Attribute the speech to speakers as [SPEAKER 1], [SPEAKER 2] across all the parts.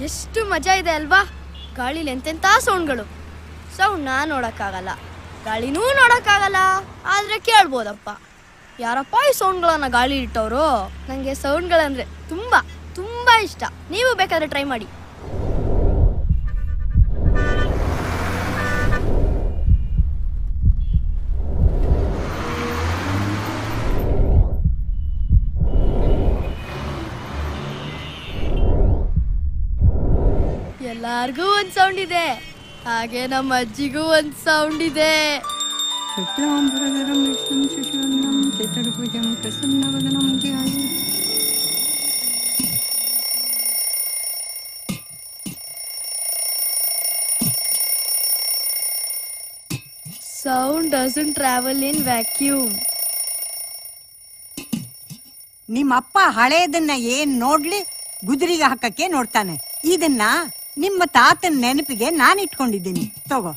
[SPEAKER 1] ಎಷ್ಟು ಮಜಾ ಇದೆ ಅಲ್ವಾ ಗಾಳಿಲಿ ಎಂತೆಂಥ ಸೌಂಡ್ಗಳು ಸೌಂಡ್ ನಾ ನೋಡಕ್ಕಾಗಲ್ಲ ಗಾಳಿನೂ ನೋಡಕ್ಕಾಗಲ್ಲ ಆದ್ರೆ ಕೇಳ್ಬೋದಪ್ಪ ಯಾರಪ್ಪ ಈ ಸೌಂಡ್ಗಳನ್ನ ಗಾಳಿ ಇಟ್ಟವರು ನನಗೆ ಸೌಂಡ್ಗಳಂದ್ರೆ ತುಂಬಾ ತುಂಬಾ ಇಷ್ಟ ನೀವು ಬೇಕಾದ್ರೆ ಟ್ರೈ ಮಾಡಿ ಎಲ್ಲಾರ್ಗೂ ಒಂದ್ ಸೌಂಡ್ ಇದೆ ಹಾಗೆ ನಮ್ಮ ಅಜ್ಜಿಗೂ ಒಂದ್ ಸೌಂಡ್ ಇದೆ
[SPEAKER 2] ಶುಕ್ಲಾಂಬರಧರಂ ವಿಷ್ಣುಂ ಶಶಿವರ್ಣಂ ಚತುರ್ಭುಜಂ ಪ್ರಸನ್ನವದನಂ ಧ್ಯಾಯೇ
[SPEAKER 1] sound doesn't travel in vacuum
[SPEAKER 2] ನಿಮ್ಮಪ್ಪ ಹಳೇದನ್ನ ಏನ್ ನೋಡ್ಲಿ ಗುದಿರಿಗೆ ಹಾಕಕ್ಕೆ ನೋಡ್ತಾನೆ ಇದನ್ನ ನಿಮ್ಮ ತಾತನ ನೆನಪಿಗೆ ನಾನು ಇಟ್ಕೊಂಡಿದ್ದೀನಿ ತಗೋ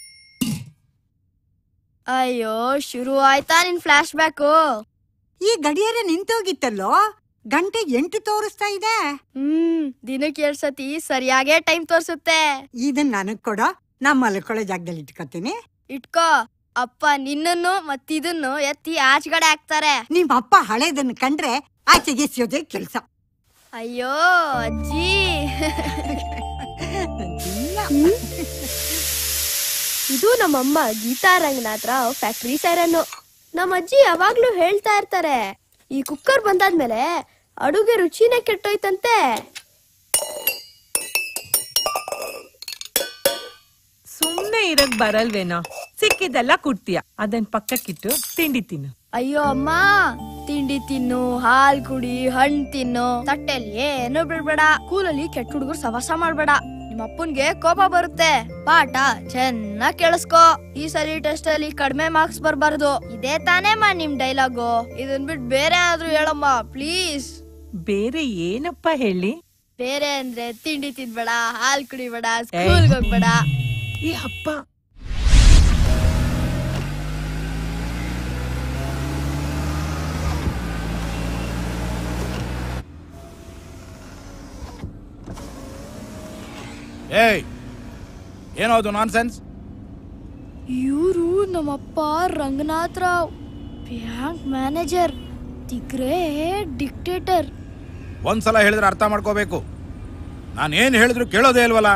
[SPEAKER 1] ಅಯ್ಯೋ ಶುರು ಆಯ್ತಾ ನಿನ್ ಫ್ಲಾಶ್ ಬ್ಯಾಕು
[SPEAKER 2] ಈ ಗಡಿಯಾರ ನಿಂತೋಗಿತ್ತಲ್ಲೋ ಗಂಟೆ ಎಂಟು ತೋರಿಸ್ತಾ ಇದೆ
[SPEAKER 1] ಹ್ಮ್ ದಿನಕ್ಕೆ ಎರಡ್ ಸತಿ ಸರಿಯಾಗೇ ಟೈಮ್ ತೋರ್ಸುತ್ತೆ
[SPEAKER 2] ಇದನ್ನ ನನಗ್ ಕೊಡೋ ನಾ ಮಲ್ಕೊಳ್ಳೋ ಜಾಗದಲ್ಲಿ ಇಟ್ಕೊತೀನಿ
[SPEAKER 1] ಇಟ್ಕೋ ಅಪ್ಪ ನಿನ್ನನ್ನು ಮತ್ತಿದನ್ನು ಎತ್ತಿ ಆಚೆಗಡೆ ಹಾಕ್ತಾರೆ
[SPEAKER 2] ನಿಮ್ಮ ಅಪ್ಪ ಹಳೇದನ್ನ ಕಂಡ್ರೆ ಆಚೆಗೆ ಎಸೆಯೋದೇ ಕೆಲಸ
[SPEAKER 1] ಅಯ್ಯೋ ಅಜ್ಜಿ ಇದು ನಮ್ಮಮ್ಮ ಗೀತಾ ರಂಗನಾಥ್ರ ಫ್ಯಾಕ್ಟ್ರಿ ಸೈರನ್ನು ನಮ್ಮ ಅಜ್ಜಿ ಯಾವಾಗ್ಲೂ ಹೇಳ್ತಾ ಇರ್ತಾರೆ ಈ ಕುಕ್ಕರ್ ಬಂದಾದ್ಮೇಲೆ ಅಡುಗೆ ರುಚಿನೇ ಕೆಟ್ಟೋಯ್ತಂತೆ
[SPEAKER 3] ಸುಮ್ನೆ ಇರಕ್ ಬರಲ್ವೇನೋ ಸಿಕ್ಕಿದೆಲ್ಲ ಕುಡ್ತೀಯ ಅದನ್ ಪಕ್ಕಕ್ಕಿಟ್ಟು ತಿಂಡಿ ತಿನ್ನು
[SPEAKER 1] ಅಯ್ಯೋ ಅಮ್ಮ ತಿಂಡಿ ತಿನ್ನು ಹಾಲ್ ಕುಡಿ ಹಣ್ ತಿನ್ನು ತಟ್ಟೆಲಿ ಏನು ಬಿಡ್ಬೇಡ ಕೂಲಲ್ಲಿ ಕೆಟ್ಟ ಹುಡುಗರು ಸವಾಸ ಮಾಡ್ಬೇಡ ನಿಮ್ಮ ಅಪ್ಪನ್ಗೆ ಕೋಪ ಬರುತ್ತೆ ಪಾಠ ಚೆನ್ನಾಗ್ ಕೇಳಿಸ್ಕೋ ಈ ಸರಿ ಟೆಸ್ಟ್ ಅಲ್ಲಿ ಕಡಿಮೆ ಮಾರ್ಕ್ಸ್ ಬರ್ಬಾರ್ದು ಇದೇ ತಾನೇಮ್ಮ ನಿಮ್ ಡೈಲಾಗು ಇದನ್ ಬಿಟ್ ಬೇರೆ ಆದ್ರೂ ಹೇಳಮ್ಮ ಪ್ಲೀಸ್
[SPEAKER 3] ಬೇರೆ ಏನಪ್ಪ ಹೇಳಿ
[SPEAKER 1] ಬೇರೆ ಅಂದ್ರೆ ತಿಂಡಿ ತಿನ್ಬೇಡ ಹಾಲ್ ಕುಡಿಬೇಡ ಸ್ಕೂಲ್ಗೆ ಹೋಗ್ಬೇಡ
[SPEAKER 3] ಈ ಹಬ್ಬ
[SPEAKER 4] ಏಯ್ ಏನೋದು ನಾನ್ ಸೆನ್ಸ್
[SPEAKER 1] ಇವರು ನಮ್ಮಪ್ಪ Ranganath Rao bank manager the great dictator
[SPEAKER 4] ಒಂದ್ಸಲ ಹೇಳಿದ್ರೆ ಅರ್ಥ ಮಾಡ್ಕೋಬೇಕು ನಾನು ಏನು ಹೇಳಿದ್ರು ಕೇಳೋದೇ ಇಲ್ವಲ್ಲ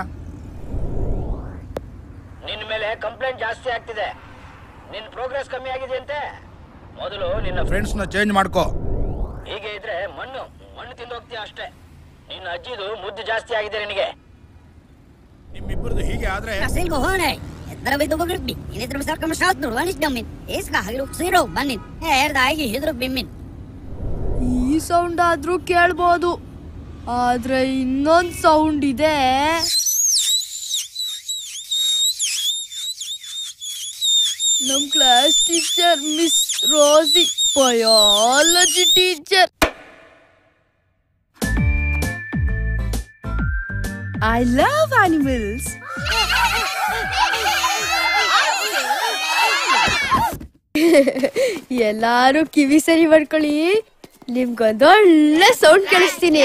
[SPEAKER 5] ನಿನ್ನ ಮೇಲೆ ಕಂಪ್ಲೇಂಟ್ ಜಾಸ್ತಿ ಆಗ್ತಿದೆ ನಿನ್ನ ಪ್ರೋಗ್ರೆಸ್ ಕಮ್ಮಿ ಆಗಿದೆ ಅಂತೆ ಮೊದಲು ನಿನ್ನ
[SPEAKER 4] ಫ್ರೆಂಡ್ಸ್ನ ಚೇಂಜ್ ಮಾಡ್ಕೋ
[SPEAKER 5] ಹೀಗೆ ಇದ್ರೆ ಮಣ್ಣು ಮಣ್ಣು ತಿಂದು ಹೋಗ್ತೀಯ ಅಷ್ಟೇ ನಿನ್ನ ಅಜ್ಜಿದು ಮುದ್ದು ಜಾಸ್ತಿ ಆಗಿದೆ ನಿನಗೆ
[SPEAKER 4] ನಿಮ್ಮಿಬ್ಬರದು ಹೀಗೆ ಆದ್ರೆ
[SPEAKER 6] Kasih kohonai. Darab itu begerbi. Ini terus kamu saat nur wanis damin. Es ka haglu zero banin. Eh dai hidro bimin.
[SPEAKER 1] ಈ ಸೌಂಡ್ ಆದ್ರೂ ಕೇಳ್ಬೋದು ಆದ್ರೆ ಇನ್ನೊಂದ್ ಸೌಂಡ್ ಇದೆ ನಮ್ class teacher miss Rosie biology teacher I love animals ಎಲ್ಲಾರು ಕಿವಿ ಸರಿ ಮಾಡ್ಕೊಳ್ಳಿ ನಿಮ್ಗೊಂದು ಒಳ್ಳೆ ಸೌಂಡ್ ಕೇಳಿಸ್ತೀನಿ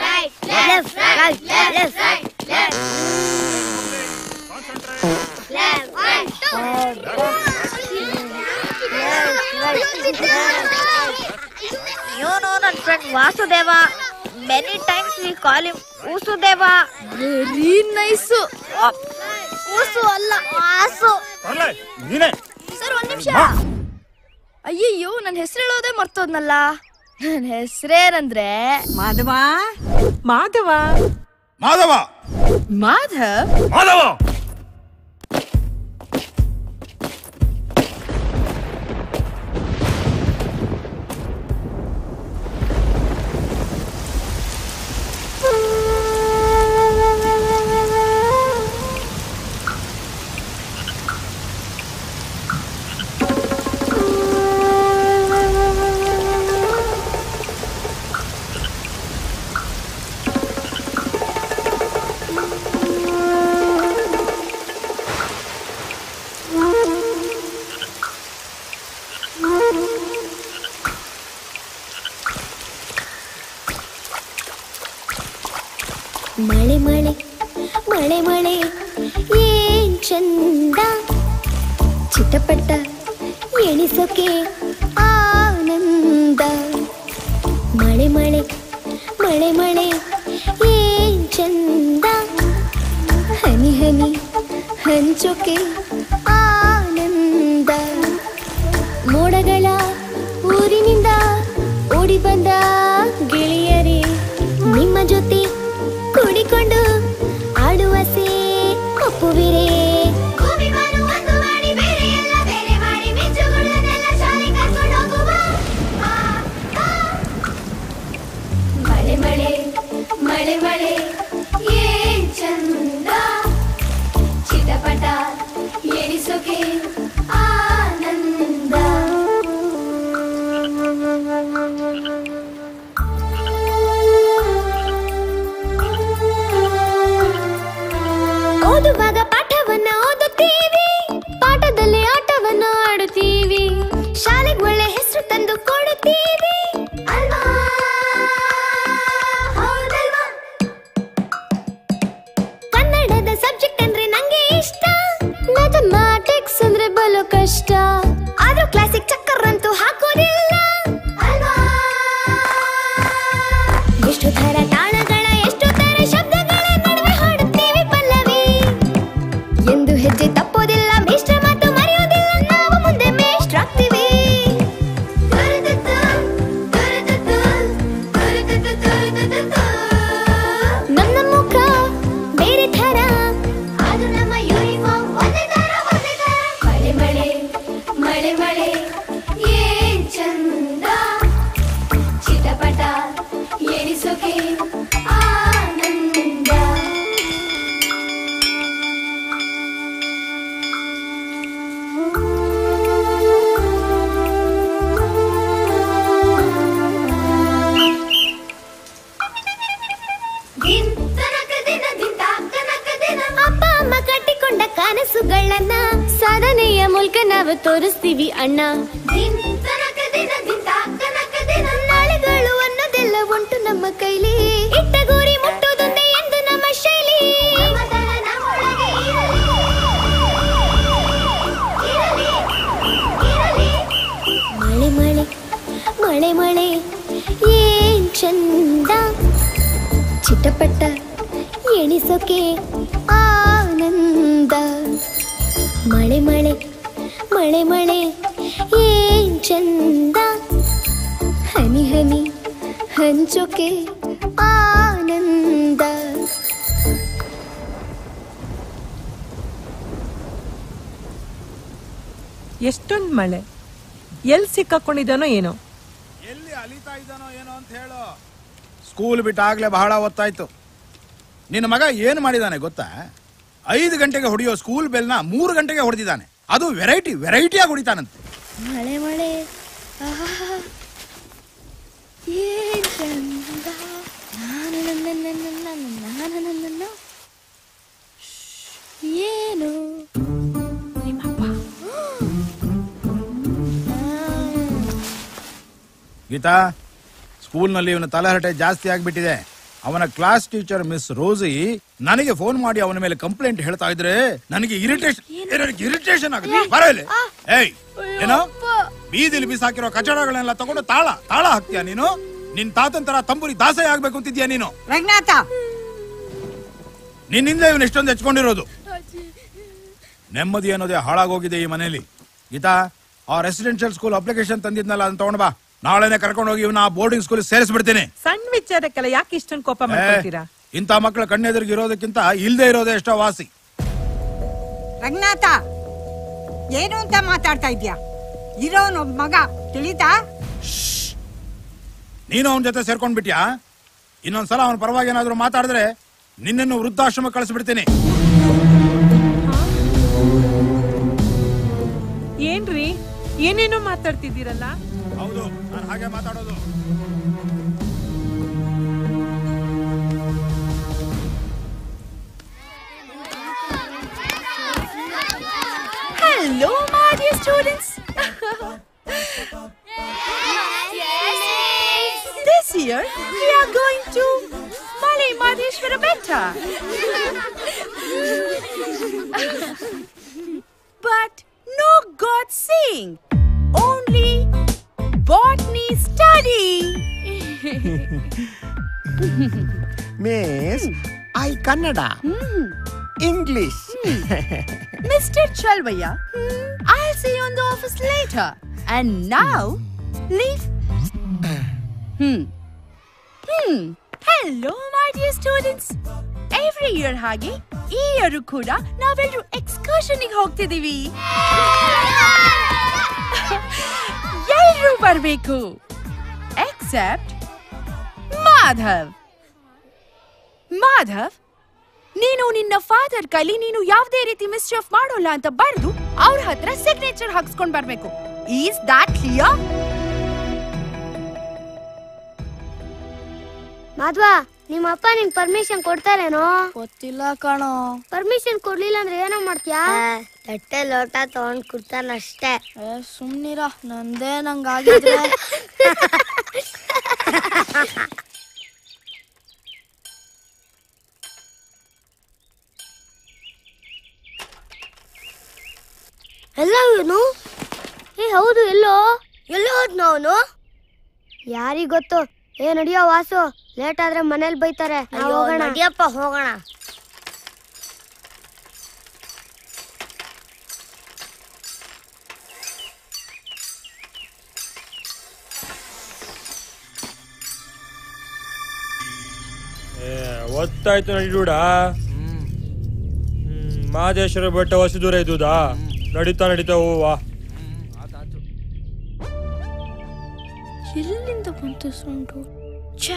[SPEAKER 7] ಇವನು ನನ್ನ friend Vasudeva many times we call him Usudeva
[SPEAKER 1] very nice
[SPEAKER 7] Usu ಅಲ್ಲ ವಾಸು
[SPEAKER 4] ನೀನೇ
[SPEAKER 1] ಸರ್ ಒಂದ್ ನಿಮಿಷ ಅಯ್ಯಯ್ಯೋ ನನ್ನ ಹೆಸರು ಹೇಳೋದೇ ಮರ್ತೋದ್ನಲ್ಲ ನನ್ನ ಹೆಸರೇನಂದ್ರೆ
[SPEAKER 2] ಮಾಧವ
[SPEAKER 3] ಮಾಧವ
[SPEAKER 4] ಮಾಧವ
[SPEAKER 1] ಮಾಧವ್
[SPEAKER 4] ಮಾಧವ
[SPEAKER 8] ಮಳೆ ಮಳೆ ಮಳೆ ಮಳೆ ಏನ್ ಚಂದ ಚಿಟಪಟ ಎಣಿಸೋಕೆ ಆನಂದ ಮಳೆ ಮಳೆ ಮಳೆ ಮಳೆ ಏನ್ ಚಂದ ಹನಿ ಹನಿ ಹಂಚೋಕೆ ಆನಂದ ಮೋಡಗಳ ಊರಿನಿಂದ ಓಡಿ ಬಂದ ಗೆಳೆಯರೇ ನಿಮ್ಮ ಜೊತೆ ಕೂಡಿಕೊಂಡು ಆಡುವಸೆ ಒಪ್ಪುವಿರೇ ಮಳೆ ಮಳೆ ಮಳೆ ಮಳೆ ಏನ್ ಚಂದ ಚಿಟಪಟ ಎಣಿಸೋಕೆ ಆನಂದ ಓದುವಾಗ ಪಾಠವನ್ನ ಓದುತ್ತೀವಿ ಪಾಠದಲ್ಲಿ ಆಟವನ್ನ ಆಡುತ್ತೀವಿ ಶಾಲೆಗೆ ಒಳ್ಳೆ ಹೆಸರು ತಂದು ಕೊಡುತ್ತೀವಿ ಅಲ್ವಾ ಹೌದಲ್ವಾ ಕನ್ನಡದ ಸಬ್ಜೆಕ್ಟ್ ಅಂದ್ರೆ ನಂಗೆ ಇಷ್ಟ ಮ್ಯಾಥಮ್ಯಾಟಿಕ್ಸ್ ಅಂದ್ರೆ ಬಲು ಕಷ್ಟ ಆದ್ರೂ ಕ್ಲಾಸಿಕ್ ಚಕ್ಕರ್ ಅಂತೂ ಹಾಕೋದಿಲ್ಲ ಅಲ್ವಾ ಎಷ್ಟು ತರ ತಾಳಗಳ ಎಷ್ಟು ತರ ಶಬ್ದಗಳ ನಡುವೆ ಹಾಡುತ್ತೇವೆ ಪಲ್ಲವಿ ಎಂದು ಹೆಜ್ಜೆ ತಪ್ಪೋದಿಲ್ಲ ಮೇಷ್ಟ್ರ ಮಾತು ಮರೆಯೋದಿಲ್ಲ ನಾವು ಮುಂದೆ ಮೇಷ್ಟ್ರಾಗ್ತೀವಿ ನನ್ನ ಮುಖ ಬೇರೆ ಥರ ಅದು ನಮ್ಮ ಯೂನಿಫಾರ್ಮ್ ಒಂದೇ ಥರ ಒಂದೇ ಥರ ಮಳೆ ಮಳೆ ಮಳೆ ಮಳೆ ಏನ್ ಚಂದ ಚಿಟಪಟ ಎಣಿಸೋಕೆ ಆನಂದ ಅಪ್ಪ ಅಮ್ಮ ಕಟ್ಟಿಕೊಂಡ ಕನಸುಗಳನ್ನ ಸಾಧನೆಯ ಮೂಲಕ ನಾವು ತೋರಿಸ್ತೀವಿ ಅಣ್ಣ ನಾಳೆಗಳು ಅನ್ನೋದೆಲ್ಲ ಉಂಟು ನಮ್ಮ ಕೈಲಿ ಇಟ್ಟ ಗುರಿ ಮುಟ್ಟೋದೊಂದೇ ಎಂದು ನಮ್ಮ ಶೈಲಿ ಮಳೆ ಮಳೆ ಮಳೆ ಮಳೆ ಏನ್ ಚಂದ ಚಿಟಪಟ ಎಣಿಸೋಕೆ ಆನಂದ ಮಳೆ ಮಳೆ ಮಳೆ ಮಳೆ ಏನ್ ಚಂದ ಹನಿ ಹನಿ ಹಂಚೋಕೆ ಆನಂದ
[SPEAKER 3] ಎಷ್ಟೊಂದ್ ಮಳೆ ಎಲ್ ಸಿಕ್ಕಾಕೊಂಡಿದ್ದಾನೋ ಏನೋ
[SPEAKER 4] ಎಲ್ಲಿ ಅಲಿತಾ ಇದ್ದಾನೋ ಏನೋ ಅಂತ ಹೇಳು ಸ್ಕೂಲ್ ಬಿಟ್ಟಾಗ್ಲೇ ಬಹಳ ಹೊತ್ತಾಯ್ತು ನಿನ್ನ ಮಗ ಏನು ಮಾಡಿದಾನೆ ಗೊತ್ತಾ ಐದು ಗಂಟೆಗೆ ಹೊಡೆಯೋ ಸ್ಕೂಲ್ ಬೆಲ್ನ ಮೂರು ಗಂಟೆಗೆ ಹೊಡೆದಿದ್ದಾನೆ ಅದು ವೆರೈಟಿ ವೆರೈಟಿಯಾಗಿ ಹೊಡಿತಾನಂತೆ
[SPEAKER 1] ಮಳೆ ಮಳೆ ಆಹಾ. ಏನ್ ಚಂದ ನಾನು ನನ್ನ ನನ್ನ ನನ್ನ ನಾನು ನನ್ನ ನನ್ನ. ಏನು ನಿಮ್ಮಪ್ಪ
[SPEAKER 4] ಗೀತಾ ಸ್ಕೂಲ್ನಲ್ಲಿ ಇವನ ತಲೆಹರಟೆ ಜಾಸ್ತಿ ಆಗ್ಬಿಟ್ಟಿದೆ ಅವನ ಕ್ಲಾಸ್ ಟೀಚರ್ ಮಿಸ್ ರೋಸಿ ನನಗೆ ಫೋನ್ ಮಾಡಿ ಅವನ ಮೇಲೆ ಕಂಪ್ಲೇಂಟ್ ಹೇಳ್ತಾ ಇದ್ರೆ ನನಗೆ ಇರಿಟೇಷನ್ ನನಗೆ ಇರಿಟೇಷನ್ ಆಗುತ್ತೆ ಬರ ಇಲ್ಲಿ. ಏಯ್ ಏನೋ ಬೀದಿಲಿ ಬಿಸಾಕಿರೋ ಕಚಡಗಳನ್ನೆಲ್ಲ ತಗೊಂಡು ತಾಳ ತಾಳ ಹಾಕ್ತೀಯ ನೀನು ನಿನ್ ತಾತನ್ ತರ ತಂಬುರಿ ದಾಸೆ ಆಗ್ಬೇಕು ಅಂತಿದ್ಯಾ ನೀನು
[SPEAKER 2] ರಂಗನಾಥ
[SPEAKER 4] ನಿನ್ನಿಂದ ಇವನು ಎಷ್ಟೊಂದು ಹೆಚ್ಕೊಂಡಿರೋದು ನೆಮ್ಮದಿ ಅನ್ನೋದೇ ಹಾಳಾಗೋಗಿದೆ ಈ ಮನೆಯಲ್ಲಿ ಗೀತಾ ಆ ರೆಸಿಡೆನ್ಷಿಯಲ್ ಸ್ಕೂಲ್ ಅಪ್ಲಿಕೇಶನ್ ತಂದಿದ್ನಲ್ಲ ಅದನ್ನ ತಗೊಂಡ್ ಬಾ ನಾಳೆನೆ ಕರ್ಕೊಂಡು ಹೋಗಿ ಇವನ ಬೋರ್ಡಿಂಗ್ ಸ್ಕೂಲ್ ಸೇರಿಸ್ಬಿಡ್ತೀನಿ
[SPEAKER 3] ಸಣ್ಣ ವಿಚಾರಕ್ಕೆಲ್ಲ ಯಾಕೆ ಇಷ್ಟೊಂದು ಕೋಪ
[SPEAKER 4] ಏ,
[SPEAKER 3] ಮಾಡ್ಕೊಳ್ತೀರಾ
[SPEAKER 4] ಇಂಥ ಮಕ್ಕಳ ಕಣ್ಣೆದುರಿಗೆ ಇರೋದಕ್ಕಿಂತ ಇಲ್ದೇ ಇರೋದೇ ಎಷ್ಟೋ ವಾಸಿ
[SPEAKER 2] ರಂಗನಾಥ ಏನು ಅಂತ ಮಾತಾಡ್ತಾ ಇದ್ಯಾ ಇರೋನ್ ಒಬ್ಬ ಮಗ ತಿಳಿತಾ
[SPEAKER 4] ನೀನು ಅವನ ಜೊತೆ ಸೇರ್ಕೊಂಡ್ಬಿಟ್ಯಾ ಇನ್ನೊಂದ್ಸಲ ಅವನ ಪರವಾಗಿ ಏನಾದ್ರು ಮಾತಾಡಿದ್ರೆ ನಿನ್ನನ್ನು ವೃದ್ಧಾಶ್ರಮ ಕಳಿಸ್ಬಿಡ್ತೀನಿ
[SPEAKER 3] ಏನ್ರಿ ಏನೇನೋ ಮಾತಾಡ್ತಿದ್ದೀರಲ್ಲ
[SPEAKER 4] ಹೌದು ನಾನು ಹಾಗೆ ಮಾತಾಡೋದು
[SPEAKER 1] Hello, my dear students. This year we are going to Male
[SPEAKER 3] Madheshwara better. but no God sing. Only botany study.
[SPEAKER 9] Miss I Kannada English
[SPEAKER 3] Mr. Chalvaya, I'll see you in the office later. And now, leave. Hmm. Hmm. Hello, my dear students. Every year ಹಾಗೆ ಈ year ಕೂಡ ನಾವೆಲ್ಲರೂ ಎಕ್ಸ್ಕರ್ಷನ್ಗೆ ಹೋಗ್ತಿದೀವಿ ಎಲ್ರೂ ಬರ್ಬೇಕು accept Madhav Madhav ನೀನು ನಿನ್ನ father ಕೈಲಿ ನೀನು ಯಾವುದೇ ರೀತಿ ಮಿಸ್ಚೇಫ್ ಮಾಡೋಲ್ಲ ಅಂತ ಬರೆದು ಅವ್ರ ಹತ್ರ ಸಿಗ್ನೇಚರ್ ಹಾಕ್ಸ್ಕೊಂಡ್ ಬರ್ಬೇಕು ಈಸ್ ದಾಟ್ ಕ್ಲಿಯರ್
[SPEAKER 8] ಮಾಧ್ವ ನಿಮ್ಮ ಅಪ್ಪ ನಿಂಗ್ ಪರ್ಮಿಷನ್ ಕೊಡ್ತಾರೇನೋ
[SPEAKER 1] ಗೊತ್ತಿಲ್ಲ ಕಣೋ
[SPEAKER 8] ಪರ್ಮಿಷನ್ ಕೊಡ್ಲಿಲ್ಲ ಅಂದ್ರೆ ಏನೋ ಮಾಡ್ತೀಯಾ ತಟ್ಟೆ ಲೋಟ ತಗೊಂಡ್ ಕುಡ್ತಾನಷ್ಟೇ
[SPEAKER 1] ಏ ಸುಮ್ನಿರ ನಂದೇ ನಂಗಾಗಿದ್ರೆ
[SPEAKER 8] ಎಲ್ಲ ಇವನು ಏ ಹೌದು ಎಲ್ಲೋ ಎಲ್ಲೋ ಹೋದ್ನ ಅವನು ಯಾರಿಗ್ ಗೊತ್ತು ಏ ನಡಿಯೋ ವಾಸು ಲೇಟ್ ಆದ್ರೆ ಮನೇಲಿ ಬೈತಾರೆ ನಾವ್ ಹೋಗೋಣ ನಡಿಯಪ್ಪ ಹೋಗೋಣ
[SPEAKER 10] ಒತ್ತಾಯ್ತು ನಡಿಡೂಡ ಮಹದೇಶ್ವರ ಬೆಟ್ಟ ಹೊಸ ದೂರ ಇದ್ದುದಾ ನಡೀತಾ ನಡೀತಾ ಹೂವಾ
[SPEAKER 1] ಎಲ್ಲಿಂದ ಬಂತು ಸೌಂಡು ಛೇ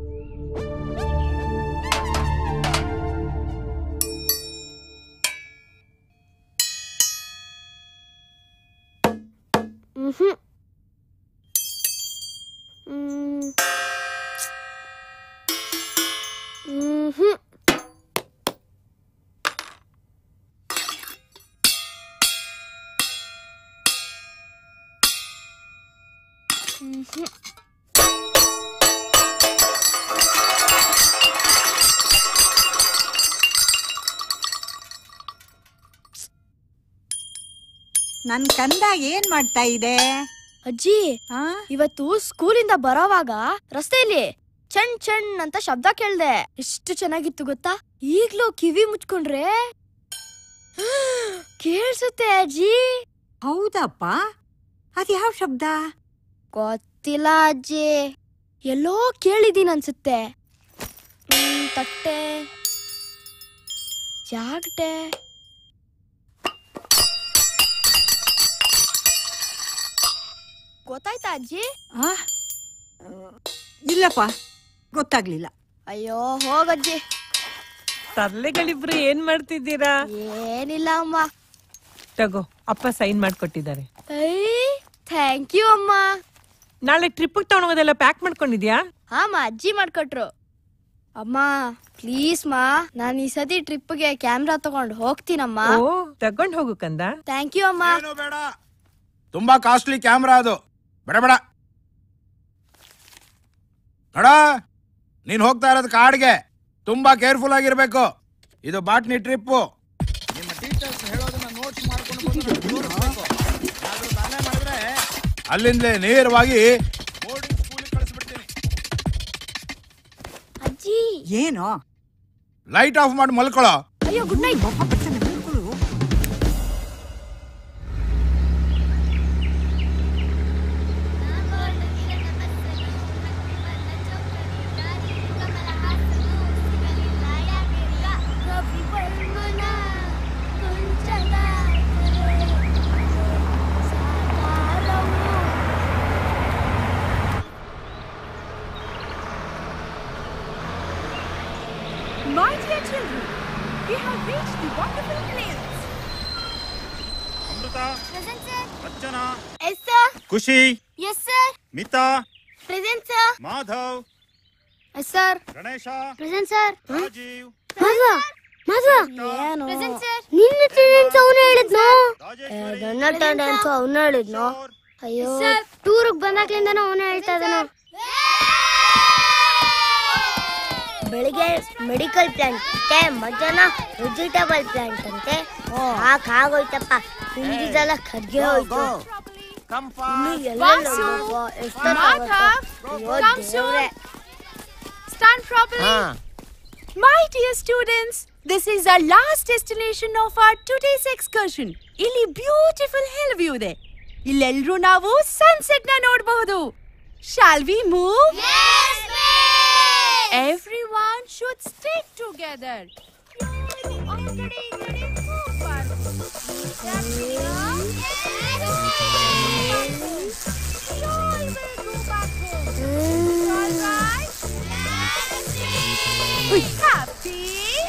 [SPEAKER 8] ಮ್ಹ್ಮ್. ಮ್. ಮ್ಹ್ಮ್.
[SPEAKER 2] ನನ್ ಕಂದ ಏನ್ ಮಾಡ್ತಾ ಇದೆ
[SPEAKER 1] ಅಜ್ಜಿ
[SPEAKER 2] ಆ?
[SPEAKER 1] ಇವತ್ತು ಸ್ಕೂಲಿಂದ ಬರೋವಾಗ ರಸ್ತೆಯಲ್ಲಿ ಚಣ್ ಚಣ್ ಅಂತ ಶಬ್ದ ಕೇಳ್ದೆ ಎಷ್ಟು ಚೆನ್ನಾಗಿತ್ತು ಗೊತ್ತಾ ಈಗ್ಲೂ ಕಿವಿ ಮುಚ್ಕೊಂಡ್ರೆ ಕೇಳ್ಸುತ್ತೆ ಅಜ್ಜಿ
[SPEAKER 2] ಹೌದಪ್ಪ ಅದ್ಯಾವ ಶಬ್ದ
[SPEAKER 1] ಗೊತ್ತಿಲ್ಲ ಅಜ್ಜಿ ಎಲ್ಲೋ ಕೇಳಿದೀನಿ ಅನ್ಸುತ್ತೆ ಹ್ಮ್, ತಟ್ಟೆ ಜಾಗಟೆ ಗೊತ್ತಾಯ್ತಾ ಅಜ್ಜಿ
[SPEAKER 2] ಆ? ಇಲ್ಲಪ್ಪ ಗೊತ್ತಾಗ್ಲಿಲ್ಲ
[SPEAKER 1] ಅಯ್ಯೋ ಹೋಗಜ್ಜಿ
[SPEAKER 3] ತರ್ಲೆಗಳಿಬ್ರು ಏನ್ ಮಾಡ್ತಿದ್ದೀರಾ
[SPEAKER 1] ಏನಿಲ್ಲ ಅಮ್ಮ
[SPEAKER 3] ತಗೋ ಅಪ್ಪ ಸೈನ್ ಮಾಡ್ಕೊಟ್ಟಿದ್ದಾರೆ
[SPEAKER 1] ಥ್ಯಾಂಕ್ ಯು ಅಮ್ಮ
[SPEAKER 3] ನಾಳೆ ಟ್ರಿಪ್ ತಗೊಂಡೋಗೋದೆಲ್ಲ ಪ್ಯಾಕ್ ಮಾಡ್ಕೊಂಡಿದ್ಯಾ
[SPEAKER 1] ಹಾಮ ಅಜ್ಜಿ ಮಾಡ್ಕೊಟ್ರು ಅಮ್ಮ ಪ್ಲೀಸ್ ಮಾ ನಾನು ಈ ಸತಿ ಟ್ರಿಪ್ಗೆ ಕ್ಯಾಮ್ರಾ ತಗೊಂಡು ಹೋಗ್ತೀನಮ್ಮ
[SPEAKER 3] ಓ ತಗೊಂಡ್ ಹೋಗು ಕಂದ
[SPEAKER 1] ಥ್ಯಾಂಕ್ ಯು ಅಮ್ಮ
[SPEAKER 4] ಏನು ಬೇಡ ತುಂಬಾ ಕಾಸ್ಟ್ಲಿ ಕ್ಯಾಮ್ರಾ ಅದು ಬೇಡ ಬೇಡ ನೋಡ ನೀನ್ ಹೋಗ್ತಾ ಇರೋದು ಕಾಡ್ಗೆ ತುಂಬಾ ಕೇರ್ಫುಲ್ ಆಗಿರ್ಬೇಕು ಇದು ಬಾಟ್ನಿ ಟ್ರಿಪ್ ನಿಮ್ಮ ಟೀಚರ್ಸ್ ಹೇಳೋದನ್ನ ನೋಟ್ಸ್ ಮಾಡ್ಕೊಂಡು ಬಂದು ನನಗೆ ತೋರಿಸ್ಬೇಕು. ಏನಾದ್ರೂ ತಾನೇ ಮಾಡಿದ್ರೆ ಅಲ್ಲಿಂದಲೇ ನೇರವಾಗಿ ಬೋರ್ಡಿಂಗ್ ಸ್ಕೂಲಿಗೆ ಕಳಿಸ್ಬಿಡ್ತೀನಿ
[SPEAKER 1] ಅಜ್ಜಿ
[SPEAKER 2] ಏನೋ
[SPEAKER 4] ಲೈಟ್ ಆಫ್ ಮಾಡಿ ಮಲ್ಕೊಳ್ಳೋ
[SPEAKER 1] ಅಯ್ಯೋ ಗುಡ್ ನೈಟ್
[SPEAKER 2] ಒಬ್ಬ ಬರ್ತಾನೆ ಮಲ್ಕೊಳ್ಳು.
[SPEAKER 3] My dear children, we have reached the wonderful place.
[SPEAKER 10] Amrita Archana
[SPEAKER 8] yes sir
[SPEAKER 10] Khushi
[SPEAKER 8] yes sir
[SPEAKER 10] Mita
[SPEAKER 8] present sir
[SPEAKER 10] Madhav
[SPEAKER 1] sir
[SPEAKER 10] Ganesha
[SPEAKER 8] present sir
[SPEAKER 10] Rajeev
[SPEAKER 8] Madhava Madhava
[SPEAKER 1] ಏನು
[SPEAKER 8] ನಿನ್ನ ಅಟೆಂಡೆನ್ಸ್ ಅವನು ಹೇಳಿದ್ನು
[SPEAKER 10] ರಾಜೇಶ್ವರಿ
[SPEAKER 8] ನನ್ನ ಅಟೆಂಡೆನ್ಸ್ ಅವನು ಹೇಳಿದ್ನು
[SPEAKER 10] ಕಿಶೋರ್,
[SPEAKER 8] ಅಯ್ಯೋ ಟೂರ್ಗ್ ಬಂದಾಗ್ಲಿಂದನೂ ಅವನು ಹೇಳ್ತಾ ಇದ್ದಾನ ಬೆಳಿಗ್ಗೆ ಮೆಡಿಕಲ್ ಪ್ಲಾಂಟ್ ಅಂತೆ ಮಧ್ಯಾಹ್ನ ವೆಜಿಟೇಬಲ್ ಪ್ಲಾಂಟ್ ಅಂತೆ ಸಾಕಾಗೋಯ್ತಪ್ಪ ಹಿಂದಿದೆಲ್ಲ ಖರ್ಗೆ ಹೋಯ್ತು ಇನ್ನು ಎಲ್ಲೆಲ್ಲಿ ಹೋಗ್ಬೇಕು? ಎಷ್ಟೊತ್ತಾಗುತ್ತೆ? ಅಯ್ಯೋ ದೇವ್ರೇ.
[SPEAKER 3] Stand properly. My dear students, this is our last destination of our today's excursion. ಇಲ್ಲಿ ಬ್ಯೂಟಿಫುಲ್ ಹಿಲ್ ವ್ಯೂ ಇದೆ ಇಲ್ಲೆಲ್ಲರೂ ನಾವು ಸನ್ಸೆಟ್ ನ ನೋಡಬಹುದು shall we move everyone should stick together Happy?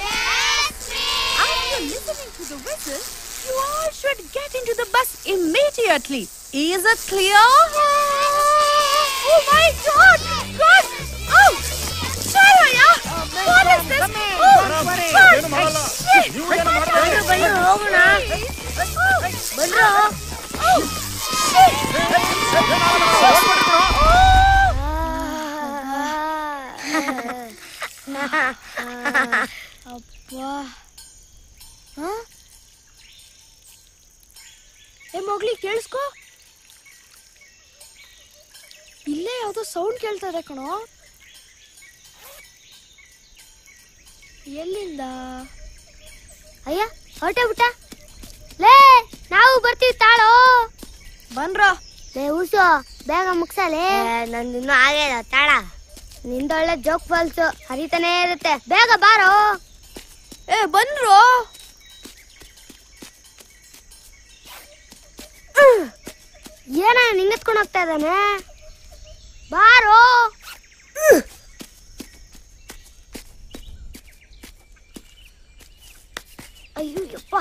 [SPEAKER 3] After listening to the whistle, you all should get into the bus immediately. Is it clear? Oh my God! God! Oh! Sharaya! What is this? Oh! God! Shit!
[SPEAKER 8] ಬನ್ರು, ಬನ್ರು, ಹೋಗೋಣ ಬನ್ರು
[SPEAKER 3] Oh! Shit!
[SPEAKER 1] ಅಪ್ಪಾ ಹ? ಏ ಮಗ್ಲಿ ಕೇಳಿಸ್ಕೊ ಇಲ್ಲೇ ಯಾವ್ದೋ sound ಕೇಳ್ತಾ ಇದೆ ಕಣೋ ಎಲ್ಲಿಂದ
[SPEAKER 8] ಅಯ್ಯ ಹೊರಟೆ ಬಿಟ್ಟ ಲೇ ನಾವು ಬರ್ತೀವಿ ತಾಳೋ
[SPEAKER 1] ಬನ್ರೋ
[SPEAKER 8] ಲೇ ಉಸು ಬೇಗ ಮುಗ್ಸಲೇ ನಂದಿನ್ನೂ ಆಗಿಲ್ಲ ತಾಳ ನಿಂದೊಳ್ಳೆ ಜೋಕ್ ಫಾಲ್ಸು ಹರಿತಾನೇ ಇರುತ್ತೆ ಬೇಗ ಬಾರೋ
[SPEAKER 1] ಏ ಬನ್ರೋ
[SPEAKER 8] ಏನ ನಿಂಗೆತ್ಕೊಂಡು ಹೋಗ್ತಾ ಇದ್ದಾನೆ ಬಾರೋ ಅಯ್ಯೋ ಯಪ್ಪ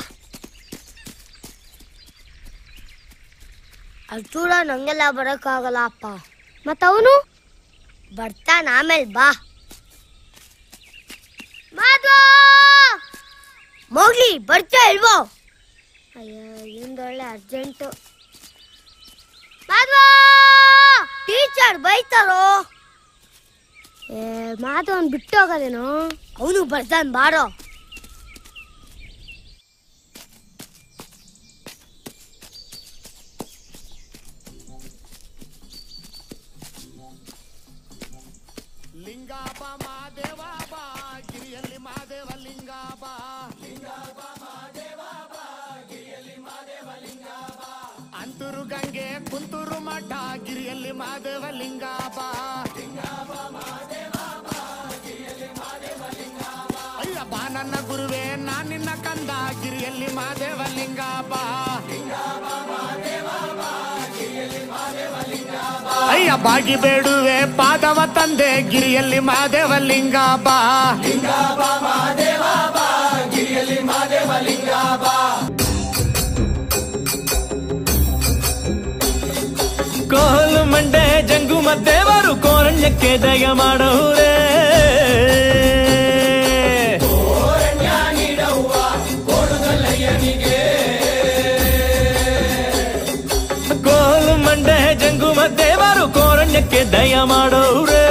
[SPEAKER 8] ಅರ್ಜುನ ನಂಗೆಲ್ಲ ಬರೋಕ್ಕಾಗಲ್ಲ ಅಪ್ಪ ಮತ್ತವನು ಬರ್ತಾನ ಆಮೇಲೆ ಬಾ ಮಾಧವ ಮೋಗ್ಲಿ ಬರ್ತಾ ಇಲ್ವೋ ಅಯ್ಯೋ ಇಂದೊಳ್ಳೆ ಅರ್ಜೆಂಟು ಮಾಧವ ಟೀಚರ್ ಬೈತಾರೋ ಏ ಮಾಧವನ್ ಬಿಟ್ಟು ಹೋಗೋದೇನೋ ಅವನು ಬರ್ತಾನೆ ಬಾರೋ
[SPEAKER 9] ಅಂತೂರು ಗಂಗೆ ಕುಂತೂರು ಮಠ ಗಿರಿಯಲ್ಲಿ ಮಾದೇವ ಲಿಂಗ ಬಾ ಅಯ್ಯ ಬಾ ನನ್ನ ಗುರುವೆ ನಾನ್ ನಿನ್ನ ಕಂದ ಗಿರಿಯಲ್ಲಿ ಮಾದೇವ ಲಿಂಗ ಬಾ ಅಯ್ಯ ಬಾಗಿ ಬೇಡುವೆ ಪಾದವ ತಂದೆ ಗಿರಿಯಲ್ಲಿ ಮಾದೇವ ಲಿಂಗ ಬಾ
[SPEAKER 11] ಕೋಲು ಮಂಡೆ ಜಂಗು ಮದ್ದೇವರು ಕೋರಣ್ಯಕ್ಕೆ ದಯ ಮಾಡೋರೆ ಕೋಲು ಮಂಡೆ ಜಂಗು ಮದ್ದೇವರು ಕೋರಣ್ಯಕ್ಕೆ ದಯ ಮಾಡೋರೆ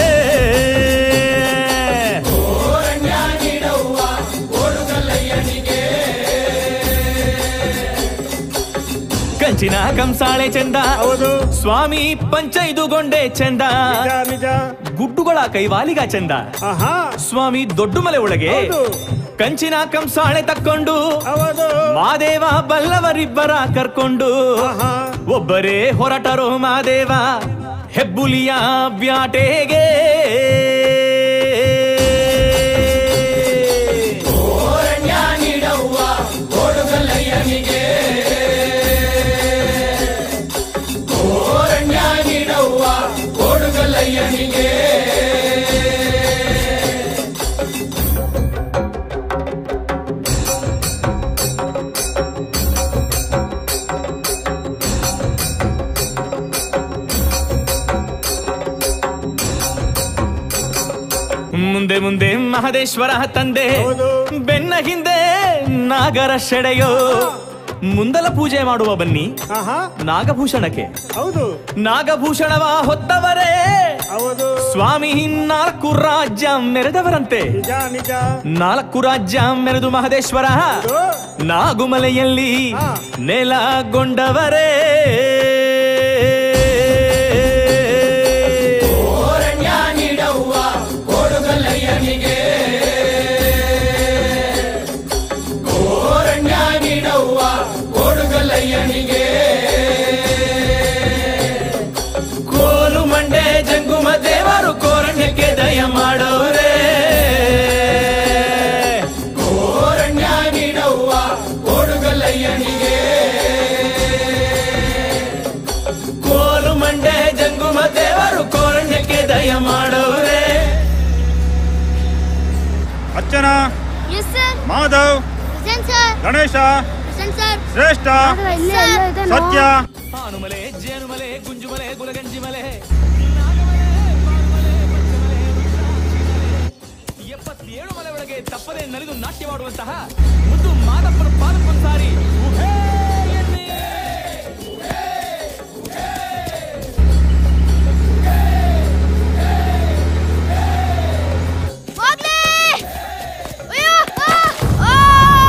[SPEAKER 11] ಕಂಚಿನ ಕಂಸಾಳೆ ಚಂದ ಹೌದು ಸ್ವಾಮಿ ಪಂಚೈದುಗೊಂಡೆ ಚಂದ ನಿಜ ಗುಡ್ಡುಗಳ ಕೈವಾಲಿಗ ಚಂದ ಸ್ವಾಮಿ ದೊಡ್ಡ ಮಲೆ ಒಳಗೆ ಕಂಚಿನ ಕಂಸಾಳೆ ತಕ್ಕೊಂಡು ಮಾದೇವ ಬಲ್ಲವರಿಬ್ಬರ ಕರ್ಕೊಂಡು ಒಬ್ಬರೇ ಹೊರಟರೋ ಮಾದೇವ ಹೆಬ್ಬುಲಿಯ ಬ್ಯಾಟೆಗೆ ಮುಂದೆ ಮುಂದೆ ಮಹದೇಶ್ವರ ತಂದೆ ಬೆನ್ನ ಹಿಂದೆ ನಾಗರ ಶೆಡೆಯೋ ಮುಂದಲ ಪೂಜೆ ಮಾಡುವ ಬನ್ನಿ ನಾಗಭೂಷಣಕ್ಕೆ ಹೌದು ನಾಗಭೂಷಣವ ಹೊತ್ತವರೇ ಸ್ವಾಮಿ ನಾಲ್ಕು ರಾಜ್ಯ ಮೆರೆದವರಂತೆ ನಾಲ್ಕು ರಾಜ್ಯ ಮೆರೆದು ಮಹದೇಶ್ವರ ನಾಗುಮಲೆಯಲ್ಲಿ ನೆಲಗೊಂಡವರೇ ಕೋಲು ಮಂಡೆ ಜಂಗುಮ ದೇವರು ಕೋರಣ್ಯಕ್ಕೆ ದಯ ಮಾಡೋರೇ ಕೋರಣ್ಯ ನೀಡವ್ವ ಕೋಡುಗಲ್ಲಯ್ಯನಿಗೆ ಕೋಲು ಮಂಡೆ ಜಂಗುಮ ದೇವರು ಕೋರಣ್ಯಕ್ಕೆ ದಯ ಮಾಡೋರೇ
[SPEAKER 4] Archana
[SPEAKER 8] yes sir
[SPEAKER 4] Madhav
[SPEAKER 8] present sir
[SPEAKER 4] Ganesha
[SPEAKER 8] present sir
[SPEAKER 4] ಶ್ರೇಷ್ಠ ಸತ್ಯ
[SPEAKER 11] ಹಾನುಮಲೆ ಜೇನುಮಲೆ ಗುಂಜುಮಲೆ ಗುಲಗಂಜಿ ಮಲೆ ಎಪ್ಪತ್ತೇಳು ಮಲೆ ಒಳಗೆ ತಪ್ಪದೆ ನಲಿದು ನಾಟ್ಯವಾಡುವಂತಹ ಮುದ್ದು ಮಾದಪ್ಪನ ಪಾದಪ್ಪನ ಸಾರಿ ಉಹೇ ಎನ್ನಿ.
[SPEAKER 8] ಹೋಗ್ಲಿ ಅಯ್ಯೋ ಆ! ಆ!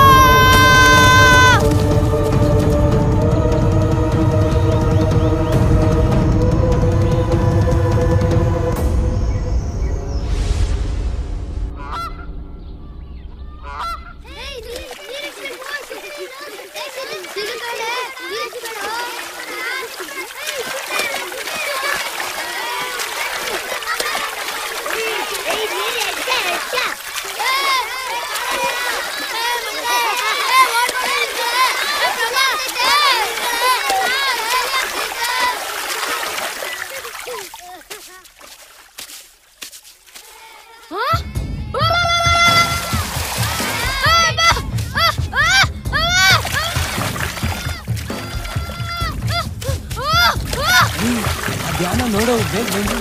[SPEAKER 12] ಧ್ಯಾನ ನೋಡೋ ಬೇಗ ಬಂದಿಲ್ಲ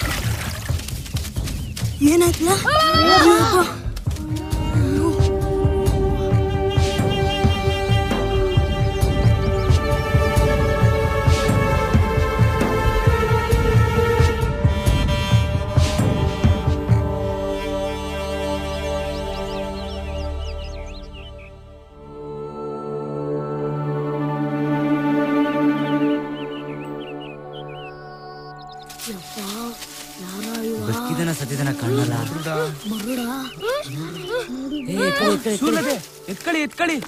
[SPEAKER 8] ಏನಾಯ್ತಲ್ಲ
[SPEAKER 12] ಬದುಕಿದನ ಸತ್ತಿದನ ಕಾಣಲ್ಲ ಏ, ಎತ್ಕೊಳ್ಳಿ, ಎತ್ಕೊಳ್ಳಿ, ಎತ್ಕೊಳ್ಳಿ. ಎತ್ಕೊಳ್ಳಿ ಎತ್ಕೊಳ್ಳಿ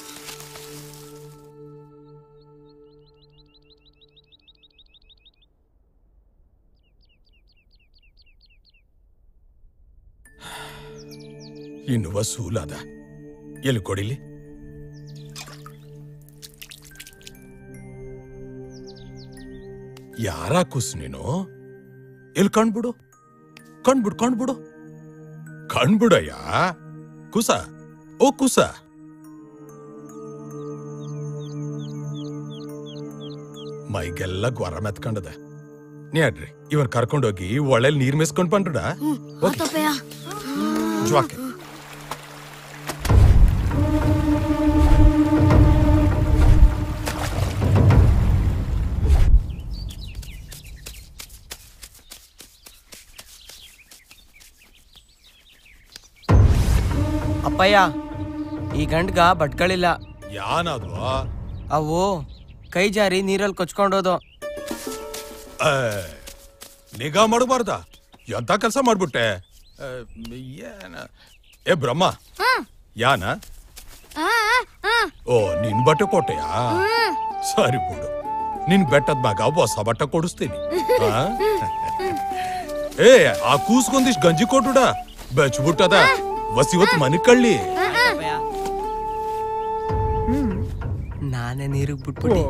[SPEAKER 13] ಇನ್ನು ವಸೂಲಾದ ಎಲ್ಲಿ ಕೊಡಿಲಿ ಯಾರ ಕುಸ್ ನೀನು ಎಲ್ಲಿ ಕಣ್ಬಿಡು ಕಣ್ಬಿಡು ಕಣ್ಬಿಡು ಕಣ್ಬಿಡಯ್ಯ ಕುಸ ಓ ಕುಸ ಮೈಗೆಲ್ಲ ಗ್ವರ ಮೆತ್ಕೊಂಡದ ನ್ಯಾಡ್ರಿ ಇವನ್ ಕರ್ಕೊಂಡೋಗಿ ಒಳ್ಳೆಲ್ ನೀರ್ ಮೇಸ್ಕೊಂಡ್ ಬಂದ್ಬಿಡ ಜ್ವಾಕೆ
[SPEAKER 12] ಅಪ್ಪಯ್ಯ ಈ ಗಂಡ್ಗ ಬಟ್ಗಳಿಲ್ಲ
[SPEAKER 13] ಯಾನಾದ್ರು
[SPEAKER 12] ಅವು ಕೈ ಜಾರಿ ನೀರಲ್ಲಿ ಕೊಚ್ಕೊಂಡೋದು
[SPEAKER 13] ಏ, ನಿಗಾ ಮಾಡಬಾರ್ದ ಎಂತ ಕೆಲಸ ಮಾಡ್ಬಿಟ್ಟೆ ಏ, ಏನ ಏ ಬ್ರಹ್ಮ ಯಾನ ಓ ನಿನ್ ಬಟ್ಟೆ ಕೊಟ್ಟೆಯಾ ಸರಿ ಬಿಡು ನಿನ್ ಬೆಟ್ಟದ ಮ್ಯಾಗ ಹೊಸ ಬಟ್ಟೆ ಕೊಡಿಸ್ತೀನಿ ಆ? ಏ ಆ ಕೂಸ್ಗೊಂದಿಷ್ಟು ಗಂಜಿ ಕೊಟ್ಟುಡ ಬೆಚ್ಬಿಟ್ಟದ ವಸಿವತ್ ಮನೆ ಕಳ್ಳಿ
[SPEAKER 12] ನಾನೇ ನೀರಿಗೆ ಬಿಟ್ಬಿಟ್ಟು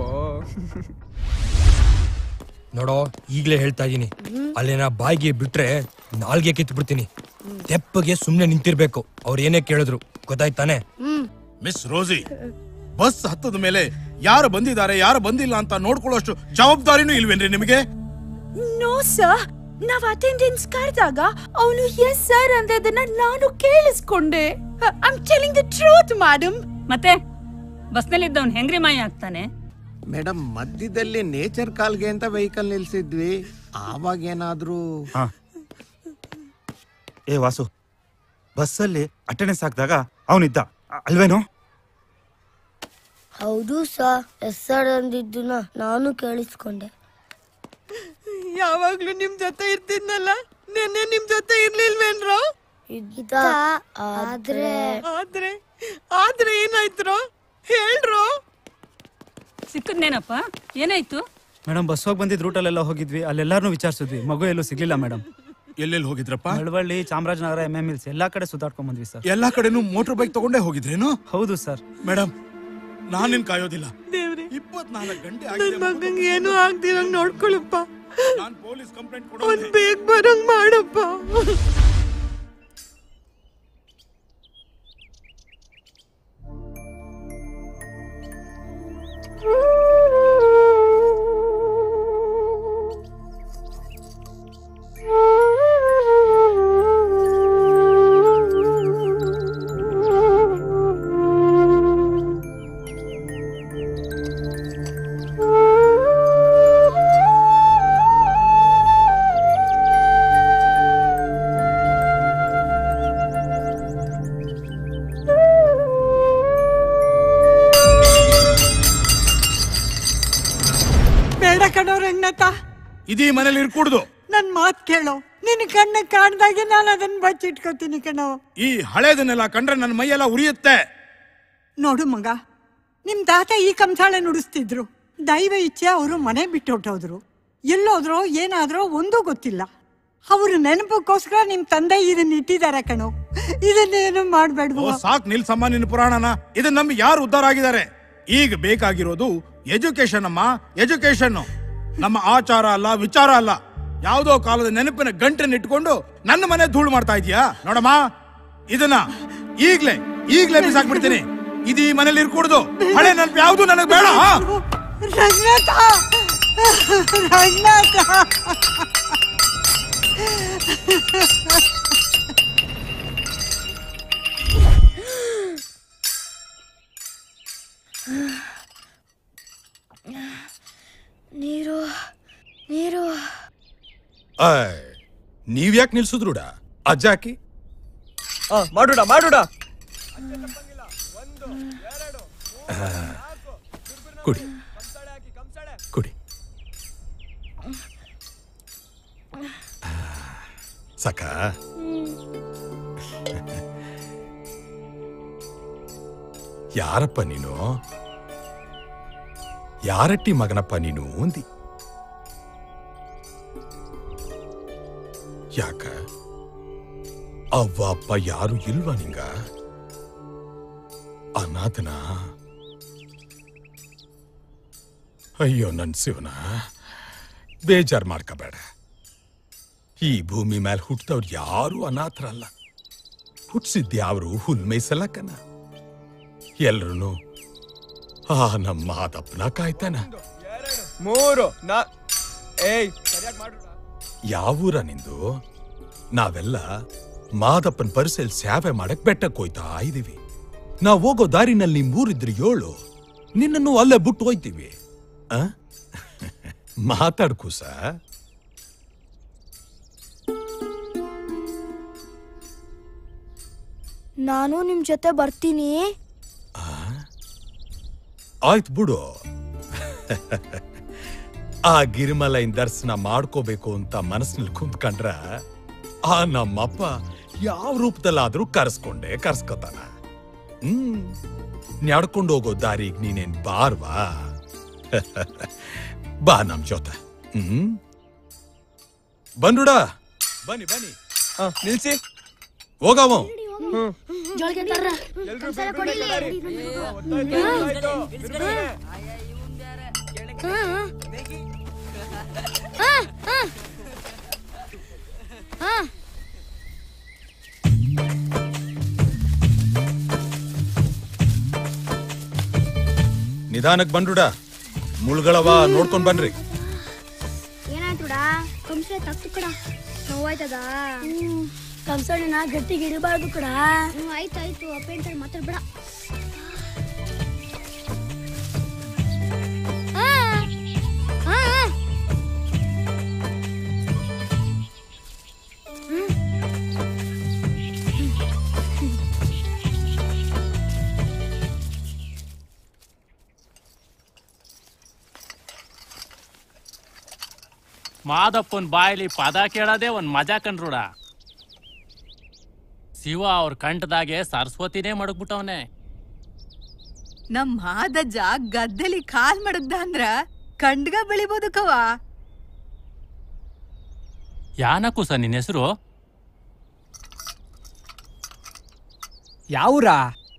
[SPEAKER 10] ನೋಡೋ ಈಗ್ಲೇ ಹೇಳ್ತಾ ಇದೀನಿ ಅಲ್ಲೇನ ಬಾಯಿಗೆ ಬಿಟ್ರೆ ನಾಲ್ಗೆ ಕಿತ್ತು ಬಿಡ್ತೀನಿ ತೆಪ್ಪಗೆ ಸುಮ್ನೆ ನಿಂತಿರ್ಬೇಕು ಅವ್ರು ಏನೇ ಕೇಳಿದ್ರು ಗೊತ್ತಾಯ್ತಾನೆ
[SPEAKER 4] ಮಿಸ್ ರೋಸಿ ಬಸ್ ಹತ್ತದ ಮೇಲೆ ಯಾರು ಬಂದಿದ್ದಾರೆ ಯಾರು ಬಂದಿಲ್ಲ ಅಂತ ನೋಡ್ಕೊಳ್ಳೋಷ್ಟು ಜವಾಬ್ದಾರಿನೂ ಇಲ್ವೇನ್ರಿ ನಿಮಗೆ
[SPEAKER 3] ನೋ ಸರ್ ನಾವ್ ಅಟೆಂಡೆನ್ಸ್ ಕರೆದಾಗ ಅವನು ಎಸ್ ಸರ್ ಅಂದದನ್ನ ನಾನು ಕೇಳಿಸ್ಕೊಂಡೆ I telling the truth madam
[SPEAKER 14] ಮತ್ತೆ ಬಸ್ನಲ್ಲಿದ್ದವನ್ ಹೆಂಗ್ರಿ ಮಾಯ ಆಗ್ತಾನೆ
[SPEAKER 15] ಮೇಡಮ್ ಮಧ್ಯದಲ್ಲಿ ನೇಚರ್ ಕಾಲ್ಗೆ ಅಂತ ವೆಹಿಕಲ್ ನಿಲ್ಸಿದ್ವಿ ಆವಾಗ ಏನಾದ್ರೂ
[SPEAKER 16] ಹಾ ಏ ವಾಸು ಬಸ್ಸಲ್ಲಿ ಅಟೆಂಡೆನ್ಸ್ ಹಾಕಿದಾಗ ಅವನಿದ್ದ ಅಲ್ವೇನೋ
[SPEAKER 8] ಹೌದು ಸಾ ಎಸ್ಸರ್ ಅಂದಿದ್ದನ್ನ ನಾನು ಕೇಳಿಸ್ಕೊಂಡೆ
[SPEAKER 17] ಯಾವಾಗ್ಲೂ ನಿಮ್ ಜೊತೆ ಇರ್ತಿದ್ನಲ್ಲ ನಿನ್ನೆ ನಿಮ್ ಜೊತೆ ಇರ್ಲಿಲ್ವೇನ್ರೋ
[SPEAKER 8] ಇದ್ದ ಆದ್ರೆ
[SPEAKER 17] ಆದ್ರೆ ಆದ್ರೆ ಏನಾಯ್ತ್ರೋ ಹೇಳ್ರೋ
[SPEAKER 14] ಸಿಕ್ಕದ್ನೇನಪ್ಪ ಏನಾಯ್ತು
[SPEAKER 18] ಮೇಡಮ್ ಬಸ್ ಹೋಗಿ ಬಂದಿದ್ ರೂಟಲ್ಲೆಲ್ಲ ಹೋಗಿದ್ವಿ ಅಲ್ಲೆಲ್ಲಾರನು ವಿಚಾರಿಸಿದ್ವಿ ಮಗು ಎಲ್ಲೂ ಸಿಗ್ಲಿಲ್ಲ ಮೇಡಮ್
[SPEAKER 4] ಎಲ್ಲೆಲ್ಲಿ ಹೋಗಿದ್ರಪ್ಪ
[SPEAKER 18] Malavalli Chamarajanagar M M hills ಎಲ್ಲಾ ಕಡೆ ಸುತ್ತಾಡ್ಕೊಂಡ್ ಬಂದ್ವಿ ಸರ್
[SPEAKER 4] ಎಲ್ಲಾ ಕಡೆನೂ ಮೋಟರ್ ಬೈಕ್ ತಗೊಂಡೇ ಹೋಗಿದ್ರೇನು
[SPEAKER 18] ಹೌದು ಸರ್
[SPEAKER 4] ಮೇಡಮ್ ನಾನಿನ್ ಕಾಯೋದಿಲ್ಲ
[SPEAKER 17] ದೇವ್ರೆ
[SPEAKER 4] ಇಪ್ಪತ್ನಾಲ್ಕು ಗಂಟೆ
[SPEAKER 17] ನನ್ ಮಗಂಗೆ ಏನು ಆಗ್ದಿರಂಗ್ ನೋಡ್ಕೊಳಪ್ಪ
[SPEAKER 4] ನಾನ್ ಪೊಲೀಸ್ ಕಂಪ್ಲೇಂಟ್
[SPEAKER 17] ಅವ್ನ್ ಬೇಗ ಬರಂಗ್ ಮಾಡಪ್ಪ
[SPEAKER 2] ಬೇಡ ಕಣೋ ರಂಗನಾಥ
[SPEAKER 4] ಇದೀ ಮನೇಲಿ ಇರ್ಕೂಡ್ದು
[SPEAKER 2] ನನ್ ಮಾತ್ ಕೇಳೋ ನಿನ್ ಕಣ್ಣ ಕಾಣ್ದಾಗೆ ನಾನು ಅದನ್ನ ಬಚ್ಚಿಟ್ಕೋತೀನಿ ಕಣೋ
[SPEAKER 4] ಈ ಹಳೇದನ್ನೆಲ್ಲ ಕಂಡ್ರೆ ನನ್ನ ಮೈಯೆಲ್ಲ ಉರಿಯುತ್ತೆ
[SPEAKER 2] ನೋಡು ಮಗ ನಿಮ್ ತಾತ ಈ ಕಂಸಾಳೆ ನುಡಿಸ್ತಿದ್ರು ದೈವ ಇಚ್ಛೆ ಅವರು ಮನೆ ಬಿಟ್ಟು ಹೊಟ್ಟೋದ್ರು ಎಲ್ಲೋದ್ರೋ ಏನಾದ್ರೋ ಒಂದೂ ಗೊತ್ತಿಲ್ಲ ಅವ್ರ ನೆನಪಕ್ಕೋಸ್ಕರ ನಿಮ್ ತಂದೆ ಇದನ್ನ ಇಟ್ಟಿದ್ದಾರೆ ಕಣೋ ಇದನ್ನೇನು
[SPEAKER 4] ಓ
[SPEAKER 2] ಮಾಡ್ಬೇಡ್ವು
[SPEAKER 4] ಸಾಕ್ ನಿಲ್ಸಮ್ಮ ನಿನ್ನ ಪುರಾಣನ ಇದನ್ನ ನಂಬಿ ಯಾರು ಉದ್ಧಾರ ಆಗಿದ್ದಾರೆ ಈಗ ಬೇಕಾಗಿರೋದು ಎಜುಕೇಶನ್ ಅಮ್ಮ ಎಜುಕೇಶನ್ ನಮ್ಮ ಆಚಾರ ಅಲ್ಲ ವಿಚಾರ ಅಲ್ಲ ಯಾವುದೋ ಕಾಲದ ನೆನಪಿನ ಗಂಟನ್ನು ಇಟ್ಕೊಂಡು ನನ್ನ ಮನೆ ಧೂಳು ಮಾಡ್ತಾ ಇದೀಯಾ ನೋಡಮ್ಮ ಇದನ್ನ ಈಗ್ಲೇ ಈಗ್ಲೇ ಬಿಸಾಕ್ಬಿಡ್ತೀನಿ ಇದು ಈ ಮನೇಲಿ ಇರ್ಕೂಡ್ದು ಹಳೆ ನೆನಪು ಯಾವುದು ನನಗೆ ಬೇಡ ಹಾ?
[SPEAKER 2] ರಂಗನಾಥ ರಂಗನಾಥ
[SPEAKER 1] ನೀರು ನೀರು
[SPEAKER 13] ಆಯ್ ನೀವ್ಯಾಕೆ ನಿಲ್ಸುದ್ರುಡ ಅಜ್ಜಾಕಿ
[SPEAKER 12] ಮಾಡುಡ ಮಾಡುಡ
[SPEAKER 13] ಕುಡಿ ಕುಡಿ ಸಾಕ ಯಾರಪ್ಪ ನೀನು ಯಾರಟ್ಟಿ ಮಗನಪ್ಪ ನೀನು ಅಂದಿ ಯಾಕ ಅವ್ವ ಅಪ್ಪ ಯಾರು ಇಲ್ವಾ ನಿಂಗ ಅನಾಥನ ಅಯ್ಯೋ ನನ್ ಶಿವನ ಬೇಜಾರ್ ಮಾಡ್ಕೋಬೇಡ ಈ ಭೂಮಿ ಮೇಲೆ ಹುಟ್ಟಿದವ್ರು ಯಾರು ಅನಾಥರಲ್ಲ ಹುಟ್ಟಿಸಿದ್ಯಾವ್ರು ಹುಲ್ ಮೇಯ್ಸಲಕ್ಕನ ಎಲ್ರು ಆ ನಮ್ಮ ಮಾದಪ್ಪನ ಕಾಯ್ತಾನ
[SPEAKER 12] ಮೂರು ನಾ ಏಯ್ ಸರಿಯಾಗಿ ಮಾಡು
[SPEAKER 13] ಯಾವೂರ ನಿಂದು ನಾವೆಲ್ಲ ಮಾದಪ್ಪನ ಪರಿಸೆಲ್ ಸೇವೆ ಮಾಡಕ್ ಬೆಟ್ಟಕ್ಕೆ ಹೋಯ್ತಾ ಇದೀವಿ ನಾವ್ ಹೋಗೋ ದಾರಿನಲ್ಲಿ ಮೂರಿದ್ರೆ ಏಳು ನಿನ್ನನ್ನು ಅಲ್ಲೇ ಬಿಟ್ಟು ಹೋಯ್ತೀವಿ ಆ? ಮಾತಾಡ್ಕೂಸ
[SPEAKER 1] ನಾನು ನಿಮ್ ಜೊತೆ ಬರ್ತೀನಿ
[SPEAKER 13] ಆಯ್ತು ಬಿಡು ಆ ಗಿರಿಮಲೈನ್ ದರ್ಶನ ಮಾಡ್ಕೋಬೇಕು ಅಂತ ಮನಸ್ಸಿನಲ್ಲಿ ಕುಂತ್ಕೊಂಡ್ರ ಆ ನಮ್ಮಪ್ಪ ಯಾವ ರೂಪದಲ್ಲಾದ್ರೂ ಕರ್ಸ್ಕೊಂಡೆ ಕರ್ಸ್ಕೊತಾನ ಹ್ಮ್ ನಡ್ಕೊಂಡು ಹೋಗೋ ದಾರಿಗ್ ನೀನೇನ್ ಬಾರ್ವಾ ಬಾ ನಮ್ ಜೊತೆ ಹ್ಮ್ ಬಂದುಡ ಬನ್ನಿ ಬನ್ನಿ
[SPEAKER 12] ನಿಲ್ಸಿ
[SPEAKER 13] ಹೋಗವ
[SPEAKER 8] ಜೋಳಿಗೆ ತರ್ರ. ಒಂದ್ಸಲ ಕೊಡಿಲಿ. ಹಾ, ಹಾ. ಹಾ, ಹಾ. ಹಾ.
[SPEAKER 13] ನಿಧಾನಕ್ ಬಂದುಡ ಮುಳ್ಗಳವ ನೋಡ್ಕೊಂಡ್ ಬನ್ರಿ
[SPEAKER 8] ಏನಾಯ್ತುಡಾ ಕಂಸ ತಕ್ತು ಕಡ ನೋವಾಯ್ತದ ಕಂಸಣ್ಣ ಗಟ್ಟಿಗೆ ಇಡಬಾರ್ದು ಕಡ ಆಯ್ತಾಯ್ತು ಅಪ್ಪೇಂತ ಮಾತಾಡ್ಬೇಡ ಆ, ಆ, ಆ.
[SPEAKER 15] ಮಾದಪ್ಪನ್ ಬಾಯಲ್ಲಿ ಪದ ಕೇಳೋದೇ ಒಂದ್ ಮಜಾ ಕಣ್ರುಡ ಶಿವ ಅವ್ರ ಕಂಠದಾಗೆ ಸರಸ್ವತಿನೇ ಮಡಗ್ಬಿಟ್ಟವನೆ
[SPEAKER 17] ನಮ್ ಮಾದಜ್ಜ ಗದ್ದೆಲಿ ಕಾಲ್ ಮಡಗ್ದ ಅಂದ್ರ ಕಂಡ್ಗ ಬೆಳಿಬೋದು ಕವ
[SPEAKER 15] ಯಾನಕ್ಕೂ ಸರ್ ನಿನ್ನ ಹೆಸರು
[SPEAKER 19] ಯಾವ್ರ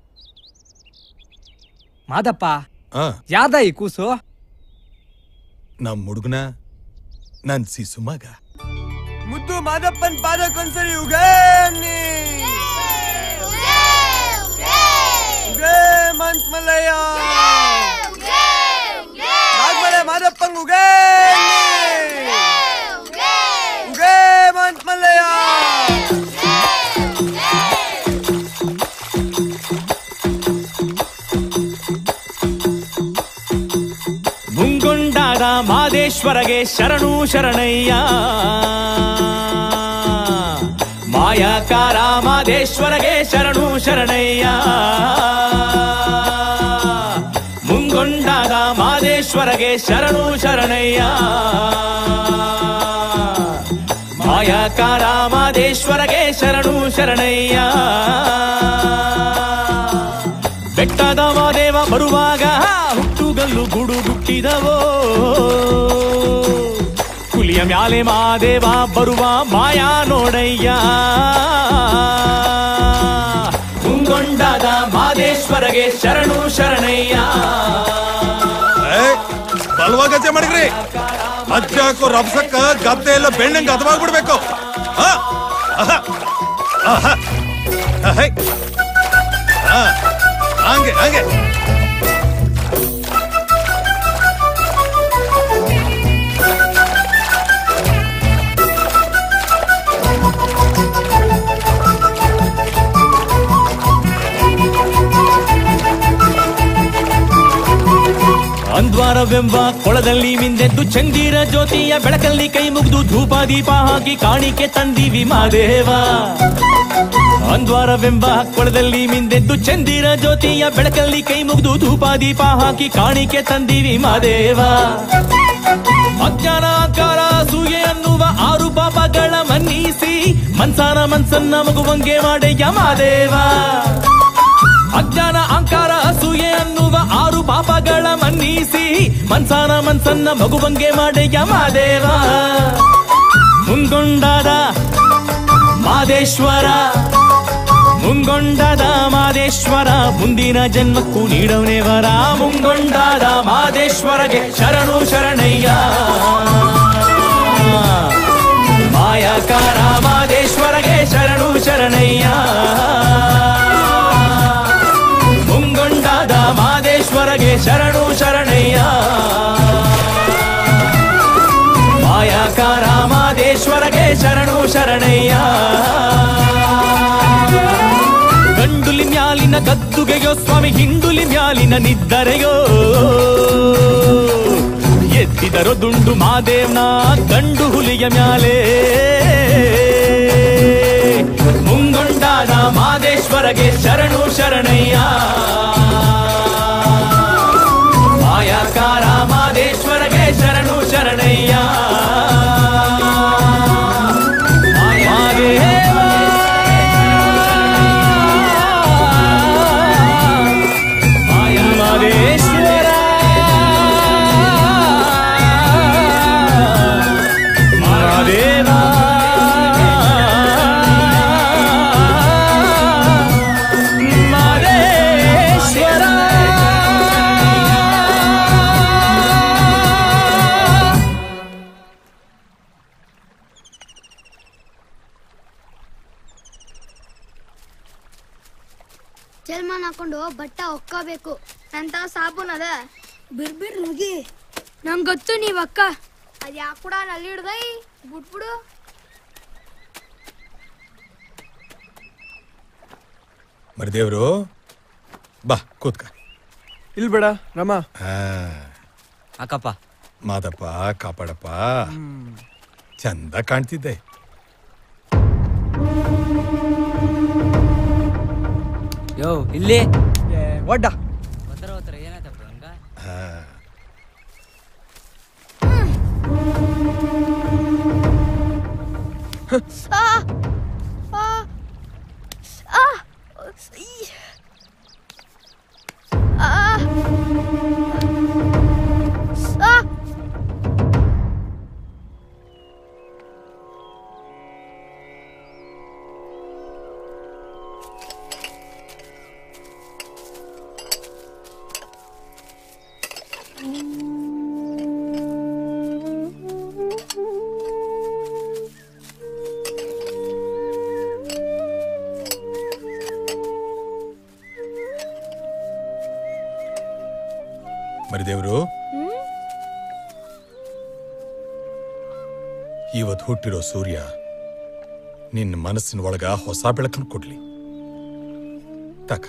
[SPEAKER 19] ಮಾದಪ್ಪ
[SPEAKER 13] ಆ
[SPEAKER 19] ಯಾದ ಈ ಕೂಸು
[SPEAKER 13] ನಮ್ ಹುಡುಗನ ನನ್ ಸಿಸು ಮಗ
[SPEAKER 12] ಮುದ್ದು ಮಾದಪ್ಪನ್ ಪಾದಕ್ಕೊಂದ್ಸರಿ ಉಗೇನಿ ಉಗೇ ಮಂತ್ ಮಲ್ಲಯ್ಯ ನಾಗ್ಮಲೆ ಮಾದಪ್ಪಂಗ್ ಉಗೇನಿ ಉಗೇ ಮಂತ್ ಮಲ್ಲಯ್ಯ
[SPEAKER 11] ಮುಂಗೊಂಡಾದ ಮಾದೇಶ್ವರಗೆ ಶರಣು ಶರಣಯ್ಯ ಮಾಯಾಕಾರ ಮಾದೇಶ್ವರಗೆ ಶರಣು ಶರಣಯ್ಯ ಮುಂಗೊಂಡಾದ ಮಾದೇಶ್ವರಗೆ ಶರಣು ಶರಣಯ್ಯ ಮಾಯಾಕಾರ ಮಾದೇಶ್ವರಗೆ ಶರಣು ಶರಣಯ್ಯ ಬೆಟ್ಟದ ಮಾದೇವ ಬರುವಾಗ ಹುಟ್ಟುಗಲ್ಲು ಗುಡು ಗುಟ್ಟಿದವೋ ಹುಲಿಯ ಮ್ಯಾಲೆ ಮಾದೇವ ಬರುವ ಮಾಯಾ ನೋಡಯ್ಯ ಮುಂಗೊಂಡಾದ ಮಾದೇಶ್ವರಗೆ ಶರಣು ಶರಣಯ್ಯ
[SPEAKER 13] ಬಲವಾಗ ಗಜ್ಜೆ ಮಾಡಿದ್ರಿ ಅಜ್ಜ ಹಾಕೋ ರಬ್ಸಕ್ಕ ಗದ್ದೆ ಎಲ್ಲ ಬೆಣ್ಣಂಗ್ ಹದವಾಗ್ಬಿಡ್ಬೇಕು ಆ? ಆಹಾ. ಆಹಾ. ಆಹೈ. ಆ. ಹಂಗೆ ಹಂಗೆ
[SPEAKER 11] ಅಂದ್ವಾರವೆಂಬ ಕೊಳದಲ್ಲಿ ಮಿಂದೆದ್ದು ಚಂದಿರ ಜ್ಯೋತಿಯ ಬೆಳಕಲ್ಲಿ ಕೈ ಮುಗಿದು ಧೂಪ ದೀಪ ಹಾಕಿ ಕಾಣಿಕೆ ತಂದಿವಿ ಮಾದೇವ ಅಂದ್ವಾರವೆಂಬ ಕೊಳದಲ್ಲಿ ಮಿಂದೆದ್ದು ಚಂದಿರ ಜ್ಯೋತಿಯ ಬೆಳಕಲ್ಲಿ ಕೈ ಮುಗಿದು ಧೂಪ ದೀಪ ಹಾಕಿ ಕಾಣಿಕೆ ತಂದಿವಿ ಮಾದೇವ ಅಜ್ಞಾನ ಆಕಾರ ಸೂಯೆ ಅನ್ನುವ ಆರು ಪಾಪಗಳ ಮನ್ನಿಸಿ ಮನ್ಸಾನ ಮನ್ಸನ್ನ ಮಗುವಂಗೆ ಮಾಡಯ್ಯ ಮಾದೇವ ಅಜ್ಞಾನ ಅಹಂಕಾರ ಅಸೂಯೆ ಅನ್ನುವ ಆರು ಪಾಪಗಳ ಮನ್ನಿಸಿ ಮನ್ಸಾನ ಮನ್ಸನ್ನ ಮಗುವಂಗೆ ಮಾಡಯ್ಯ ಮಾದೇವ ಮುಂಗೊಂಡಾದ ಮಾದೇಶ್ವರ ಮುಂಗೊಂಡಾದ ಮಾದೇಶ್ವರ ಮುಂದಿನ ಜನ್ಮಕ್ಕೂ ನೀಡವನೇ ವರ ಮುಂಗೊಂಡಾದ ಮಾದೇಶ್ವರಗೆ ಶರಣು ಶರಣಯ್ಯ ಮಾಯಾಕಾರ ಮಾದೇಶ್ವರಗೆ ಶರಣು ಶರಣಯ್ಯ ಮುಂಗೊಂಡಾದ ಮಾದೇಶ್ವರಗೆ ಶರಣು ಶರಣಯ್ಯ ಮಾಯಾಕಾರ ಮಾದೇಶ್ವರಗೆ ಶರಣು ಶರಣಯ್ಯ ಗಂಡುಲಿ ಮ್ಯಾಲಿನ ಗದ್ದುಗೆಯೋ ಸ್ವಾಮಿ ಹಿಂಡುಲಿ ಮ್ಯಾಲಿನ ನಿದ್ದರೆಯೋ ಎತ್ತಿದರೋ ದುಂಡು ಮಾದೇವ್ನ ಗಂಡು ಹುಲಿಯ ಮ್ಯಾಲೆ ಮುಂಗೊಂಡಾದ ಮಾದೇಶ್ವರಗೆ ಶರಣು ಶರಣಯ್ಯ ಮಾಯಾಕಾರ ಮಾದೇಶ್ವರಗೆ ಶರಣು ಶರಣಯ್ಯ ಮಾದೇವ ಮಾದೇಶ್ವರ ಮಾದೇವ ಮಾದೇಶ್ವರ
[SPEAKER 8] ಜಲ್ಮಾನ್ ಹಾಕೊಂಡು ಬಟ್ಟ ಒಕ್ಕಬೇಕು ಅಂತ ಸಾಬೂನ್ ಅದ ಬಿರ್ಬಿರ್ ನುಗಿ ನಂಗ್ ಗೊತ್ತು ನೀವ್ ಅಕ್ಕ ಅದ್ ಯಾಕ್ ಕೂಡ ನಲ್ಲಿ ಹಿಡ್ದೈ ಬಿಟ್ಬಿಡು
[SPEAKER 13] ಮರಿದೇವ್ರು ಬಾ ಕೂತ್ಕ
[SPEAKER 12] ಇಲ್ ಬೇಡ ರಮ
[SPEAKER 13] ಅಕ್ಕಪ್ಪ ಮಾದಪ್ಪ ಕಾಪಾಡಪ್ಪ ಚಂದ ಕಾಣ್ತಿದ್ದೆ
[SPEAKER 12] ಯೋ ಇಲ್ಲಿ ಒಡ್ಡ
[SPEAKER 13] ಆ.
[SPEAKER 1] ಆ, ಆ, ಆ, ಈ. ಆ, ಆ.
[SPEAKER 13] ಮರಿದೇವ್ರು ಇವತ್ತು ಹುಟ್ಟಿರೋ ಸೂರ್ಯ ನಿನ್ನ ಮನಸ್ಸಿನ ಒಳಗ ಹೊಸ ಬೆಳಕನ್ನು ಕೊಡ್ಲಿ ತಕ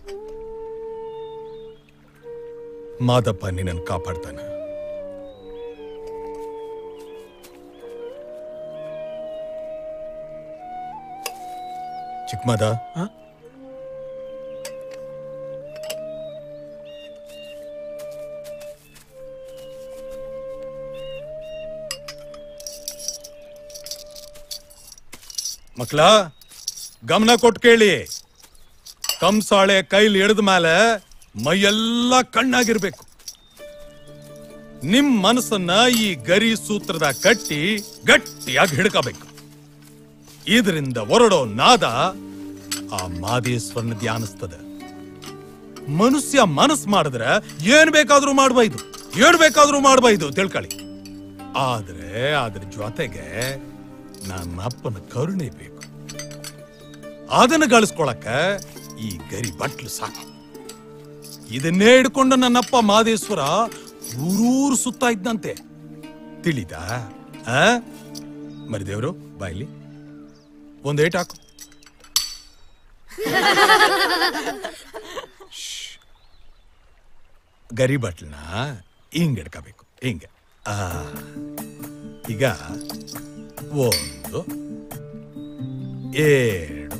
[SPEAKER 13] ಮಾದಪ್ಪ ನಿನ್ನನ್ನು ಕಾಪಾಡ್ತಾನೆ ಚಿಕ್ಕಮಾದ ಮಕ್ಳ ಗಮನ ಕೊಟ್ಟು ಕೇಳಿ ಕಂಸಾಳೆ ಕೈಲಿ ಹಿಡಿದ ಮೇಲೆ ಮೈಯೆಲ್ಲ ಕಣ್ಣಾಗಿರ್ಬೇಕು ನಿಮ್ ಮನಸ್ಸನ್ನ ಈ ಗರಿ ಸೂತ್ರದ ಕಟ್ಟಿ ಗಟ್ಟಿಯಾಗಿ ಹಿಡ್ಕಬೇಕು ಇದರಿಂದ ಹೊರಡೋ ನಾದ ಆ ಮಾದೇಶ್ವರನ ಧ್ಯಾನಿಸ್ತದೆ ಮನುಷ್ಯ ಮನಸ್ ಮಾಡಿದ್ರೆ ಏನ್ ಬೇಕಾದ್ರೂ ಮಾಡ್ಬೈದು ಏನ್ ಬೇಕಾದ್ರೂ ಮಾಡ್ಬೈದು ತಿಳ್ಕೊಳ್ಳಿ ಆದ್ರೆ ಅದ್ರ ಜೊತೆಗೆ ನನ್ನ ಅಪ್ಪನ ಕರುಣೆ ಬೇಕು ಅದನ್ನ ಗಳಿಸ್ಕೊಳಕ ಈ ಗರಿ ಬಟ್ಲು ಸಾಕು ಇದನ್ನೇ ಹಿಡ್ಕೊಂಡು ನನ್ನಪ್ಪ ಮಾದೇಶ್ವರ ಊರೂರು ಸುತ್ತಾ ಇದ್ದಂತೆ ತಿಳಿದ ಆ ಮರಿದೇವ್ರು ಬಾಯ್ಲಿ ಒಂದ್ ಏಟ್ ಹಾಕು ಗರಿ ಬಟ್ಲನ್ನ ಹಿಂಗ್ ಹಿಡ್ಕೋಬೇಕು ಹಿಂಗೆ ಆ ಈಗ ಒಂದು ಎರಡು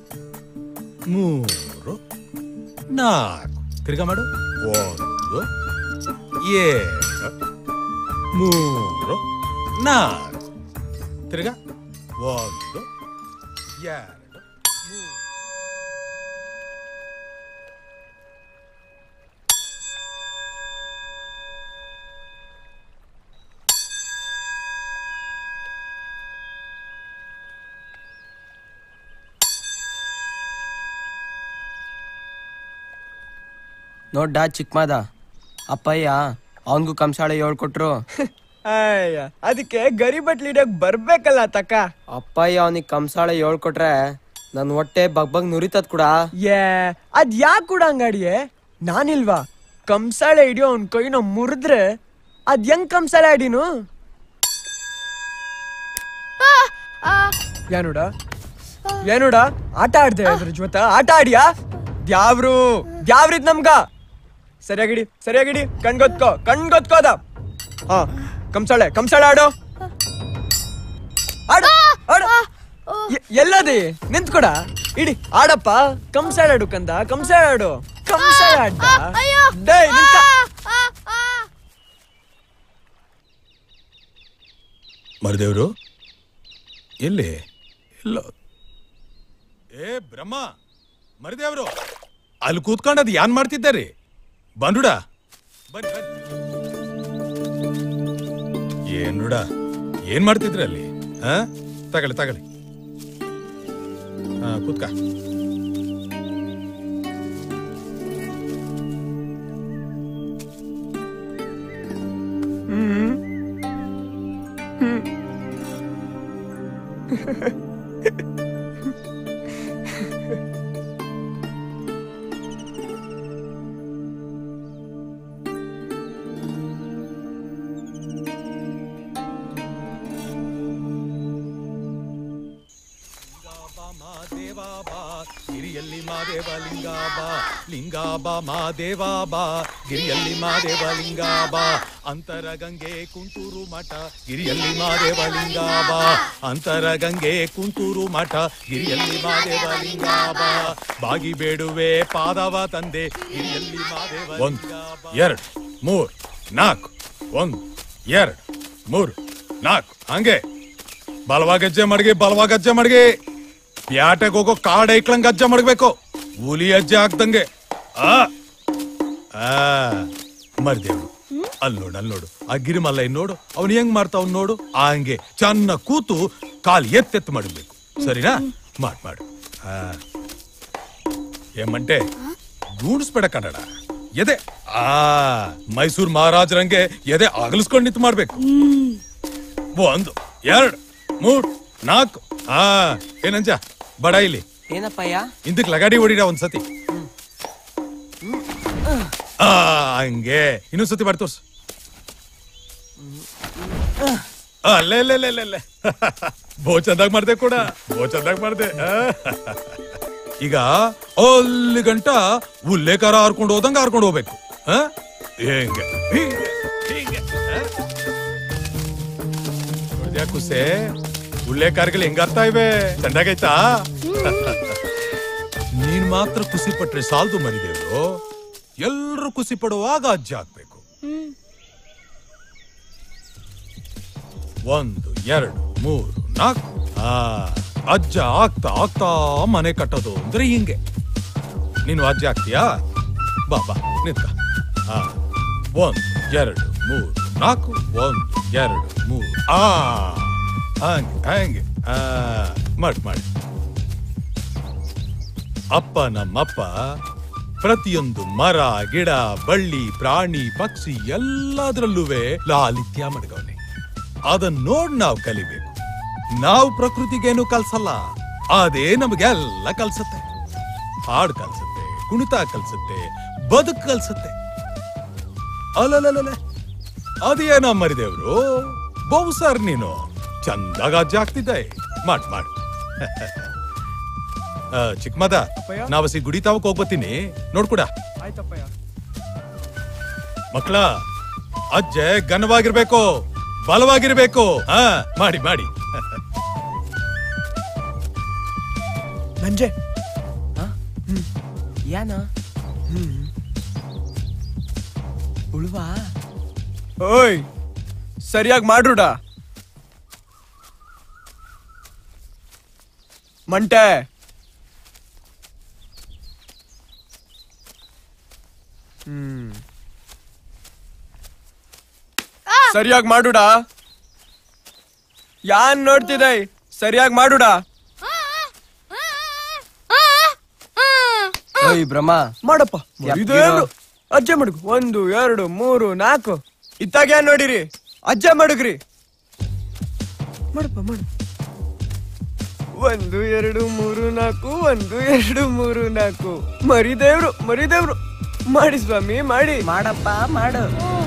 [SPEAKER 13] ಮೂರು ನಾಲ್ಕು ತಿರ್ಗಾ ಮಾಡು ಒಂದು ಎರಡು ಮೂರು ನಾಲ್ಕು ತಿರ್ಗಾ ಒಂದು ಎರಡು
[SPEAKER 12] ನೋಡ್ಡ ಚಿಕ್ಕಮಾದ ಅಪ್ಪಯ್ಯ ಅವನ್ಗೂ ಕಂಸಾಳೆ ಹೇಳ್ಕೊಟ್ರು
[SPEAKER 19] ಅಯ್ಯ ಅದಕ್ಕೆ ಗರಿ ಬಟ್ಲಿ ಹಿಡಿಯಕ್ ಬರ್ಬೇಕಲ್ಲ ತಕ್ಕ
[SPEAKER 12] ಅಪ್ಪಯ್ಯ ಅವನಿಗೆ ಕಂಸಾಳೆ ಹೇಳ್ಕೊಟ್ರೆ ನನ್ ಹೊಟ್ಟೆ ಬಗ್ ಬಗ್ ನುರಿತದ್ ಕೂಡ
[SPEAKER 19] ಏ ಅದ್ ಯಾಕ್ ಕೂಡ ಅಂಗಡಿಯೇ ನಾನಿಲ್ವಾ ಕಂಸಾಳೆ ಹಿಡಿಯೋ ಅವ್ನ್ ಕೈನ ಮುರಿದ್ರೆ ಅದ್ ಹೆಂಗ್ ಕಂಸಾಳೆ ಹಿಡಿನು ಏನೋಡ ಏನೋಡ ಆಟ ಆಡ್ದೆ ಅದ್ರ ಜೊತೆ ಆಟ ಆಡಿಯಾ ದ್ಯಾವ್ರು ದ್ಯಾವ್ರಿದ್ ನಮ್ಗ ಸರಿಯಾಗಿಡಿ ಸರಿಯಾಗಿಡಿ ಕಣ್ಗೊತ್ಕೋ ಕಣ್ಗೊತ್ಕೋದ ಹಾ ಕಂಸಾಳೆ ಕಂಸಾಳೆ ಆಡೋ ಆಡು ಆಡು ಎ- ಎಲ್ಲದಿ ನಿಂತ್ಕೊಡ ಇಡಿ ಆಡಪ್ಪ ಕಂಸಾಳೆ ಆಡು ಕಂದ ಕಂಸಾಳೆ ಆಡು ಕಂಸಾಳೆ ಆಡ್ದ ಡೇಯ್ ನಿಂತ್ಕ
[SPEAKER 13] ಮರದೇವ್ರು ಎಲ್ಲಿ ಇಲ್ಲ ಏ ಬ್ರಹ್ಮ ಮರದೇವ್ರು ಅಲ್ಲಿ ಕೂತ್ಕೊಂಡದ್ ಯಾನ್ ಮಾಡ್ತಿದ್ದಾರಿ ಬಂದುಡ ಬನ್ನಿ ಬನ್ನಿ ಏನುಡ ಏನ್ ಮಾಡ್ತಿದ್ರಿ ಅಲ್ಲಿ ಹಾ ತಗೊಳ್ಳಿ ತಗೊಳ್ಳಿ ಹಾ ಕೂತ್ಕ
[SPEAKER 19] ಹ್ಮ್ ಹ್ಮ್
[SPEAKER 13] ಗಿರಿಯಲ್ಲಿ ಮಾದೇವ ಲಿಂಗಾಬಾ ಲಿಂಗಾಬಾ ಮಾದೇವಾಬಾ ಗಿರಿಯಲ್ಲಿ ಮಾದೇವ ಲಿಂಗಾಬಾ ಅಂತರ ಗಂಗೆ ಕುಂಟೂರು ಮಠ ಗಿರಿಯಲ್ಲಿ ಮಾದೇವ ಲಿಂಗಾಬಾ ಅಂತರ ಗಂಗೆ ಕುಂಟೂರು ಮಠ ಗಿರಿಯಲ್ಲಿ ಮಾದೇವ ಲಿಂಗಾಬಾ ಬಾಗಿ ಬೇಡುವೆ ಪಾದವ ತಂದೆ ಗಿರಿಯಲ್ಲಿ ಮಾದೇವ ಒಂದು ಎರಡು ಮೂರ್ ನಾಲ್ಕು ಒಂದು ಎರಡು ಮೂರು ನಾಲ್ಕು ಹಂಗೆ ಬಲವಾಗಿ ಹೆಜ್ಜೆ ಮಡಗಿ ಬಲವಾಗಿ ಹೆಜ್ಜೆ ಮಡಗಿ ಪ್ಯಾಟೆಗೆ ಹೋಗೋ ಕಾಡ್ ಐಕ್ಳಂಗ್ ಹೆಜ್ಜೆ ಮಡಗ್ಬೇಕು ಹುಲಿ ಹೆಜ್ಜೆ ಹಾಕ್ದಂಗೆ ಆ ಆ ಮರ್ದೇವ್ರು ಅಲ್ಲಿ ನೋಡು ಅಲ್ಲಿ ನೋಡು ಆ ಗಿರಿಮಲ್ಲ ಇನ್ ನೋಡು ಅವ್ನು ಹೆಂಗ್ ಮಾಡ್ತಾವ್ ನೋಡು ಆ ಹಂಗೆ ಚೆನ್ನ ಕೂತು ಕಾಲ್ ಎತ್ತೆತ್ತು ಮಾಡಬೇಕು ಸರಿನಾ ಮಾಡ್ ಮಾಡು ಆ. ಏಮಂಟೆ ಗೂಡಿಸ್ಬೇಡ ಕನ್ನಡ ಎದೆ ಆ ಮೈಸೂರ್ ಮಹಾರಾಜರಂಗೆ ಎದೆ ಅಗಲಿಸ್ಕೊಂಡ್ ನಿಂತು ಮಾಡ್ಬೇಕು ಒಂದು ಎರಡು ಮೂರ್ ನಾಲ್ಕು ಆ ಏನಂಜ ಬಡ ಇಲ್ಲಿ
[SPEAKER 12] ಏನಪ್ಪಯ್ಯ
[SPEAKER 13] ಹಿಂದಕ್ ಲಗಾಡಿ ಹೊಡಿರ ಒಂದ್ಸತಿ ಆ ಹಂಗೆ ಇನ್ನೊಂದ್ ಸತಿ ಮಾಡಿ ತೋರ್ಸು ಆ, ಅಲ್ಲೇ ಅಲ್ಲೇ ಅಲ್ಲೇ ಅಲ್ಲೇ, ಅಲ್ಲೇ ಬೋ ಚಂದಾಗ್ ಮಾಡ್ದೆ ಕೂಡ ಬೋ ಚಂದಾಗ್ ಮಾಡ್ದೆ ಆ. ಈಗ ಅಲ್ಲಿ ಗಂಟ ಉಲ್ಲೇಖಾರ ಹಾರ್ಕೊಂಡು ಹೋದಂಗ ಹಾರ್ಕೊಂಡು ಹೋಗ್ಬೇಕು ಆ? ಹೆಂಗೆ ಹೀಗೆ ಹೀಗೆ ಆ? ನೋಡ್ದ್ಯಾ ಕುಸೆ ಉಲ್ಲೇಖಾರಗಳು ಹೆಂಗಾರ್ತಾ ಇವೆ ಚಂದಾಗೈತಾ ನೀನ್ ಮಾತ್ರ ಖುಷಿ ಪಟ್ರೆ ಸಾಲ್ದು ಮರಿದೇವ್ರು ಎಲ್ರು ಖುಷಿ ಪಡುವಾಗ ಅಜ್ಜ ಆಗ್ಬೇಕು ಒಂದು ಎರಡು ಮೂರು ನಾಲ್ಕು ಆ ಅಜ್ಜ ಆಗ್ತಾ ಆಗ್ತಾ ಮನೆ ಕಟ್ಟೋದು ಅಂದ್ರೆ ಹಿಂಗೆ ನೀನು ಅಜ್ಜ ಆಗ್ತೀಯಾ ಬಾ ಬಾ ನಿಂತ್ಕ ಆ ಒಂದು ಎರಡು ಮೂರು ನಾಲ್ಕು ಒಂದು ಎರಡು ಮೂರು ಆ ಹಂಗೆ ಹಂಗೆ ಆ ಮಾಡಿ ಮಾಡಿ ಅಪ್ಪ ನಮ್ಮಪ್ಪ ಪ್ರತಿಯೊಂದು ಮರ ಗಿಡ ಬಳ್ಳಿ ಪ್ರಾಣಿ ಪಕ್ಷಿ ಎಲ್ಲದರಲ್ಲೂವೆ ಲಾಲಿತ್ಯ ಮಡ್ಗವನೆ ಅದನ್ನ ನೋಡ್ ನಾವು ಕಲಿಬೇಕು ನಾವು ಪ್ರಕೃತಿಗೇನು ಕಲ್ಸಲ್ಲ ಅದೇ ನಮಗೆಲ್ಲ ಕಲ್ಸತ್ತೆ ಹಾಡು ಕಲ್ಸತ್ತೆ ಕುಣಿತ ಕಲ್ಸತ್ತೆ ಬದುಕು ಕಲ್ಸತ್ತೆ ಅಲ್ಲಲ್ಲ ಅದೇನೋ ಮರಿದೇವ್ರು ಬಹುಸಾರ್ ನೀನು ಚಂದಾಗ ಅಜ್ಜ ಆಗ್ತಿದ್ದೆ ಮಾಡ್ ಮಾಡ್ ಆ, ಚಿಕ್ಕಮದ ನಾವಸಿ ಗುಡಿ ತಾವಕ್ ಹೋಗ್ಬತ್ತೀನಿ ನೋಡ್ಕೊಡ
[SPEAKER 19] ಆಯ್ತಪ್ಪಯ್ಯ
[SPEAKER 13] ಮಕ್ಕಳ ಅಜ್ಜೆ ಘನವಾಗಿರ್ಬೇಕು ಬಲವಾಗಿರ್ಬೇಕು ಹಾ ಮಾಡಿ ಮಾಡಿ
[SPEAKER 19] ನಂಜೆ ಯಾನ ಉಳುವಾ ಓಯ್ ಸರಿಯಾಗಿ ಮಾಡ್ರುಡ ಮಂಟೆ ಹ್ಮ್ ಸರಿಯಾಗಿ ಮಾಡುಡ ಯಾನ್ ನೋಡ್ತಿದ್ದೆ ಸರಿಯಾಗಿ ಮಾಡುಡ ಓಯ್ ಬ್ರಹ್ಮ ಮಾಡಪ್ಪ ಮರಿದೇವ್ರು. ಅಜ್ಜೆ ಮಡಗು ಒಂದು ಎರಡು ಮೂರು ನಾಲ್ಕು ಇತ್ತಾಗ ಏನ್ ನೋಡಿರಿ ಅಜ್ಜೆ ಮಡಗ್ರಿ ಮಾಡಪ್ಪ ಮಾಡು ಒಂದು ಎರಡು ಮೂರು ನಾಲ್ಕು ಒಂದು ಎರಡು ಮೂರು ನಾಲ್ಕು ಮರಿದೇವ್ರು ಮರಿದೇವ್ರು ಮಾಡಿ ಸ್ವಾಮಿ ಮಾಡಿ ಮಾಡಪ್ಪ ಮಾಡು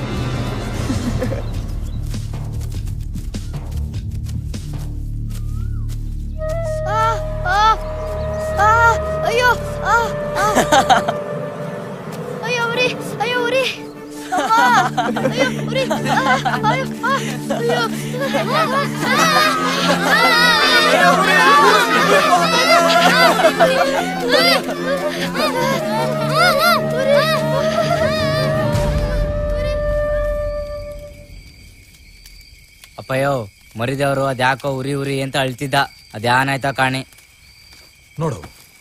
[SPEAKER 1] ಆ, ಆ, ಆ, ಅಯ್ಯೋ ಆ, ಆ. ಅಯ್ಯೋ ಉರಿ ಅಯ್ಯೋ ಉರಿ ಅಮ್ಮ, ಅಯ್ಯೋ ಉರಿ ಆ, ಅಯ್ಯೋ ಆ, ಅಯ್ಯೋ
[SPEAKER 20] ಅಪ್ಪಯ್ಯೋ ಮರಿದವರು ಅದ್ಯಾಕೋ ಉರಿ ಉರಿ ಅಂತ ಅಳ್ತಿದ್ದ ಅದ್ಯಾನಾಯ್ತಾ ಕಾಣಿ
[SPEAKER 13] ನೋಡು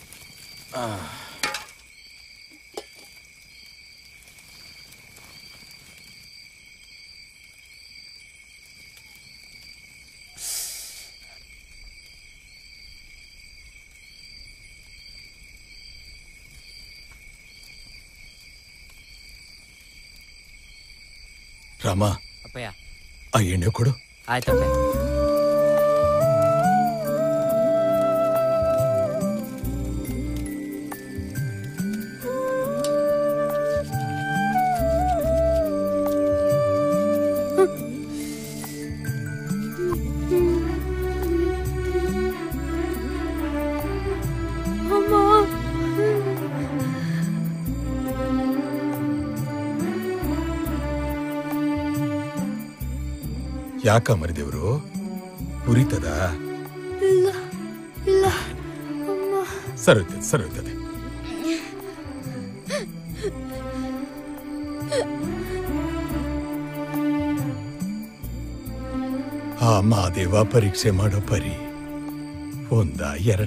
[SPEAKER 13] ರಾಮ
[SPEAKER 20] ಅಪ್ಪಯ್ಯ
[SPEAKER 13] ಆ ಎಣ್ಣೆ ಕೊಡು
[SPEAKER 20] ಆಯ್ತಪ್ಪ
[SPEAKER 13] ಯಾಕ ಮರಿದೇವ್ರು ಉರಿತದ
[SPEAKER 1] ಇಲ್ಲ ಇಲ್ಲ ಅಮ್ಮ
[SPEAKER 13] ಸರೋಯ್ತದೆ ಸರೋಯ್ತದೆ ಆ ಮಾದೇವ ಪರೀಕ್ಷೆ ಮಾಡೋ ಪರಿ ಒಂದ ಎರಡ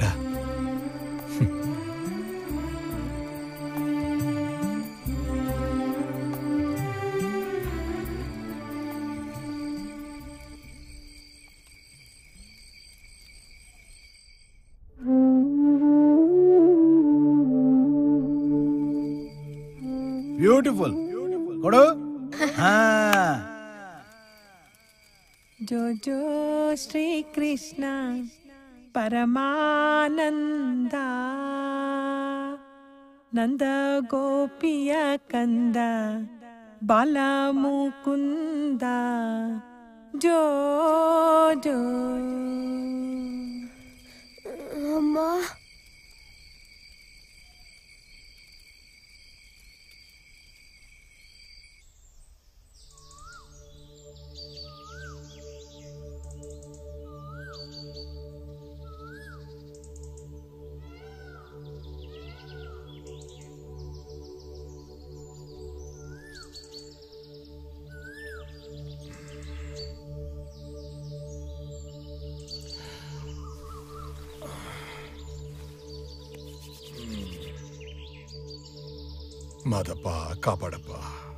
[SPEAKER 4] ಬ್ಯೂಟಿಫುಲ್ ಕೊಡು ಹಾ
[SPEAKER 17] ಜೋ ಜೋ ಶ್ರೀ ಕೃಷ್ಣ ಪರಮಾನಂದ ನಂದ ಗೋಪಿಯ ಕಂದ ಬಾಲ ಮುಕುಂದ ಜೋ ಜೋ
[SPEAKER 8] ಅಮ್ಮ
[SPEAKER 13] ಮಾದಪ್ಪ ಕಾಪಾಡಪ್ಪ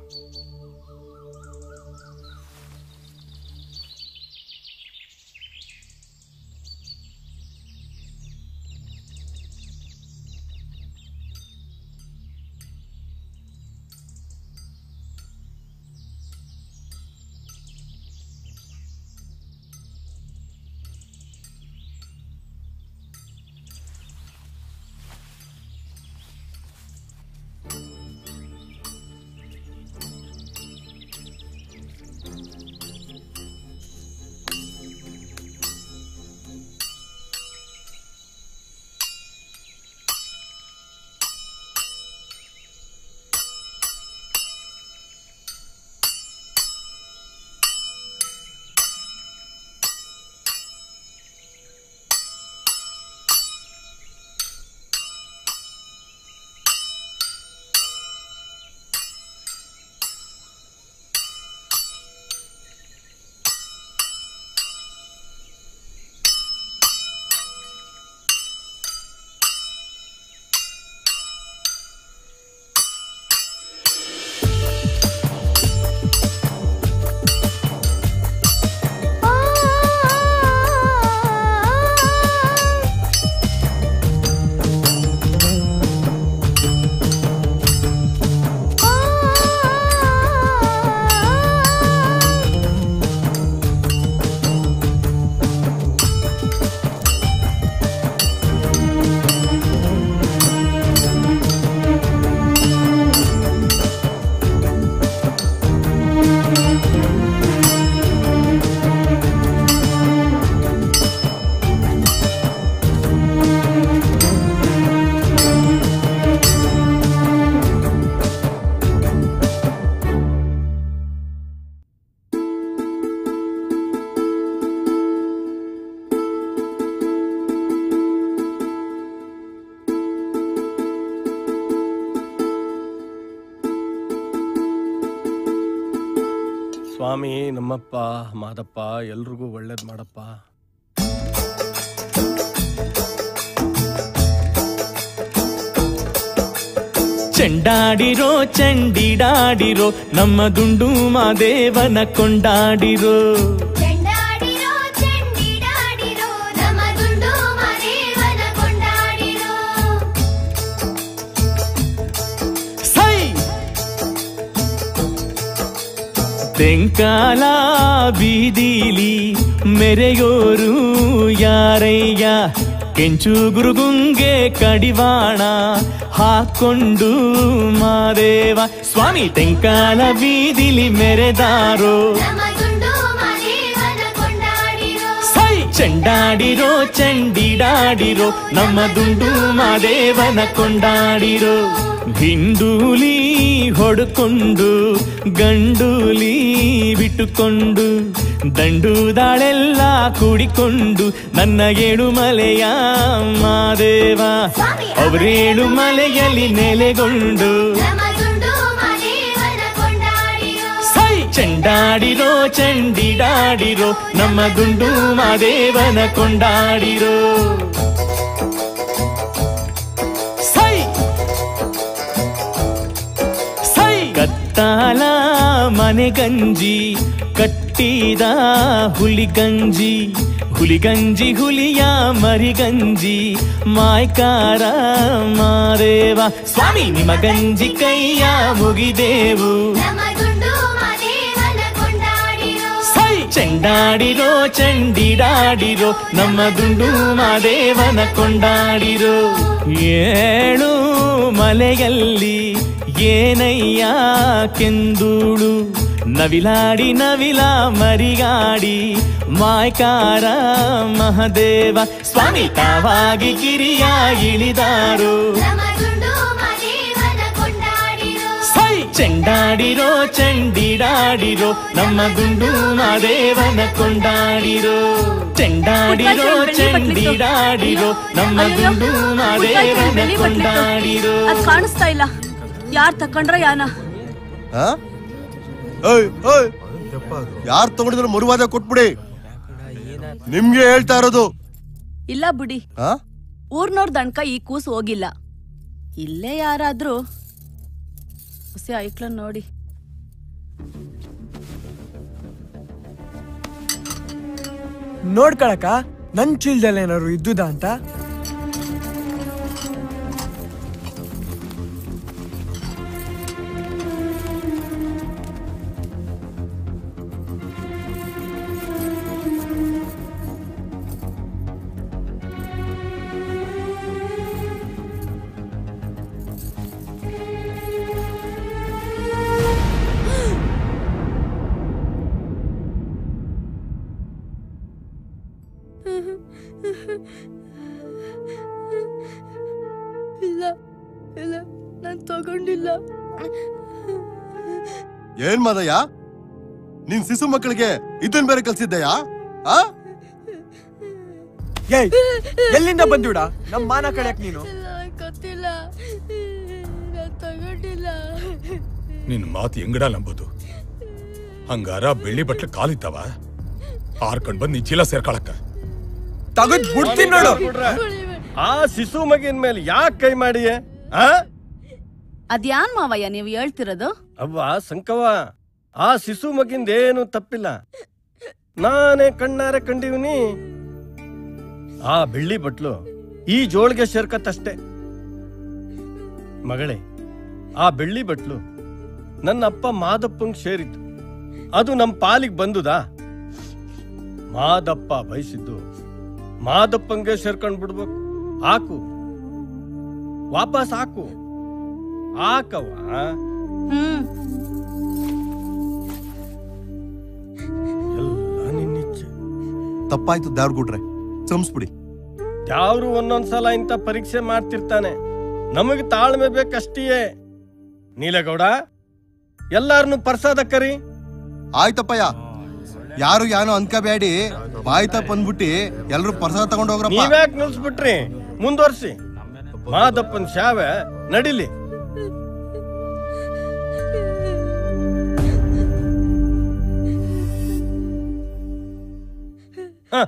[SPEAKER 19] ಸ್ವಾಮಿ ನಮ್ಮಪ್ಪ ಮಾದಪ್ಪ ಎಲ್ರಿಗೂ ಒಳ್ಳೇದ್ ಮಾಡಪ್ಪ
[SPEAKER 11] ಚೆಂಡಾಡಿರೋ ಚಂಡಿಡಾಡಿರೋ ನಮ್ಮ ದುಂಡು ಮಾದೇವನ ಕೊಂಡಾಡಿರೋ
[SPEAKER 8] ಚೆಂಡಾಡಿರೋ ಚೆಂಡಿಡಾಡಿರೋ ನಮ್ಮ ದುಂಡು ಮದೇವನ ಕೊಂಡಾಡಿರೋ
[SPEAKER 11] ಸೈ ತೆಂಕಾಲ ಬೀದಿಲಿ ಮೆರೆಯೋರು ಯಾರಯ್ಯ ಕೆಂಚು ಗುರುಗುಂಗೆ ಕಡಿವಾಣ ಹಾಕೊಂಡು ಮಾದೇವ ಸ್ವಾಮಿ ತೆಂಕಾಲ ಬೀದಿಲಿ ಮೆರೆದಾರೋ
[SPEAKER 8] ನಮ್ಮ ದುಂಡು ಮದೇವನ ಕೊಂಡಾಡಿರೋ
[SPEAKER 11] ಸೈ ಚೆಂಡಾಡಿರೋ ಚಂಡಿಡಾಡಿರೋ ನಮ್ಮ ದುಂಡು ಮಾದೇವನ ಕೊಂಡಾಡಿರೋ ಹಿಂಡೂಲಿ ಹೊಡ್ಕೊಂಡು ಗಂಡೂಲಿ ಬಿಟ್ಟುಕೊಂಡು ದಂಡು ದಾಳೆಲ್ಲ ಕೂಡಿಕೊಂಡು ನನ್ನ ಏಳು ಮಲೆಯ ಮಾದೇವ ಅವರೇಳು ಮಲೆಯಲ್ಲಿ ನೆಲೆಗೊಂಡು
[SPEAKER 8] ನಮ್ಮ ದುಂಡು ಮದೇವನ ಕೊಂಡಾಡಿರೋ
[SPEAKER 11] ಸೈ ಚೆಂಡಾಡಿರೋ ಚಂಡಿಡಾಡಿರೋ ನಮ್ಮ ಗುಂಡು ಮಾದೇವನ ಕೊಂಡಾಡಿರೋ ಸೈ ಸೈ ಕತ್ತಾಲ ಮನೆಗಂಜಿ ಕಟ್ಟಿದ ಹುಲಿಗಂಜಿ ಹುಲಿಗಂಜಿ ಹುಲಿಯ ಮರಿಗಂಜಿ ಮಾಯ್ಕಾರ ಮಾರೇವ ಸ್ವಾಮಿ ನಿಮ್ಮ ಗಂಜಿ ಕೈಯ ಮುಗಿದೇವು ಸೈ ಚೆಂಡಾಡಿರೋ ಚಂಡಿಡಾಡಿರೋ ನಮ್ಮ ಗುಂಡು ಮಾದೇವನ ಕೊಂಡಾಡಿರೋ ಏಳು ಮಲೆಯಲ್ಲಿ ಏನಯ್ಯ ಕೆಂದೂಳು ನವಿಲಾಡಿ ನವಿಲ ಮರಿಗಾಡಿ ಮಾಯ್ಕಾರ ಮಹದೇವ ಸ್ವಾಮಿ ತಾವಾಗಿ ಕಿರಿಯ ಇಳಿದಾರು ಸೈ ಚೆಂಡಾಡಿರೋ ಚಂಡಿಡಾಡಿರೋ ನಮ್ಮ ಗುಂಡು ಮಾದೇವನ ಕೊಂಡಾಡಿರೋ ಚೆಂಡಾಡಿರೋ ಚಂಡಿಡಾಡಿರೋ ನಮ್ಮ ಗುಂಡು ಮಾದೇವನ ಕೊಂಡಾಡಿರೋ
[SPEAKER 3] ಅದ್ ಕಾಣಿಸ್ತಾ ಇಲ್ಲ ಯಾರ್ ತಕೊಂಡ್ರ ಯಾನ
[SPEAKER 21] ಯಾರು ತಗೊಂಡಿದ್ರು ಮರುವಾದ ಕೊಟ್ಬಿಡಿ ನಿಮ್ಗೆ ಹೇಳ್ತಾ ಇರೋದು
[SPEAKER 3] ಇಲ್ಲ ಬಿಡಿ
[SPEAKER 21] ಆ?
[SPEAKER 3] ಊರ್ನೋರ್ ದಣ್ಕ ಈ ಕೂಸು ಹೋಗಿಲ್ಲ ಇಲ್ಲೇ ಯಾರಾದ್ರೂ ಹುಸಿ ಐಕ್ಳ ನೋಡಿ
[SPEAKER 19] ನೋಡ್ಕೊಳಕ ನನ್ ಚೀಲ್ದಲ್ಲಿ ಏನಾದ್ರು ಇದ್ದುದ ಅಂತ
[SPEAKER 1] ಇಲ್ಲ ಇಲ್ಲ ನಾನ್ ತಗೊಂಡಿಲ್ಲ
[SPEAKER 21] ಏನ್ ಮಾದಯ್ಯ ನಿನ್ ಶಿಶು ಮಕ್ಕಳಿಗೆ ಇದನ್ ಬೇರೆ ಕಲ್ಸಿದ್ದಯ್ಯ ಆ
[SPEAKER 19] ಏಯ್ ಎಲ್ಲಿಂದ ಬಂದುಡ ನಮ್ ಮಾನ ಕಡೆಯಕ್ ನೀನು
[SPEAKER 1] ಗೊತ್ತಿಲ್ಲ ನಾನ್ ತಗೊಂಡಿಲ್ಲ
[SPEAKER 13] ನಿನ್ ಮಾತು ಎಂಗಡ ನಂಬೋದು ಹಂಗಾರ ಬೆಳ್ಳಿ ಬಟ್ಲೆ ಕಾಲಿತ್ತವ ಹಾರ್ಕೊಂಡ್ ಬಂದ್ ನೀ ಚೀಲ ಸೇರ್ಕೊಳಕ್ಕ
[SPEAKER 19] ತಗದ್ ಬಿಡ್ತೀನಿ ನೋಡು
[SPEAKER 22] ಆ ಶಿಶು ಮಗಿನ ಮೇಲೆ ಯಾಕೆ ಕೈ ಮಾಡಿಯೇ ಆ
[SPEAKER 3] ಅದ್ಯಾನ್ ಮಾವಯ್ಯ ನೀವು ಹೇಳ್ತಿರೋದು
[SPEAKER 22] ಅವ್ವ ಸಂಕವ ಆ ಶಿಶು ಮಗಿಂದೇನು ತಪ್ಪಿಲ್ಲ ನಾನೇ ಕಣ್ಣಾರೆ ಕಂಡಿವ್ನಿ ಆ ಬೆಳ್ಳಿ ಬಟ್ಲು ಈ ಜೋಳಿಗೆ ಸೇರ್ಕತ್ತಷ್ಟೇ ಮಗಳೇ ಆ ಬೆಳ್ಳಿ ಬಟ್ಲು ನನ್ನ ಅಪ್ಪ ಮಾದಪ್ಪಂಗ್ ಸೇರಿತ್ತು ಅದು ನಮ್ಮ ಪಾಲಿಗೆ ಬಂದುದಾ ಮಾದಪ್ಪ ಬಯಸಿದ್ದು ಮಾದಪ್ಪಂಗೆ ಸೇರ್ಕೊಂಡ್ ಬಿಡ್ಬೇಕು ಹಾಕು ವಾಪಸ್ ಹಾಕು ಹಾಕವ್ವ
[SPEAKER 3] ಹ್ಮ್
[SPEAKER 22] ಎಲ್ಲ ನಿನ್ನಿಚ್ಛೆ
[SPEAKER 21] ತಪ್ಪಾಯ್ತು ದ್ಯಾವ್ರ ಗುಡ್ರೆ ಕ್ಷಮಿಸ್ಬಿಡಿ
[SPEAKER 22] ಯಾವ್ರು ಒಂದೊಂದ್ಸಲ ಇಂಥ ಪರೀಕ್ಷೆ ಮಾಡ್ತಿರ್ತಾನೆ ನಮಗೆ ತಾಳ್ಮೆ ಬೇಕಷ್ಟಿಯೇ ನೀಲಗೌಡ ಎಲ್ಲಾರನ್ನು ಪರ್ಸಾದ ಕರಿ
[SPEAKER 21] ಆಯ್ತಪ್ಪಯ್ಯ ಯಾರು ಯಾನು ಅನ್ಕಬೇಡಿ ಬಾಯ್ತ ಬಂದ್ಬಿಟ್ಟಿ ಎಲ್ರು ಪ್ರಸಾದ ತಗೊಂಡ್ ಹೋಗ್ರಪ್ಪ
[SPEAKER 22] ನೀವ್ಯಾಕ್ ನಿಲ್ಸ್ಬಿಟ್ರಿ ಮುಂದುವರ್ಸಿ ಮಾದಪ್ಪನ್ ಶಾವೆ ನಡಿಲಿ ಹ.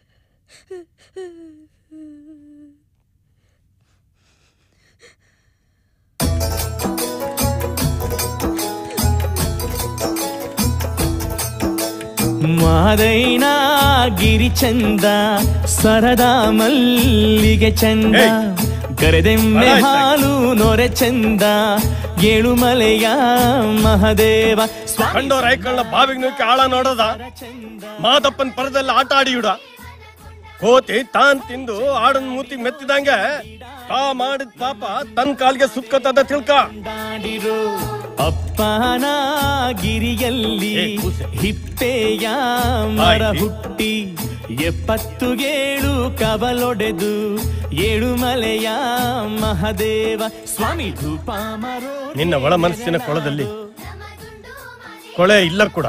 [SPEAKER 11] ಮಾದೈನ ಗಿರಿ ಚಂದ ಸರದ ಮಲ್ಲಿಗೆ ಚಂದ ಗರೆದೆಮ್ಮೆ
[SPEAKER 22] ಆಯ್ತಾಯ್ತು.
[SPEAKER 11] ಹಾಲು ನೊರೆ ಚಂದ ಏಳುಮಲೆಯ ಮಹದೇವ
[SPEAKER 22] ಕಂಡೋರ್ ಐಕಳ್ನ ಬಾವಿಗೆ ನುಗ್ಗಿ ಆಳ ನೋಡೋದ ಮಾದಪ್ಪನ್ ಪರದಲ್ಲಿ ಆಟ ಆಡಿಯುಡ ಕೋತಿ ತಾನ್ ತಿಂದು ಆಡನ್ ಮೂತಿ ಮೆತ್ತಿದಂಗೆ ತಾ ಮಾಡಿದ ಪಾಪ ತನ್ ಕಾಲ್ಗೆ ಸುತ್ಕತದ ತಿಳ್ಕ
[SPEAKER 11] ಅಪ್ಪನ ಗಿರಿಯಲ್ಲಿ ಹಿಪ್ಪೆಯ ಮರ ಹುಟ್ಟಿ ಎಪ್ಪತ್ತುಗೇಳು ಕಬಲೊಡೆದು ಏಳುಮಲೆಯ ಮಹದೇವ ಸ್ವಾಮಿ ಧೂಪ ಮರೋ
[SPEAKER 22] ನಿನ್ನ ಒಳ ಮನಸ್ಸಿನ ಕೊಳದಲ್ಲಿ ಕೊಳೆ ಇಲ್ಲ ಕೂಡ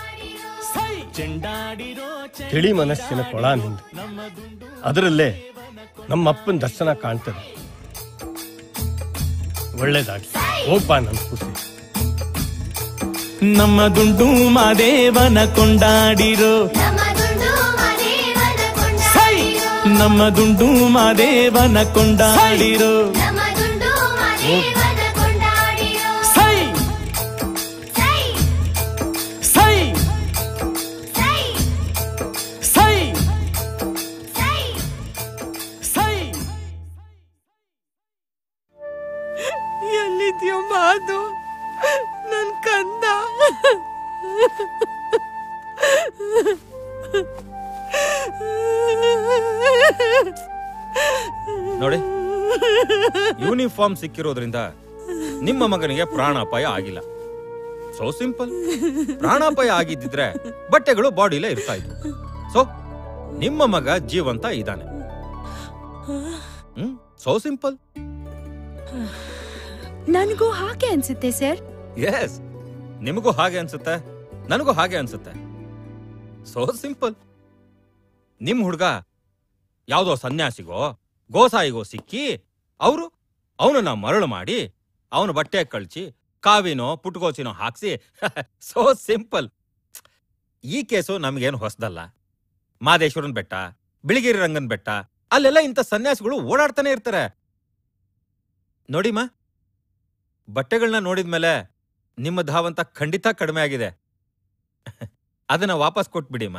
[SPEAKER 22] ತಿಳಿ ಮನಸ್ಸಿನ ಕೊಳ ನಿಂದು ಅದರಲ್ಲೇ ನಮ್ಮ ಅಪ್ಪನ ದರ್ಶನ ಕಾಣ್ತದೆ ಒಳ್ಳೇದಾಗಿ ಹೋಗ್ಬಾ ನನ್ ಖುಷಿ
[SPEAKER 11] ನಮ್ಮ ದುಂಡು ಮಾದೇವನ ಕೊಂಡಾಡಿರೋ ಸೈ! ನಮ್ಮ ದುಂಡು ಮಾದೇವನ ಕೊಂಡಾಡಿರೋ ಸೈ ಸೈ ಸೈ ಸೈ
[SPEAKER 17] ಎಲ್ಲಿದ್ಯೋ ಮಾದು ನನ್ ಕಂದ
[SPEAKER 5] ನೋಡಿ ಯೂನಿಫಾರ್ಮ್ ಸಿಕ್ಕಿರೋದ್ರಿಂದ ನಿಮ್ಮ ಮಗನಿಗೆ ಪ್ರಾಣಾಪಾಯ ಆಗಿಲ್ಲ ಸೋ ಸಿಂಪಲ್ ಪ್ರಾಣಾಪಾಯ ಆಗಿದ್ದಿದ್ರೆ ಬಟ್ಟೆಗಳು ಬಾಡಿಲೇ ಇರ್ತಾ ಇದ್ವು ಸೊ ನಿಮ್ಮ ಮಗ ಜೀವಂತ ಇದ್ದಾನೆ ಹ್ಮ್ ಸೋ ಸಿಂಪಲ್
[SPEAKER 3] ನನಗೂ ಹಾಗೆ ಅನ್ಸುತ್ತೆ ಸರ್
[SPEAKER 5] ಎಸ್ ನಿಮಗೂ ಹಾಗೆ ಅನ್ಸುತ್ತೆ ನನಗೂ ಹಾಗೆ ಅನ್ಸುತ್ತೆ ಸೋ ಸಿಂಪಲ್ ನಿಮ್ ಹುಡ್ಗ ಯಾವ್ದೋ ಸನ್ಯಾಸಿಗೋ ಗೋಸಾಯಿಗೋ ಸಿಕ್ಕಿ ಅವರು ಅವನನ್ನ ಮರಳು ಮಾಡಿ ಅವನ ಬಟ್ಟೆ ಕಳ್ಚಿ ಕಾವಿನೋ ಪುಟ್ಕೋಚಿನೋ ಹಾಕ್ಸಿ ಸೋ ಸಿಂಪಲ್ ಈ ಕೇಸು ನಮಗೇನು ಹೊಸದಲ್ಲ ಮಾದೇಶ್ವರನ್ ಬೆಟ್ಟ ಬಿಳಿಗಿರಿ ರಂಗನ್ ಬೆಟ್ಟ ಅಲ್ಲೆಲ್ಲ ಇಂಥ ಸನ್ಯಾಸಿಗಳು ಓಡಾಡ್ತಾನೆ ಇರ್ತಾರೆ ನೋಡಿಮ್ಮ ಬಟ್ಟೆಗಳನ್ನ ನೋಡಿದ್ಮೇಲೆ ನಿಮ್ಮ ಧಾವಂತ ಖಂಡಿತ ಕಡಿಮೆ ಆಗಿದೆ ಅದನ್ನ ವಾಪಸ್ ಕೊಟ್ಬಿಡಿಮ್ಮ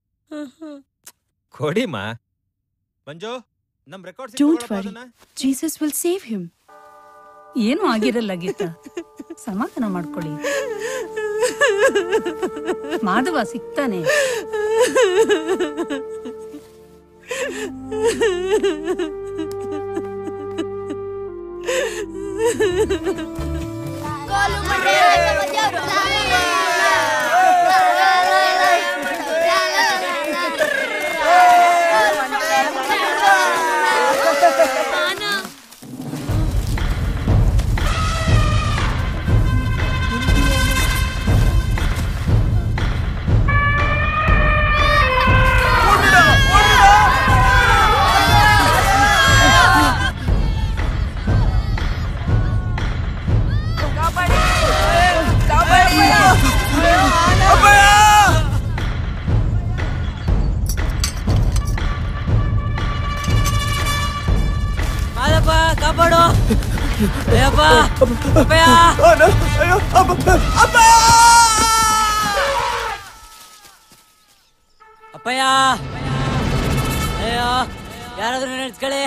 [SPEAKER 5] ಕೊಡಿಮ್ಮ ಮಂಜು ನಮ್ record
[SPEAKER 14] don't worry Jesus will save him ಏನು ಆಗಿರಲ್ಲ ಗೀತಾ ಸಮಾಧಾನ ಮಾಡ್ಕೊಳ್ಳಿ ಮಾಧವ ಸಿಗ್ತಾನೆ
[SPEAKER 20] ಮಾದಪ್ಪ ಕಾಪಾಡು ಅಯ್ಯಪ್ಪ ಅಪ್ಪಯ್ಯ ಅಪ್ಪಯ್ಯ ಅಯ್ಯೋ ಯಾರಾದ್ರೂ ನೆನೆಸ್ಕೊಳ್ಳಿ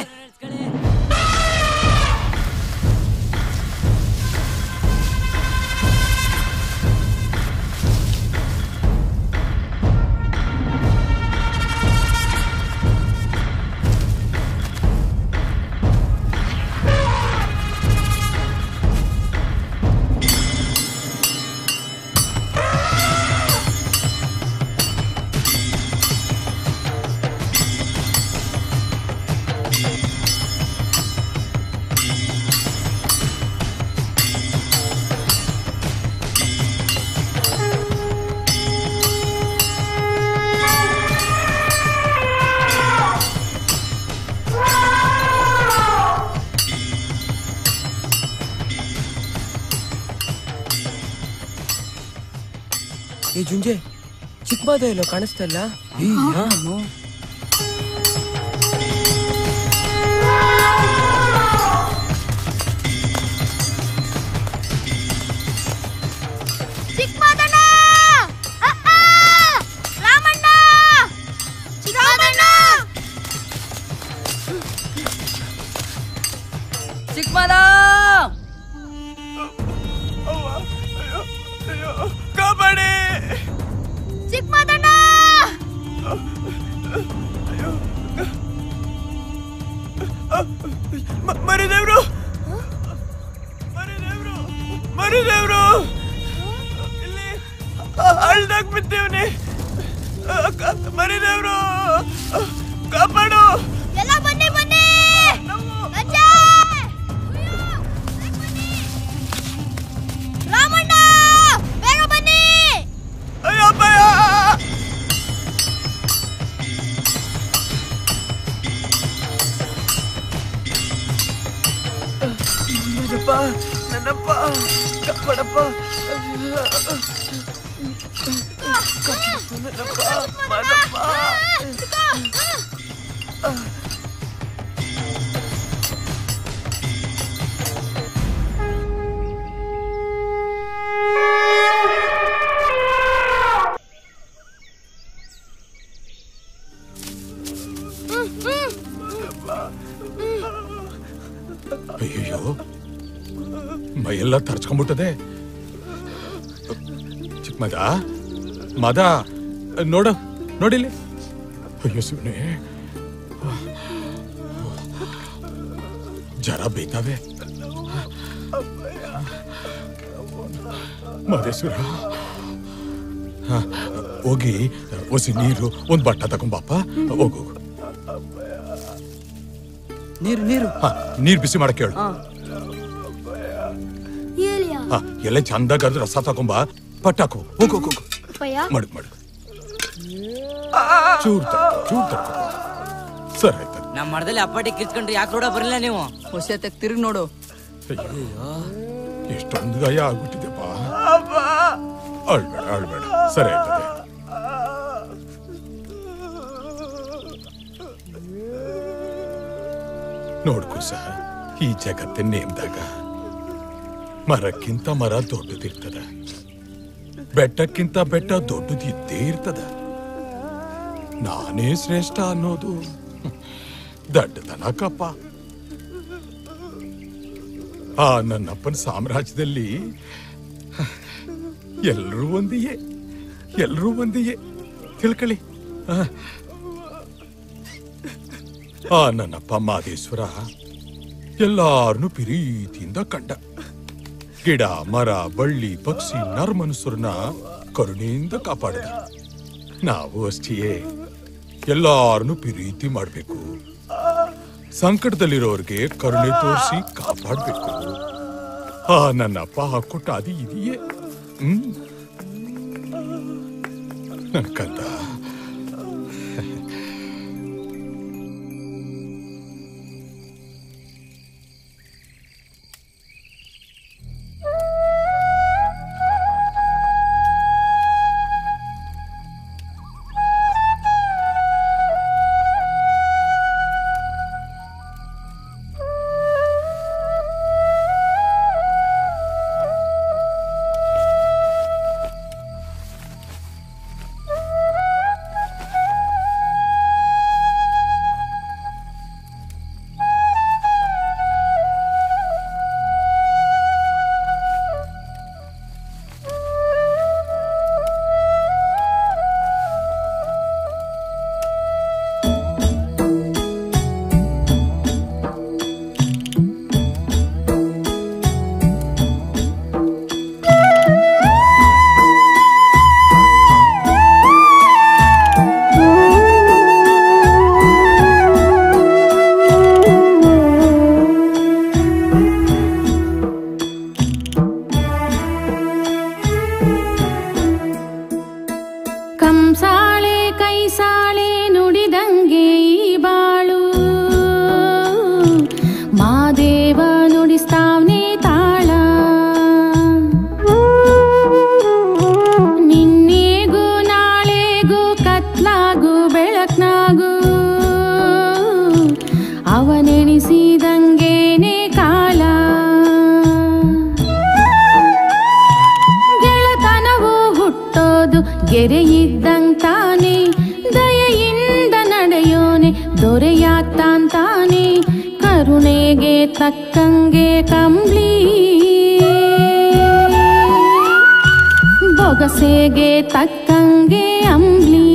[SPEAKER 19] ಏ ಜುಂಜೆ ಚಿಕ್ಕ ಮಾದ ಎಲ್ಲೋ ಕಾಣಿಸ್ತಾ ಇಲ್ಲ
[SPEAKER 7] ಚಿಕ್ಕಮಾದಣ್ಣ ಅಪ್ಪ! ರಾಮಣ್ಣ ರಾಮಣ್ಣ
[SPEAKER 20] ಚಿಕ್ಕಮದ
[SPEAKER 19] ಕಬಡ್ಡಿ
[SPEAKER 7] ಚಿಕ್ಕಮಾದಣ್ಣ
[SPEAKER 19] ಮರಿದೇವ್ರು ಮರಿದೇವ್ರು ಮರಿದೇವ್ರು ಇಲ್ಲಿ ಹಳ್ದಾಗ ಬಿದ್ದೇವ್ನಿ ಮರಿದೇವ್ರು ಕಾಪಾಡು
[SPEAKER 7] ಎಲ್ಲ ಬನ್ನಿ ಬನ್ನಿ ಅಜ್ಜ! ರಾಮಣ್ಣ ಬೇಗ ಬನ್ನಿ
[SPEAKER 19] ಅಯ್ಯಪ್ಪಯ್ಯ ನನ್ನಪ್ಪ ನನ್ನಪ್ಪ
[SPEAKER 17] ಕಾಪಾಡಪ್ಪ ಮಾಡಪ್ಪ
[SPEAKER 13] ಅಯ್ಯಯ್ಯೋ ಮೈಯೆಲ್ಲ ತರ್ಚ್ಕೊಂಡ್ಬಿಟ್ಟದೆ ಚಿಕ್ಕ ಮದ ಮದ ನೋಡ ನೋಡಿಲಿ ಅಯ್ಯೋ ಶಿವನೇ ಜರ ಬೇಯ್ತಾವೆ ಮದೇಶ್ವರ ಹ, ಹೋಗಿ ಒಸಿ ನೀರು ಒಂದ್ ಬಟ್ಟ ತಗೊಂಬಾಪ ಹೋಗು
[SPEAKER 18] ನೀರು ನೀರು
[SPEAKER 13] ಹ, ನೀರ್ ಬಿಸಿ ಮಾಡಕ್ ಹೇಳು ಹ, ಎಲ್ಲ ಚಂದಾಗ ಅದ್ರ ರಸ ತಗೊಂಬ ಪಟ್ಟಾಕು ಹೋಗು ಹೋಗು ಹೋಗು ಮಡಗ್ ಮಡಗ್ ಚೂರ್ ತರ್ಕೊ, ಚೂರ್ ತರ್ಕೊ. ಸರಿ ಆಯ್ತು
[SPEAKER 20] ನಮ್ಮ ಮರದಲ್ಲಿ ಅಪ್ಪಾಟಿ ಕಿರ್ಚ್ಕೊಂಡ್ರೆ ಯಾಕೆ ರೋಡ ಬರಲಿಲ್ಲ ನೀವು
[SPEAKER 18] ಹೊಸ ತಿರುಗಿ ನೋಡು
[SPEAKER 13] ಎಷ್ಟೊಂದು ಗಾಯ ಆಗ್ಬಿಟ್ಟಿದೆಪ್ಪ ಅಳ್ಬೇಡ ಅಳ್ಬೇಡ ಸರಿ ಆಯ್ತದೆ ನೋಡ್ಕು ಸಹ ಈ ಜಗತ್ತಿನ ನೇಮ್ದಾಗ ಮರಕ್ಕಿಂತ ಮರ ದೊಡ್ಡದಿರ್ತದ ಬೆಟ್ಟಕ್ಕಿಂತ ಬೆಟ್ಟ ದೊಡ್ಡದು ಇದ್ದೇ ಇರ್ತದ ನಾನೇ ಶ್ರೇಷ್ಠ ಅನ್ನೋದು ದಡ್ಡತನಕಪ್ಪ ಆ ನನ್ನಪ್ಪನ ಸಾಮ್ರಾಜ್ಯದಲ್ಲಿ ಎಲ್ಲರೂ ಒಂದಿಯೇ ಎಲ್ಲರೂ ಒಂದಿಯೇ ತಿಳ್ಕೊಳ್ಳಿ ಆ. ಆ ನನ್ನಪ್ಪ ಮಾದೇಶ್ವರ ಎಲ್ಲಾರನ್ನು ಪ್ರೀತಿಯಿಂದ ಕಂಡ ಗಿಡ ಮರ ಬಳ್ಳಿ ಪಕ್ಷಿ ನರ್ಮನುಸರನ್ನ ಕರುಣೆಯಿಂದ ಕಾಪಾಡಿದ ನಾವು ಅಷ್ಟೇ ಎಲ್ಲಾರನ್ನು ಪ್ರೀತಿ ಮಾಡಬೇಕು ಸಂಕಟದಲ್ಲಿರೋರ್ಗೆ ಕರುಣೆ ತೋರಿಸಿ ಕಾಪಾಡಬೇಕು ಆ ನನ್ನಪ್ಪ ಹಾಕೊಟ್ಟ ಅದು ಇದೆಯೇ ಹ್ಮ್ ನನ್ ಕಂದ
[SPEAKER 6] ಕಂಸಾಳೆ ಕೈಸಾಳೆ ನುಡಿದಂಗೆ ಈ ಬಾಳು ಮಾದೇವ ನುಡಿಸ್ತಾವ್ನೆ ತಾಳ ನಿನ್ನೆಗೂ ನಾಳೆಗೂ ಕತ್ಲಾಗೂ ಬೆಳಕ್ನಾಗೂ ಅವನೆಣಿಸಿದಂಗೇನೆ ಕಾಲ ಗೆಳತನವು ಹುಟ್ಟೋದು ಗೆರೆಯಿದ್ದಂಗ್ ತಾನೆ ದಯೆಯಿಂದ ನಡೆಯೋನೆ ದೊರೆಯಾಗ್ತಾಂತಾನೆ ಕರುಣೆಗೆ ತಕ್ಕಂಗೆ ಕಂಬ್ಲಿ ಬೊಗಸೆಗೆ ತಕ್ಕಂಗೆ ಅಂಬ್ಲಿ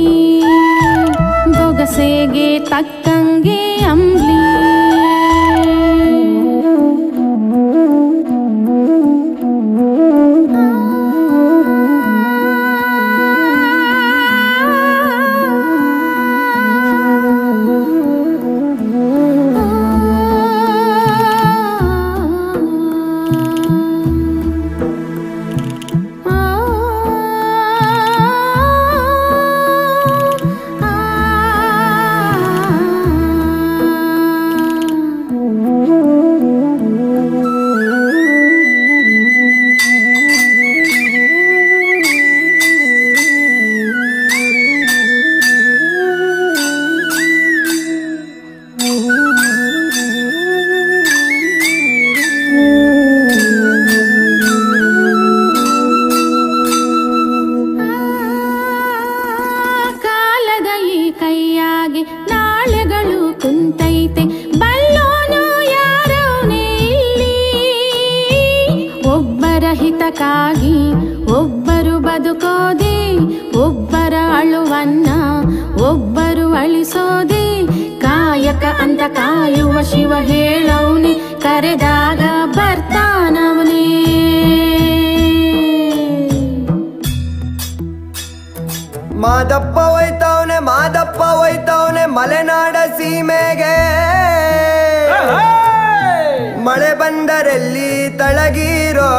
[SPEAKER 6] ಬೊಗಸೆಗೆ ತಕ್ಕಂಗೆ ಅಂಬ್ಲಿ ಆ ಸ್ವಂತಕ್ಕಾಗಿ ಒಬ್ಬರು ಬದುಕೋದೆ ಒಬ್ಬರ ಅಳುವನ್ನ ಒಬ್ಬರು ಅಳಿಸೋದೆ ಕಾಯಕ ಅಂತ ಕಾಯುವ ಶಿವ ಹೇಳೌನೆ ಕರೆದಾಗ ಬರ್ತಾನವನೇ
[SPEAKER 19] ಮಾದಪ್ಪ ಹೋಯ್ತವನೆ ಮಾದಪ್ಪ ಹೋಯ್ತವನೆ ಮಲೆನಾಡ ಸೀಮೆಗೆ ಮಳೆ ಬಂದರಲ್ಲಿ ತಳಗಿರೋ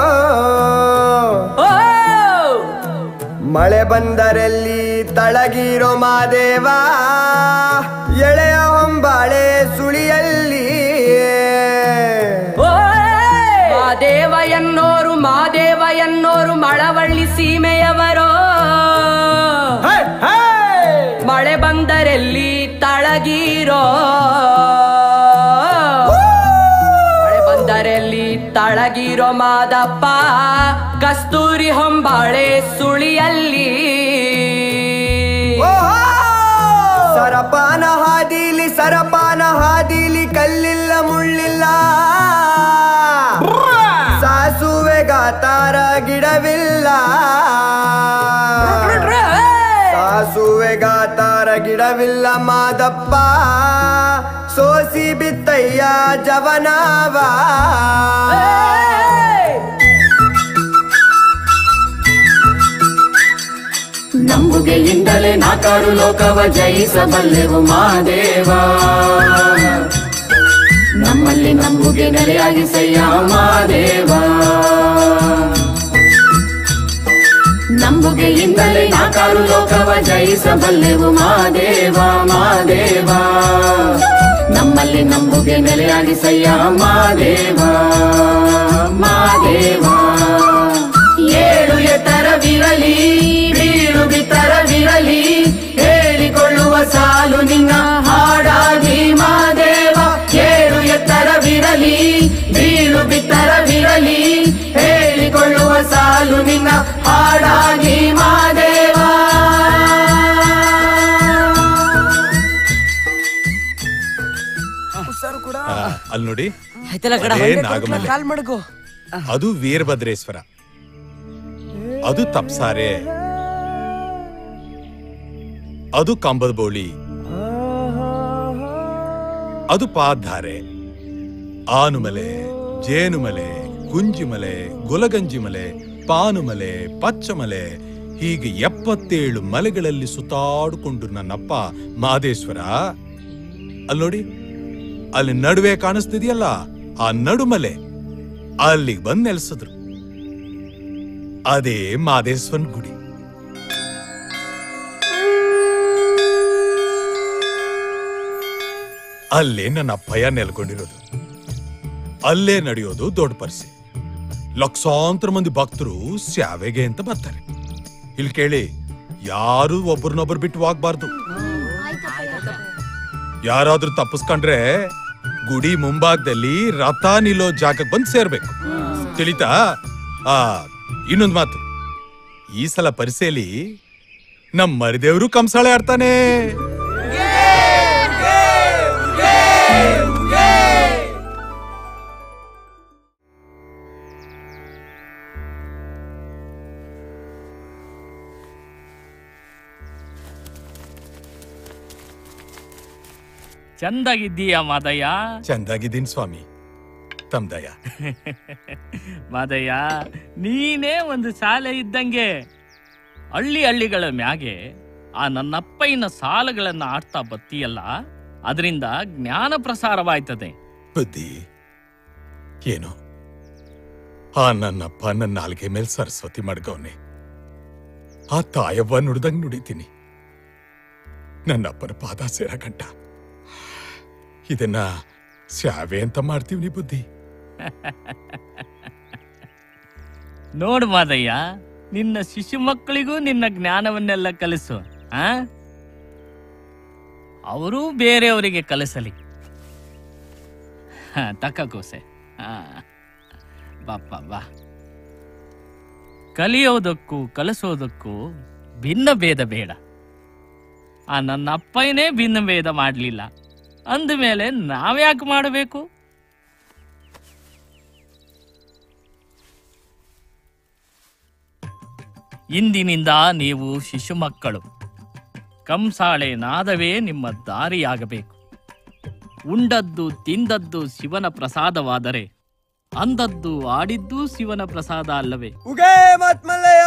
[SPEAKER 19] ಮಳೆ ಬಂದರಲ್ಲಿ ತಳಗಿರೋ ಮಾದೇವ ಎಳೆಯ ಹೊಂಬಾಳೆ ಸುಳಿಯಲ್ಲಿ
[SPEAKER 9] ಮಾದೇವ ಎನ್ನೋರು ಮಾದೇವ ಎನ್ನೋರು ಮಳವಳ್ಳಿ ಸೀಮೆಯವರೋ ಮಳೆ ಬಂದರೆಲ್ಲಿ ತಳಗಿರೋ ಮಳೆ ಬಂದರೆಲ್ಲಿ ತಳಗಿರೋ ಮಾದಪ್ಪ ಕಸ್ತೂರಿ ಹೊಂಬಾಳೆ ಸುಳಿಯಲ್ಲಿ
[SPEAKER 19] ಸರಪಾನ ಹಾದಿಲಿ ಸರಪಾನ ಹಾದಿಲಿ ಕಲ್ಲಿಲ್ಲ ಮುಳ್ಳಿಲ್ಲ ಸಾಸುವೆ ಗಾತಾರ ಗಿಡವಿಲ್ಲ ಸಾಸುವೆ ಗಾತಾರ ಗಿಡವಿಲ್ಲ ಮಾದಪ್ಪ ಸೋಸಿ ಬಿತ್ತಯ್ಯ ಜವನಾವ
[SPEAKER 6] ನಂಬುಗೆಯಿಂದಲೇ ನಾಕಾರು ಲೋಕವ ಜಯಿಸಬಲ್ಲೆವು ಮಾದೇವ ನಮ್ಮಲ್ಲಿ ನಂಬುಗೆ ನೆಲೆಯಾಗಿ ಸಯ್ಯ ಮಾದೇವ ನಂಬುಗೆಯಿಂದಲೇ ನಾಕಾರು ಲೋಕವ ಜಯಿಸಬಲ್ಲೆವು ಮಾದೇವ ಮಾದೇವ ನಮ್ಮಲ್ಲಿ ನಂಬುಗೆ ನೆಲೆಯಾಗಿ ಸಯ್ಯ ಮಾದೇವ ಮಾದೇವ ಏಳು ಎತ್ತರವಿರಲಿ ಬೀಳು ಬಿತ್ತರವಿರಲಿ ಹೇಳಿಕೊಳ್ಳುವ ಸಾಲು ನಿನ್ನ ಹಾಡಾಗಿ ಮಾದೇವ ಏಳು ಎತ್ತರವಿರಲಿ ಬೀಳು ಬಿತ್ತರವಿರಲಿ ಹೇಳಿಕೊಳ್ಳುವ ಸಾಲು ನಿನ್ನ ಹಾಡಾಗಿ ಮಾದೇವ
[SPEAKER 13] ಆ, ಅಲ್ಲಿ ನೋಡಿ
[SPEAKER 12] ಆಯ್ತಲ್ಲ ಕಡ.
[SPEAKER 13] ಅದೇ ನಾಗಮಲೆ
[SPEAKER 12] ಕಾಲ್ ಮಡ್ಗು
[SPEAKER 13] ಅದು ವೀರಭದ್ರೇಶ್ವರ ಅದು ತಪ್ಸಾರೆ ಅದು ಕಂಬದ ಬೋಳಿ ಅದು ಪಾಧಾರೆ ಆನುಮಲೆ ಜೇನುಮಲೆ ಗುಂಜಿಮಲೆ ಗುಲಗಂಜಿಮಲೆ ಪಾನುಮಲೆ ಪಚ್ಚಮಲೆ ಹೀಗೆ ಎಪ್ಪತ್ತೇಳು ಮಲೆಗಳಲ್ಲಿ ಸುತ್ತಾಡಿಕೊಂಡು ನನ್ನಪ್ಪ ಮಾದೇಶ್ವರ ಅಲ್ಲಿ ನೋಡಿ ಅಲ್ಲಿ ನಡುವೆ ಕಾಣಿಸ್ತಿದೆಯಲ್ಲ ಆ ನಡುಮಲೆ ಅಲ್ಲಿಗೆ ಬಂದ್ ನೆಲೆಸಿದ್ರು ಅದೇ ಮಾದೇಶ್ವರನ್ ಗುಡಿ ಅಲ್ಲೇ ನನ್ನ ಅಪ್ಪಯ್ಯ ನೆಲ್ಕೊಂಡಿರೋದು ಅಲ್ಲೇ ನಡೆಯೋದು ದೊಡ್ಡ ಪರಿಸೆ ಲಕ್ಷಾಂತರ ಮಂದಿ ಭಕ್ತರು ಸ್ಯಾವೆಗೆ ಅಂತ ಬರ್ತಾರೆ ಇಲ್ಲಿ ಕೇಳಿ ಯಾರು ಒಬ್ರನ್ನೊಬ್ರು ಬಿಟ್ಟು ಹೋಗ್ಬಾರ್ದು ಯಾರಾದ್ರೂ ತಪ್ಪಿಸ್ಕೊಂಡ್ರೆ ಗುಡಿ ಮುಂಭಾಗದಲ್ಲಿ ರಥ ನಿಲ್ಲೋ ಜಾಗಕ್ಕೆ ಬಂದು ಸೇರ್ಬೇಕು ತಿಳಿತಾ ಆ ಇನ್ನೊಂದ್ ಮಾತು ಈ ಸಲ ಪರಿಸೆಯಲ್ಲಿ ನಮ್ ಮರಿದೇವ್ರು ಕಂಸಾಳೆ ಆಡ್ತಾನೆ
[SPEAKER 15] ಚಂದಾಗಿದ್ದೀಯ ಮಾದಯ್ಯ
[SPEAKER 13] ಚಂದಾಗಿದ್ದೀನಿ ಸ್ವಾಮಿ ತಮ್ದಯ
[SPEAKER 15] ಮಾದಯ್ಯ ನೀನೇ ಒಂದು ಶಾಲೆ ಇದ್ದಂಗೆ ಹಳ್ಳಿ ಹಳ್ಳಿಗಳ ಮ್ಯಾಗೆ ಆ ನನ್ನಪ್ಪಯ್ಯನ ಸಾಲಗಳನ್ನ ಆಡ್ತಾ ಬತ್ತೀಯಲ್ಲ ಅದರಿಂದ ಜ್ಞಾನ ಪ್ರಸಾರವಾಯ್ತದೆ
[SPEAKER 13] ಬುದ್ಧಿ ಏನು ಆ ನನ್ನಪ್ಪ ನನ್ನ ನಾಲ್ಗೆ ಮೇಲೆ ಸರಸ್ವತಿ ಮಡ್ಗವ್ನೆ ಆ ತಾಯವ್ವ ನುಡ್ದಂಗ್ ನುಡಿತೀನಿ ನನ್ನಪ್ಪನ ಪಾದ ಸೇರ ಗಂಟ ಇದನ್ನ ಸ್ಯಾವೆ ಅಂತ ಮಾಡ್ತೀವಿ ಬುದ್ಧಿ
[SPEAKER 15] ನೋಡು ಮಾದಯ್ಯ ನಿನ್ನ ಶಿಶು ಮಕ್ಕಳಿಗೂ ನಿನ್ನ ಜ್ಞಾನವನ್ನೆಲ್ಲ ಕಲಿಸು ಆ ಅವರೂ ಬೇರೆಯವರಿಗೆ ಕಲಿಸಲಿ ಹ, ತಕ್ಕ ಕೋಸೆ ಆ, ಬಾಪ್ಪ ಬಾ ಕಲಿಯೋದಕ್ಕೂ ಕಲಿಸೋದಕ್ಕೂ ಭಿನ್ನ ಭೇದ ಬೇಡ ಆ ನನ್ನ ಅಪ್ಪನೇ ಭಿನ್ನ ಭೇದ ಮಾಡಲಿಲ್ಲ ಅಂದಮೇಲೆ ನಾವ್ಯಾಕೆ ಮಾಡಬೇಕು ಇಂದಿನಿಂದ ನೀವು ಶಿಶು ಮಕ್ಕಳು ಕಂಸಾಳೆ ನಾದವೇ ನಿಮ್ಮ ದಾರಿಯಾಗಬೇಕು ಉಂಡದ್ದು ತಿಂದದ್ದು ಶಿವನ ಪ್ರಸಾದವಾದರೆ ಅಂದದ್ದು ಆಡಿದ್ದು ಶಿವನ ಪ್ರಸಾದ ಅಲ್ಲವೇ
[SPEAKER 19] ಉಗೇ ಮತ್ ಮಲ್ಲಯ್ಯ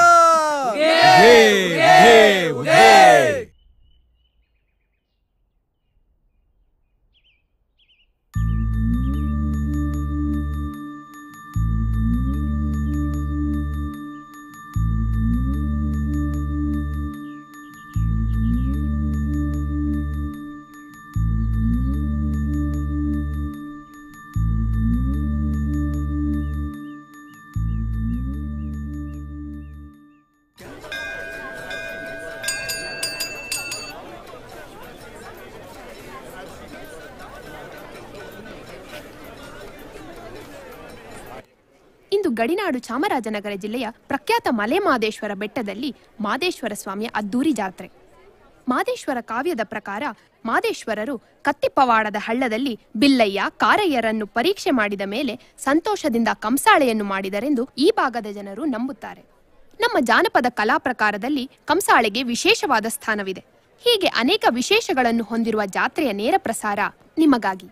[SPEAKER 10] ಇಂದು ಗಡಿನಾಡು ಚಾಮರಾಜನಗರ ಜಿಲ್ಲೆಯ ಪ್ರಖ್ಯಾತ ಮಲೆ ಮಾದೇಶ್ವರ ಬೆಟ್ಟದಲ್ಲಿ ಮಾದೇಶ್ವರ ಸ್ವಾಮಿಯ ಅದ್ದೂರಿ ಜಾತ್ರೆ ಮಾದೇಶ್ವರ ಕಾವ್ಯದ ಪ್ರಕಾರ ಮಾದೇಶ್ವರರು ಕತ್ತಿಪ್ಪವಾಡದ ಹಳ್ಳದಲ್ಲಿ ಬಿಲ್ಲಯ್ಯ ಕಾರಯ್ಯರನ್ನು ಪರೀಕ್ಷೆ ಮಾಡಿದ ಮೇಲೆ ಸಂತೋಷದಿಂದ ಕಂಸಾಳೆಯನ್ನು ಮಾಡಿದರೆಂದು ಈ ಭಾಗದ ಜನರು ನಂಬುತ್ತಾರೆ ನಮ್ಮ ಜಾನಪದ ಕಲಾ ಪ್ರಕಾರದಲ್ಲಿ ಕಂಸಾಳೆಗೆ ವಿಶೇಷವಾದ ಸ್ಥಾನವಿದೆ ಹೀಗೆ ಅನೇಕ ವಿಶೇಷಗಳನ್ನು ಹೊಂದಿರುವ ಜಾತ್ರೆಯ ನೇರ ಪ್ರಸಾರ ನಿಮಗಾಗಿ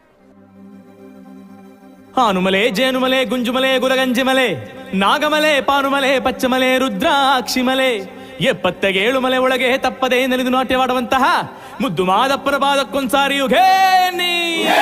[SPEAKER 11] ಹಾನುಮಲೆ ಜೇನುಮಲೆ ಗುಂಜುಮಲೆ ಗುಲಗಂಜಿಮಲೆ ನಾಗಮಲೆ ಪಾನುಮಲೆ ಪಚ್ಚಮಲೆ ರುದ್ರಾಕ್ಷಿಮಲೆ ಎಪ್ಪತ್ತಗೇಳು ಮಲೆ ಒಳಗೆ ತಪ್ಪದೆ ನೆನೆದು ನಾಟ್ಯವಾಡುವಂತಹ ಮುದ್ದು ಮಾದಪ್ಪರ ಪಾದಕ್ಕೊಂದ್ಸಾರಿ ಯುಗೇನಿ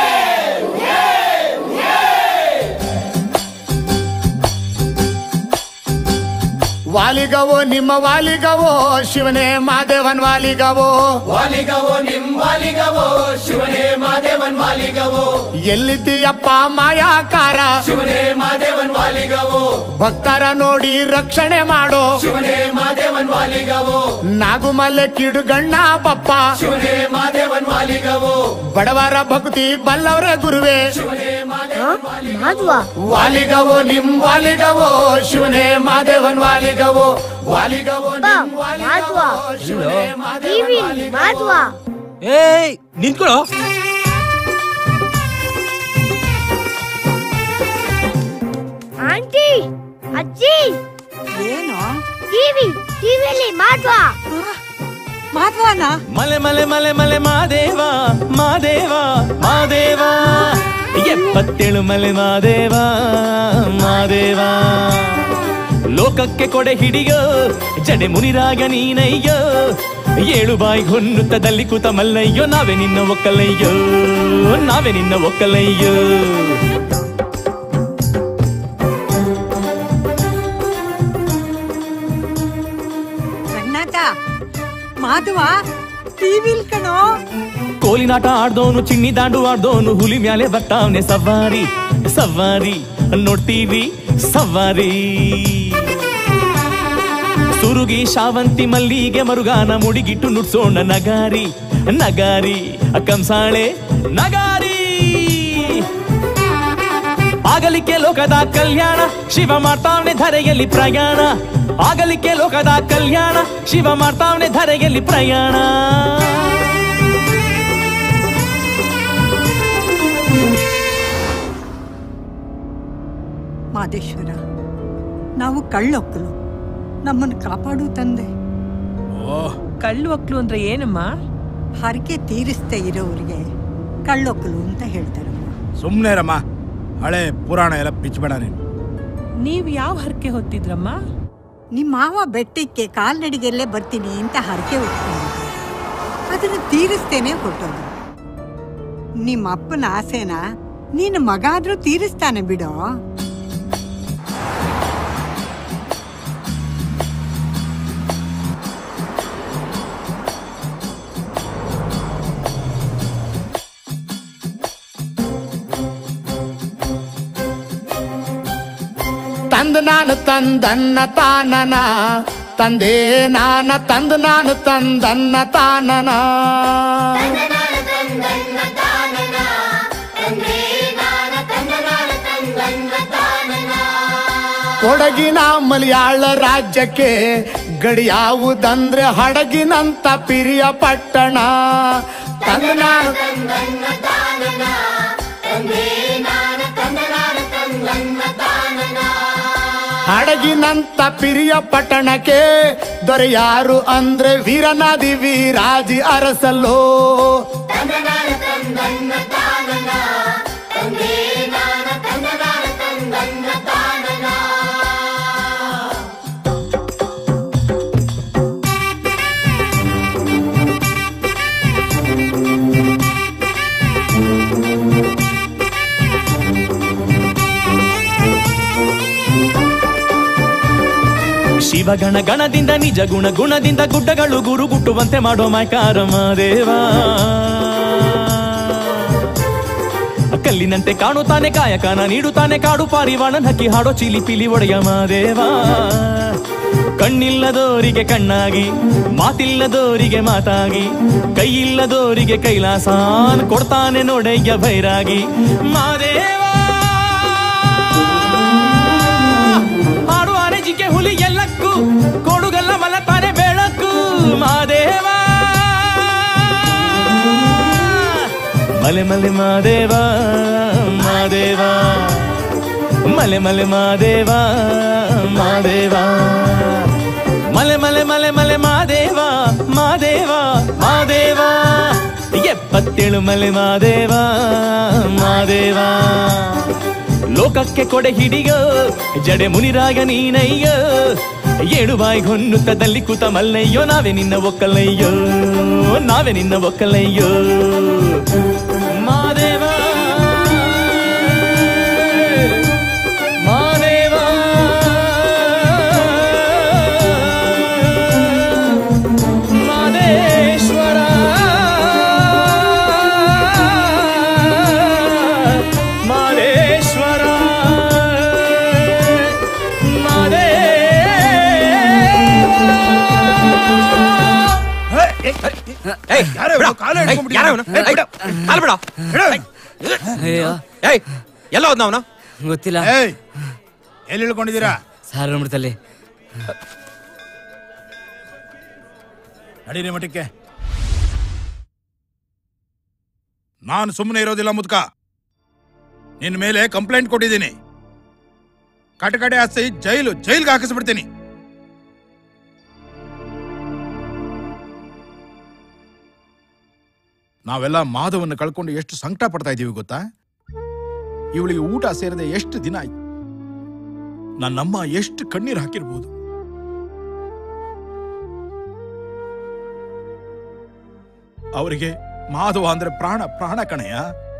[SPEAKER 16] ವಾಲಿಗವೋ ನಿಮ್ಮ ವಾಲಿಗವೋ ಶಿವನೇ ಮಾದೇವನ್ ವಾಲಿಗವೋ
[SPEAKER 6] ವಾಲಿಗವೋ ನಿಮ್ ವಾಲಿಗವೋ ಶಿವನೇ ಮಾದೇವನ್ ವಾಲಿಗವೋ
[SPEAKER 16] ಎಲ್ಲಿದ್ದೀಯಪ್ಪ ಮಾಯಾಕಾರ
[SPEAKER 6] ಶಿವನೇ ಮಾದೇವನ್ ವಾಲಿಗವೋ
[SPEAKER 16] ಭಕ್ತರ ನೋಡಿ ರಕ್ಷಣೆ ಮಾಡೋ
[SPEAKER 6] ಶಿವನೇ ಮಾದೇವನ್ ವಾಲಿಗವೋ
[SPEAKER 16] ನಾಗುಮಲೆ ಕಿಡುಗಣ್ಣ ಬಪ್ಪ
[SPEAKER 6] ಶಿವನೇ ಮಾದೇವನ್ ವಾಲಿಗವೋ
[SPEAKER 16] ಬಡವರ ಭಕ್ತಿ ಬಲ್ಲವರ ಗುರುವೇ
[SPEAKER 8] ಮಾಧವ
[SPEAKER 16] ವಾಲಿಗವೋ ನಿಮ್ ವಾಲಿಗವೋ ಶಿವನೇ ಮಾದೇವನ್ ವಾಲಿಗವೋ ವಾಲಿಗವೋ ನಿಮ್
[SPEAKER 8] ಮಾಧವ ಟಿವಿ ಮಾಧವ
[SPEAKER 11] ಏಯ್ ನಿಂತ್ಕೊಳ್ಳೋ
[SPEAKER 8] ಆಂಟಿ ಅಜ್ಜಿ
[SPEAKER 2] ಏನು
[SPEAKER 8] ಟಿವಿ ಟಿವಿಯಲ್ಲಿ ಮಾಧವ
[SPEAKER 2] ಮಾಧವನ
[SPEAKER 11] ಮಲೆ ಮಲೆ ಮಲೆ ಮಲೆ ಮಾದೇವ ಮಾದೇವ ಮಾದೇವ ಎಪ್ಪತ್ತೇಳು ಮಲೆ ಮಾದೇವ ಮಾದೇವ ಲೋಕಕ್ಕೆ ಕೊಡೆ ಹಿಡಿಯೋ ಜಡೆ ಮುನಿರಾಗ ನೀನಯ್ಯೋ ಏಳು ಬಾಯಿ ಹೊನ್ನುತ್ತದಲ್ಲಿ ಕೂತ ಮಲ್ಲಯ್ಯೋ ನಾವೇ ನಿನ್ನ ಒಕ್ಕಲಯ್ಯೋ ನಾವೇ ನಿನ್ನ ಒಕ್ಕಲಯ್ಯೋ
[SPEAKER 2] ರಂಗನಾಥ ಮಾಧವ ಟಿವಿಲ್ ಕಣೋ
[SPEAKER 11] ಕೋಲಿನಾಟ ಆಡ್ದೋನು ಚಿನ್ನಿ ದಾಂಡು ಆಡ್ದೋನು ಹುಲಿ ಮ್ಯಾಲೆ ಬರ್ತಾವ್ನೆ ಸವಾರಿ ಸವಾರಿ ನೋಡ್ತೀವಿ ಸವಾರಿ ಸುರುಗಿ ಶಾವಂತಿ ಮಲ್ಲಿಗೆ ಮರುಗಾನ ಮುಡಿಗಿಟ್ಟು ನುಡ್ಸೋಣ ನಗಾರಿ ನಗಾರಿ ಕಂಸಾಳೆ ನಗಾರಿ ಆಗಲಿಕ್ಕೆ ಲೋಕದ ಕಲ್ಯಾಣ ಶಿವ ಮಾಡ್ತಾವ್ನೆ ಧರೆಯಲ್ಲಿ ಪ್ರಯಾಣ ಆಗಲಿಕ್ಕೆ ಲೋಕದ ಕಲ್ಯಾಣ ಶಿವ ಮಾಡ್ತಾವ್ನೆ ಧರೆಯಲ್ಲಿ ಪ್ರಯಾಣ
[SPEAKER 2] ಮಾದೇಶ್ವರ ನಾವು ಕಳ್ಳೊಕ್ಕಲು ನಮ್ಮನ್ನು ಕಾಪಾಡು ತಂದೆ
[SPEAKER 17] ಕಳ್ಳು ಒಕ್ಲು ಅಂದ್ರೆ ಏನಮ್ಮ
[SPEAKER 2] ಹರಕೆ ತೀರಿಸ್ತಾ ಇರೋರಿಗೆ ಕಳ್ಳೊಕ್ಕಲು ಅಂತ ಹೇಳ್ತಾರಮ್ಮ
[SPEAKER 4] ಸುಮ್ನೆ ರಮ್ಮ ಹಳೆ ಪುರಾಣ ಎಲ್ಲ ಬಿಚ್ಚಬೇಡ ನೀನು
[SPEAKER 17] ನೀವ್ ಯಾವ ಹರಕೆ ಹೊತ್ತಿದ್ರಮ್ಮ
[SPEAKER 2] ನಿಮ್ಮ ಮಾವ ಬೆಟ್ಟಕ್ಕೆ ಕಾಲ್ನಡಿಗೆಲ್ಲೇ ಬರ್ತೀನಿ ಅಂತ ಹರಕೆ ಹೊತ್ಕೊಂಡಿದ್ರು ಅದನ್ನು ತೀರಿಸ್ತೇನೆ ಹೊಟ್ಟೋದು ನಿಮ್ಮ ಅಪ್ಪನ ಆಸೆನ ನೀನು ಮಗ ಆದ್ರೂ ತೀರಿಸ್ತಾನೆ ಬಿಡೋ
[SPEAKER 16] ತಂದು ನಾನು ತಂದನ್ನ ತಾನನ ತಂದೆ ನಾನ ತಂದು ನಾನು ತಂದನ್ನ ತಾನನ ಕೊಡಗಿನ ಮಲಯಾಳ ರಾಜ್ಯಕ್ಕೆ ಗಡಿಯಾವುದಂದ್ರೆ ಹಡಗಿನಂತ ಪಿರಿಯ ಪಟ್ಟಣ ತಂದು ನಾನು ಹಡಗಿನಂತ ಪಿರಿಯ ಪಟ್ಟಣಕ್ಕೆ ದೊರೆಯಾರು ಅಂದ್ರೆ ವೀರನಾದಿ ವೀರಾಜಿ ಅರಸಲ್ಲೋ
[SPEAKER 11] ಶಿವಗಣ ಗಣದಿಂದ ನಿಜ ಗುಣ ಗುಣದಿಂದ ಗುಡ್ಡಗಳು ಗುರು ಗುಟ್ಟುವಂತೆ ಮಾಡೋ ಮೈಕಾರ ಮಾದೇವ ಕಲ್ಲಿನಂತೆ ಕಾಣುತ್ತಾನೆ ಕಾಯಕನ ನೀಡುತ್ತಾನೆ ಕಾಡು ಪಾರಿವಾಣನ್ ಹಕ್ಕಿ ಹಾಡೋ ಚಿಲಿ ಪಿಲಿ ಒಡೆಯ ಮಾದೇವ ಕಣ್ಣಿಲ್ಲದೋರಿಗೆ ಕಣ್ಣಾಗಿ ಮಾತಿಲ್ಲದೋರಿಗೆ ಮಾತಾಗಿ ಕೈಯಿಲ್ಲದೋರಿಗೆ ಕೈಲಾಸಾನ್ ಕೊಡ್ತಾನೆ ನೋಡಯ್ಯ ಭೈರಾಗಿ ಮಾದೇವ ಹಾಡು ಅರೆಜಿಕೆ ಹುಲಿ ಎಲ್ಲಕ್ಕೂ ಕೊಡುಗಲ್ಲ ಮಲತಾನೆ ಬೆಳಕು ಮಾದೇವ ಮಲೆ ಮಲೆ ಮಾದೇವ ಮಾದೇವ ಮಲೆ ಮಲೆ ಮಾದೇವ ಮಾದೇವ ಮಲೆ ಮಲೆ ಮಲೆ ಮಲೆ ಮಾದೇವ ಮಾದೇವ ಮಾದೇವ ಎಪ್ಪತ್ತೇಳು ಮಲೆ ಮಾದೇವ ಮಾದೇವ ಲೋಕಕ್ಕೆ ಕೊಡೆ ಹಿಡಿಯೋ ಜಡೆ ಮುನಿರಾಗ ನೀನಯ್ಯೋ ಏಳು ಬಾಯಿ ಹೊನ್ನುತ್ತದಲ್ಲಿ ಕೂತ ಮಲ್ಲಯ್ಯೋ ನಾವೇ ನಿನ್ನ ಒಕ್ಕಲಯ್ಯೋ ನಾವೇ ನಿನ್ನ ಒಕ್ಕಲಯ್ಯೋ ಮಾದೇವ ಮಾದೇವ ಮಾದೇಶ್ವರ ಮಾದೇಶ್ವರ
[SPEAKER 5] ಎಲ್ಲ ಹೋದ್ನ ಅವನು
[SPEAKER 20] ಗೊತ್ತಿಲ್ಲ
[SPEAKER 4] ಎಲ್ಲಿ ಇಳ್ಕೊಂಡಿದ್ದೀರಾ
[SPEAKER 20] ಸಾರ್ ಅಮೃತಲ್ಲಿ
[SPEAKER 4] ನಡೀರಿ ಮಠಕ್ಕೆ ನಾನು ಸುಮ್ಮನೆ ಇರೋದಿಲ್ಲ ಮುದ್ಕ ನಿನ್ ಮೇಲೆ ಕಂಪ್ಲೇಂಟ್ ಕೊಟ್ಟಿದ್ದೀನಿ ಕಟಕಡೆ ಹಚ್ಚಿ ಜೈಲು ಜೈಲ್ಗೆ ಹಾಕಿಸ್ಬಿಡ್ತೀನಿ ನಾವೆಲ್ಲ ಮಾಧವನ್ನ ಕಳ್ಕೊಂಡು ಎಷ್ಟು ಸಂಕಟ ಪಡ್ತಾ ಇದೀವಿ ಗೊತ್ತಾ ಇವಳಿಗೆ ಊಟ ಸೇರದೆ ಎಷ್ಟು ದಿನ ಆಯ್ತು ನನ್ನಮ್ಮ ಎಷ್ಟು ಕಣ್ಣೀರು ಹಾಕಿರ್ಬೋದು ಅವರಿಗೆ ಮಾಧವ ಅಂದ್ರೆ ಪ್ರಾಣ ಪ್ರಾಣ ಕಣಯ್ಯ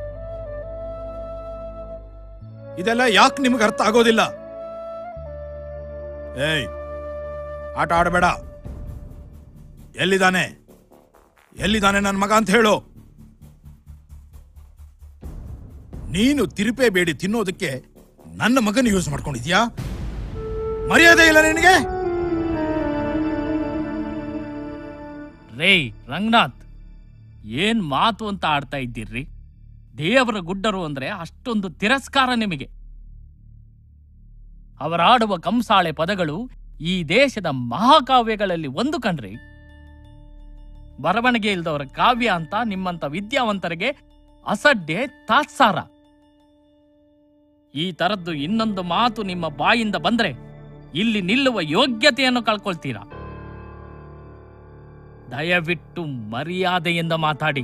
[SPEAKER 4] ಇದೆಲ್ಲ ಯಾಕೆ ನಿಮ್ಗೆ ಅರ್ಥ ಆಗೋದಿಲ್ಲ ಏಯ್ ಆಟ ಆಡಬೇಡ ಎಲ್ಲಿದ್ದಾನೆ ಎಲ್ಲಿದ್ದಾನೆ ನನ್ನ ಮಗ ಅಂತ ಹೇಳು ನೀನು ತಿರುಪೆ ಬೇಡಿ ತಿನ್ನೋದಕ್ಕೆ ನನ್ನ ಮಗನ ಯೂಸ್ ಮಾಡ್ಕೊಂಡಿದ್ಯಾ ಮರ್ಯಾದೆ ಇಲ್ಲ ನಿನಗೆ
[SPEAKER 15] ರೇ ರಂಗನಾಥ್ ಏನ್ ಮಾತು ಅಂತ ಆಡ್ತಾ ಇದ್ದೀರ್ರಿ ದೇವರ ಗುಡ್ಡರು ಅಂದ್ರೆ ಅಷ್ಟೊಂದು ತಿರಸ್ಕಾರ ನಿಮಗೆ ಅವರಾಡುವ ಕಂಸಾಳೆ ಪದಗಳು ಈ ದೇಶದ ಮಹಾಕಾವ್ಯಗಳಲ್ಲಿ ಒಂದು ಕಣ್ರಿ ಬರವಣಿಗೆ ಇಲ್ದವರ ಕಾವ್ಯ ಅಂತ ನಿಮ್ಮಂತ ವಿದ್ಯಾವಂತರಿಗೆ ಅಸಡ್ಡೆ ತಾತ್ಸಾರ ಈ ತರದ್ದು ಇನ್ನೊಂದು ಮಾತು ನಿಮ್ಮ ಬಾಯಿಂದ ಬಂದ್ರೆ ಇಲ್ಲಿ ನಿಲ್ಲುವ ಯೋಗ್ಯತೆಯನ್ನು ಕಳ್ಕೊಳ್ತೀರಾ ದಯವಿಟ್ಟು ಮರ್ಯಾದೆಯಿಂದ ಮಾತಾಡಿ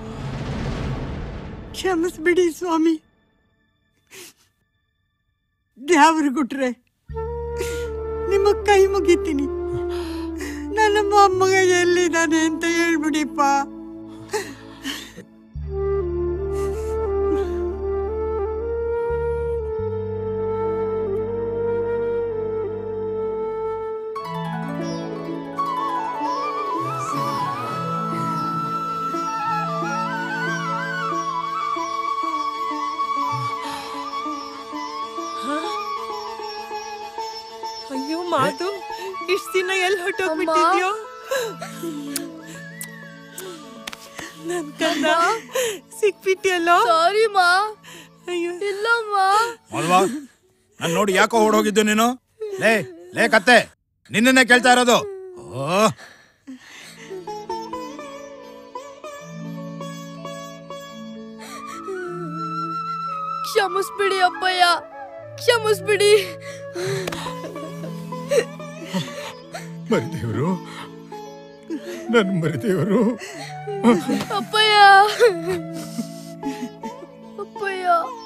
[SPEAKER 2] ಕ್ಷಮಿಸ್ಬಿಡಿ ಸ್ವಾಮಿ ದ್ಯಾವ್ರು ಗುಟ್ರೆ ನಿಮ್ಮ ಕೈ ಮುಗಿತೀನಿ ನನ್ನ ಮೊಮ್ಮಗ ಎಲ್ಲಿದ್ದಾನೆ ಅಂತ ಹೇಳ್ಬಿಡಿಪ್ಪ
[SPEAKER 17] ಅಯ್ಯೋ ಮಾತು ಇಷ್ಟ ದಿನ ಎಲ್ಲಿ ಹೊಟ್ಟೋಗ್ಬಿಟ್ಟಿದ್ಯೋ ನನ್ ಕಂದ ಸಿಕ್ಬಿಟ್ಟಿಯಲ್ಲೋ
[SPEAKER 7] ಸಾರಿ ಮಾ
[SPEAKER 17] ಅಯ್ಯೋ
[SPEAKER 7] ಇಲ್ಲಮ್ಮ
[SPEAKER 4] ಅಲ್ವಾ ನಾನು ನೋಡಿ ಯಾಕೋ ಓಡೋಗಿದ್ದು ನೀನು ಲೇ ಲೇ ಕತ್ತೆ ನಿನ್ನನ್ನೇ ಕೇಳ್ತಾ ಇರೋದು ಓ
[SPEAKER 7] ಕ್ಷಮಿಸ್ಬಿಡಿ ಅಪ್ಪಯ್ಯ
[SPEAKER 1] ಕ್ಷಮಿಸ್ಬಿಡಿ
[SPEAKER 13] ಮರಿದೇವರು ನನ್ ಮರಿದೇವರು
[SPEAKER 1] ಅಪ್ಪಯ್ಯ ಅಪ್ಪಯ್ಯ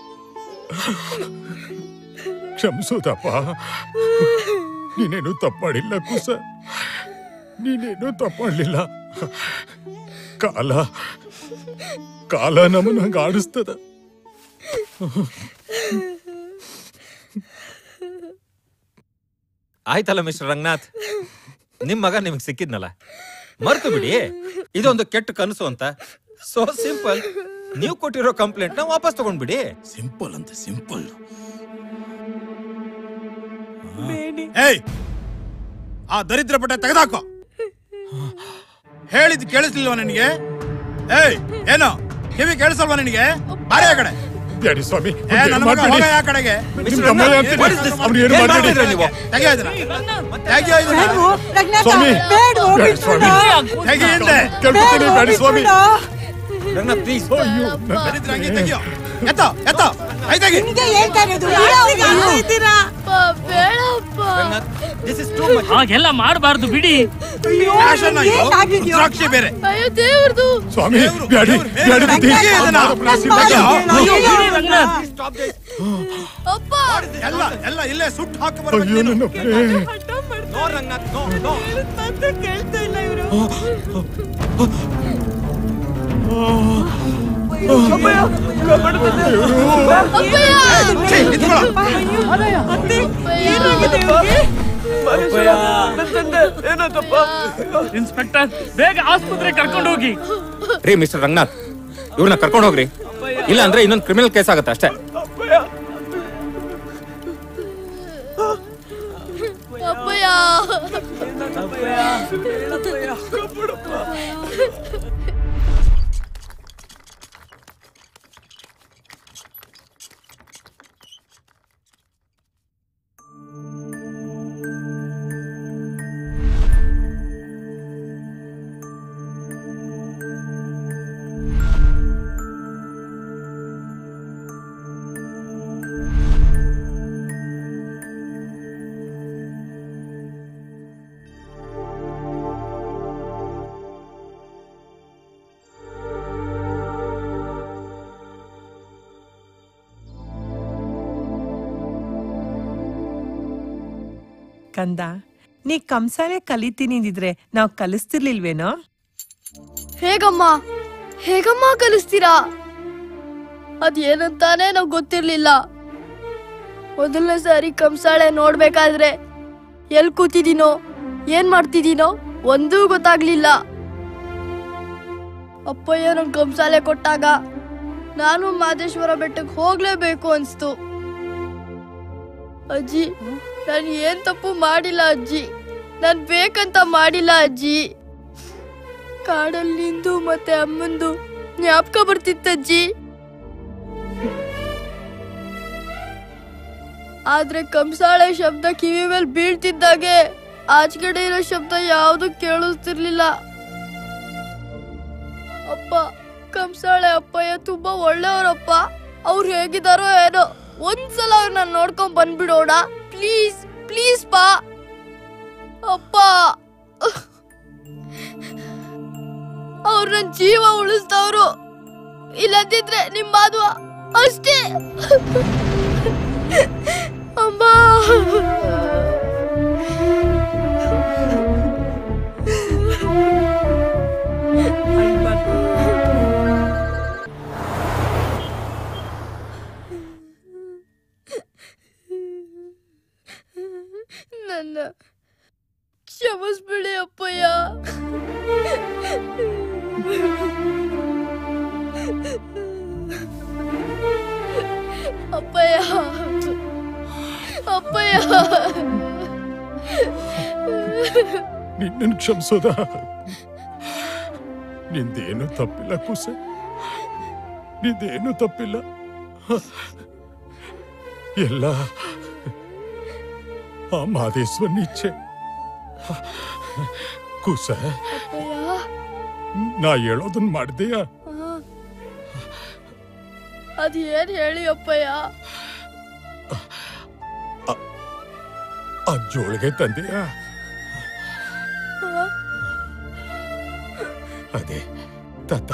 [SPEAKER 13] ಕ್ಷಮಿಸೋದಪ್ಪ ನೀನೇನು ತಪ್ಪಾಡಿಲ್ಲ ಕುಸ ನೀನೇನು ತಪ್ಪಾಡ್ಲಿಲ್ಲ ಕಾಲ ಕಾಲ ನಮ್ಮನ್ನ ಹಂಗ ಆಡಿಸ್ತದ
[SPEAKER 5] ಆಯ್ತಲ್ಲ ಮಿಸ್ಟರ್ ರಂಗನಾಥ್ ನಿಮ್ ಮಗ ನಿಮ್ಗೆ ಸಿಕ್ಕಿದ್ನಲ್ಲ ಮರ್ತು ಬಿಡಿ ಇದೊಂದು ಕೆಟ್ಟ ಕನಸು ಅಂತ ಸೋ ಸಿಂಪಲ್ ನೀವು ಕೊಟ್ಟಿರೋ ಕಂಪ್ಲೇಂಟ್ ನ ವಾಪಸ್ ತಗೊಂಡ್ಬಿಡಿ
[SPEAKER 4] ಸಿಂಪಲ್ ಅಂತ ಸಿಂಪಲ್ ಏಯ್ ಆ ದರಿದ್ರ ಪಟ್ಟ ತೆಗೆದಾಕೋ ಹೇಳಿದ್ ಕೇಳಿಸ್ಲಿಲ್ವಾ ನಿನಗೆ ಏಯ್ ಏನು ಕಿವಿ ಕೇಳಿಸಲ್ವಾ ನಿನಗೆ ಬಾರಿ ಆ ಕಡೆ
[SPEAKER 13] ಬ್ಯಾಡಿ ಸ್ವಾಮಿ
[SPEAKER 4] ಏ, ನನ್ನ ಮಗ ಹೋಗ ಆ ಕಡೆಗೆ
[SPEAKER 13] ನಿಮ್ ತಮ್ಮಯ್ಯ ಅಂತೀನಿ. ಅವ್ನು ಏನು
[SPEAKER 4] ಏನ್
[SPEAKER 13] ಮಾಡ್ಬೇಡಿ.
[SPEAKER 4] ಮಾಡ್ತಿದ್ರ ನೀವು ತೆಗಿಯೋ ಇದನ್ನ. ತೆಗಿಯೋ ಇದನ್ನ.
[SPEAKER 2] ಬೇಡ್ವೋ, ರಂಗನಾಥ,
[SPEAKER 13] ಸ್ವಾಮಿ.
[SPEAKER 2] ಬೇಡ್ವೋ,
[SPEAKER 13] ಬ್ಯಾಡಿ ಸ್ವಾಮಿ.
[SPEAKER 2] ಬಿಟ್ಬಿಡು.
[SPEAKER 4] ತೆಗಿ ಹಿಂದೆ.
[SPEAKER 13] ಕೇಳ್ಕೊತೀನಿ, ಬ್ಯಾಡಿ ಸ್ವಾಮಿ.
[SPEAKER 5] ರಂಗನಾಥ್ ಪ್ಲೀಸ್
[SPEAKER 4] ದರಿದ್ರ ಹಂಗೆ ತೆಗಿಯೋ ಎತ್ತೋ ಎತ್ತೋ ಐ ತೆಗಿ
[SPEAKER 2] ನಿನಗೆ ಹೇಳ್ತಾ ಇರೋದು ಬಿಡು ಅವ್ನಿಗೆ.
[SPEAKER 1] ಬೇಡಪ್ಪ
[SPEAKER 5] ದಿಸ್ ಇಸ್ ಟೂ ಮಚ್
[SPEAKER 15] ಹಾಗೆಲ್ಲ ಮಾಡಬಾರ್ದು ಬಿಡಿ
[SPEAKER 4] ಫ್ಯಾಷನ್ ಆಯ್ತು
[SPEAKER 2] ಏನಾಗಿದ್ಯೋ?
[SPEAKER 4] ರುದ್ರಾಕ್ಷಿ ಬೇರೆ
[SPEAKER 1] ಅಯ್ಯೋ ದೇವ್ರದು
[SPEAKER 13] ಸ್ವಾಮಿ ಬ್ಯಾಡಿ ಬ್ಯಾಡಿ ಬುದ್ಧಿ.
[SPEAKER 4] ತೆಗಿ ಇದನ್ನ.
[SPEAKER 15] ಅಯ್ಯೋ, ಬಿಡಿ ರಂಗನಾಥ್.
[SPEAKER 1] ಅಪ್ಪ
[SPEAKER 4] ಎಲ್ಲ ಎಲ್ಲ ಇಲ್ಲೇ ಸುಟ್ಟು ಹಾಕಿ
[SPEAKER 13] ಅಯ್ಯೋ ನನ್ನ
[SPEAKER 5] ನೋ ರಂಗನಾಥ್ ನೋ ನೋ
[SPEAKER 17] ಕೇಳ್ತಾ ಇಲ್ಲ ಇವರು
[SPEAKER 15] ಇನ್ಸ್ಪೆಕ್ಟರ್ ಬೇಗ ಆಸ್ಪತ್ರೆ ಕರ್ಕೊಂಡು ಹೋಗಿ
[SPEAKER 5] ರೀ ಮಿಸ್ಟರ್ ರಂಗನಾಥ್ ಇವ್ರನ್ನ ಕರ್ಕೊಂಡು ಹೋಗ್ರಿ ಇಲ್ಲ ಅಂದ್ರೆ ಇನ್ನೊಂದು ಕ್ರಿಮಿನಲ್ ಕೇಸ್ ಆಗುತ್ತೆ ಅಷ್ಟೇ
[SPEAKER 1] ಅಪ್ಪಯ್ಯ
[SPEAKER 17] ಕಂದ ನೀ ಕಂಸಾಳೆ ಕಲಿತೀನಿ ಅಂದಿದ್ರೆ ನಾವ್ ಕಲಿಸ್ತಿರ್ಲಿಲ್ವೇನೋ
[SPEAKER 1] ಹೇಗಮ್ಮ ಹೇಗಮ್ಮ ಕಲಿಸ್ತೀರಾ ಅದೇನಂತಾನೆ ನಾವ್ ಗೊತ್ತಿರ್ಲಿಲ್ಲ ಮೊದಲನೇ ಸಾರಿ ಕಂಸಾಳೆ ನೋಡ್ಬೇಕಾದ್ರೆ ಎಲ್ ಕೂತಿದೀನೋ ಏನ್ ಮಾಡ್ತಿದೀನೋ ಒಂದೂ ಗೊತ್ತಾಗ್ಲಿಲ್ಲ ಅಪ್ಪಯ್ಯ ನಂಗ್ ಕಂಸಾಲೆ ಕೊಟ್ಟಾಗ ನಾನು ಮಾದೇಶ್ವರ ಬೆಟ್ಟಕ್ಕೆ ಹೋಗ್ಲೇಬೇಕು ಅನ್ಸ್ತು ಅಜ್ಜಿ ನಾನು ಏನ್ ತಪ್ಪು ಮಾಡಿಲ್ಲ ಅಜ್ಜಿ ನಾನ್ ಬೇಕಂತ ಮಾಡಿಲ್ಲ ಅಜ್ಜಿ ಕಾಡಲ್ಲಿ ನಿಂದು ಮತ್ತೆ ಅಮ್ಮಂದು ಜ್ಞಾಪಕ ಬರ್ತಿತ್ತಜ್ಜಿ ಆದ್ರೆ ಕಂಸಾಳೆ ಶಬ್ದ ಕಿವಿ ಮೇಲೆ ಬೀಳ್ತಿದ್ದಾಗೆ ಆಚೆಗಡೆ ಇರೋ ಶಬ್ದ ಯಾವುದು ಕೇಳಿಸ್ತಿರ್ಲಿಲ್ಲ ಅಪ್ಪ ಕಂಸಾಳೆ ಅಪ್ಪಯ್ಯ ತುಂಬಾ ಒಳ್ಳೆಯವರಪ್ಪ ಅವ್ರು ಹೇಗಿದಾರೋ ಏನೋ ಒಂದ್ಸಲ ಅವ್ರನ್ನ ನೋಡ್ಕೊಂಡ್ ಬಂದ್ಬಿಡೋಣ ಪ್ಲೀಸ್ ಪ್ಲೀಸ್ ಪಾ ಅಪ್ಪ ಅವ್ರ ನನ್ ಜೀವ ಉಳಿಸ್ದವ್ರು ಇಲ್ಲದಿದ್ರೆ ನಿಮ್ ಮಾಧವ ಅಷ್ಟೇ ಅಮ್ಮ ನನ್ನ ಕ್ಷಮಿಸ್ಬಿಡಿ ಅಪ್ಪಯ್ಯ ಅಪ್ಪಯ್ಯ ಅಪ್ಪಯ್ಯ
[SPEAKER 13] ನಿನ್ನನ್ನು ಕ್ಷಮಿಸೋದ ನಿಂದೇನು ತಪ್ಪಿಲ್ಲ ಕುಸೆ ನಿಂದೇನು ತಪ್ಪಿಲ್ಲ ಎಲ್ಲ ಆ ಮಾದೇಶ್ವರನ ಇಚ್ಛೆ ಕುಸ ನಾ ಹೇಳೋದನ್ನ ಮಾಡ್ದೆಯಾ
[SPEAKER 1] ಅದೇನ್ ಹೇಳಿ ಅಪ್ಪಯ್ಯ
[SPEAKER 13] ಆ ಜೋಳಿಗೆ ತಂದೆಯಾ ಅದೇ ತಾತ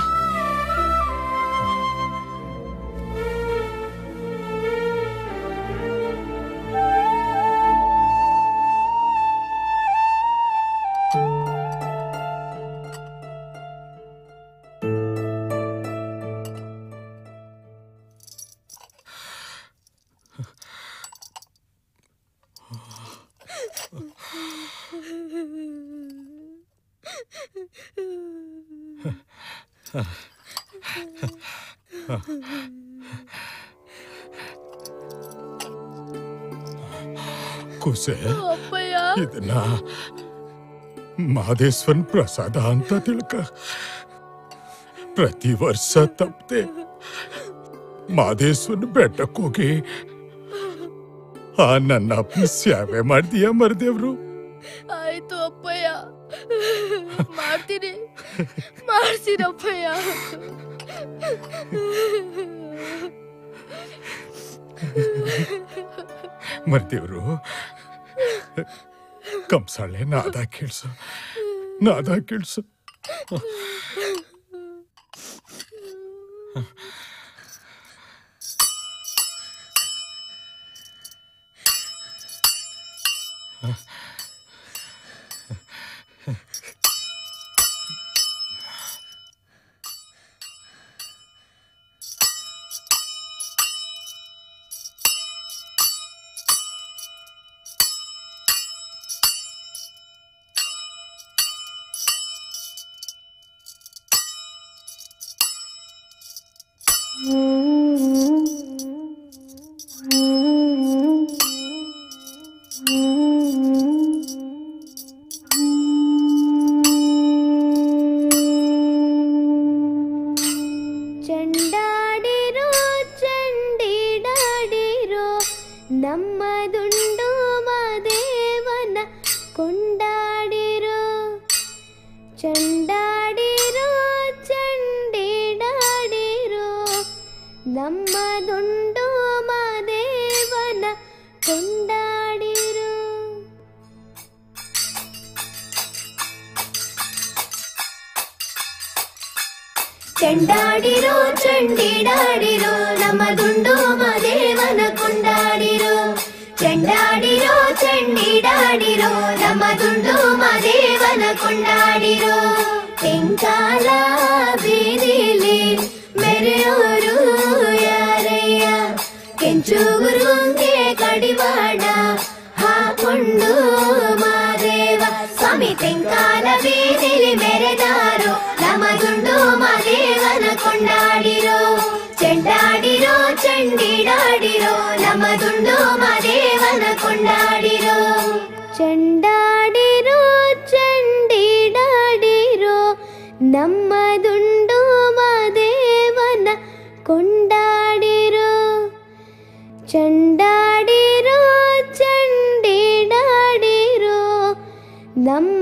[SPEAKER 13] ಕುಸೆ
[SPEAKER 1] ಅಪ್ಪಯ್ಯ
[SPEAKER 13] ಇದನ್ನ ಮಾದೇಶ್ವರನ್ ಪ್ರಸಾದ ಅಂತ ತಿಳ್ಕ ಪ್ರತಿ ವರ್ಷ ತಪ್ಪದೆ ಮಾದೇಶ್ವರನ್ ಬೆಟ್ಟಕ್ಕೆ ಹೋಗಿ ಆ ನನ್ನ ಅಪ್ಪನ ಸೇವೆ ಮಾಡ್ದೀಯ ಮರ್ದೇವ್ರು
[SPEAKER 1] ಆಯ್ತು ಅಪ್ಪಯ್ಯ ಮಾಡ್ತೀನಿ ಮಾಡ್ತೀನಿ ಅಪ್ಪಯ್ಯ
[SPEAKER 13] ಮರ್ದೇವ್ರು ಕಂಸಾಳೆ ನಾದ ಕೇಳ್ಸು ನಾದ ಕೇಳ್ಸು
[SPEAKER 8] ಚಂಡಾಡಿರೋ ಚಂಡಿಡಾಡಿರೋ ನಮ್ಮ ದುಂಡು ಮಾದೇವನ ಕೊಂಡಾಡಿರೋ ಚಂಡಾಡಿರೋ ಚಂಡಿಡಾಡಿರೋ ನಮ್ಮ ದುಂಡು ಮಾದೇವನ ಕೊಂಡಾಡಿರೋ ಚೆಂಡಾಡಿರೋ ಚಂಡಿಡಾಡಿರೋ ನಮ್ಮ ದುಂಡು ಮಾದೇವನ ಕೊಂಡಾಡಿರೋ ಚೆಂಡಾಡಿರೋ ಚಂಡಿಡಾಡಿರೋ ನಮ್ಮ ದುಂಡು ಮಾದೇವನ ಕೊಂಡಾಡಿರೋ ತೆಂಕಾಲ ಬೀದಿಲಿ ಮೆರೆಯೋರು ಯಾರಯ್ಯ ಕೆಂಚುಗುರುಂಗೆ ಕಡಿವಾಡ ಹಾಕೊಂಡು ಮಾದೇವ ಸ್ವಾಮಿ ತೆಂಕಾಲ ಬೀದಿಲಿ ಮೆರೆದಾರೋ ನಮ್ಮ ದುಂಡು ಮಾದೇವನ ಕೊಂಡಾಡಿರೋ ಚೆಂಡಾಡಿರೋ ಚಂಡಿಡಾಡಿರೋ ನಮ್ಮ ದುಂಡು ಮಾದೇವನ ಕೊಂಡಾಡಿರೋ ಚಂಡಾಡಿರೋ ಚಂಡಿಡಾಡಿರೋ ನಮ್ಮ ದುಂಡು ಮಾದೇವನ ಕೊಂಡಾಡಿರೋ ಚಂಡಾಡಿರೋ ಚಂಡಿಡಾಡಿರೋ ನಮ್ಮ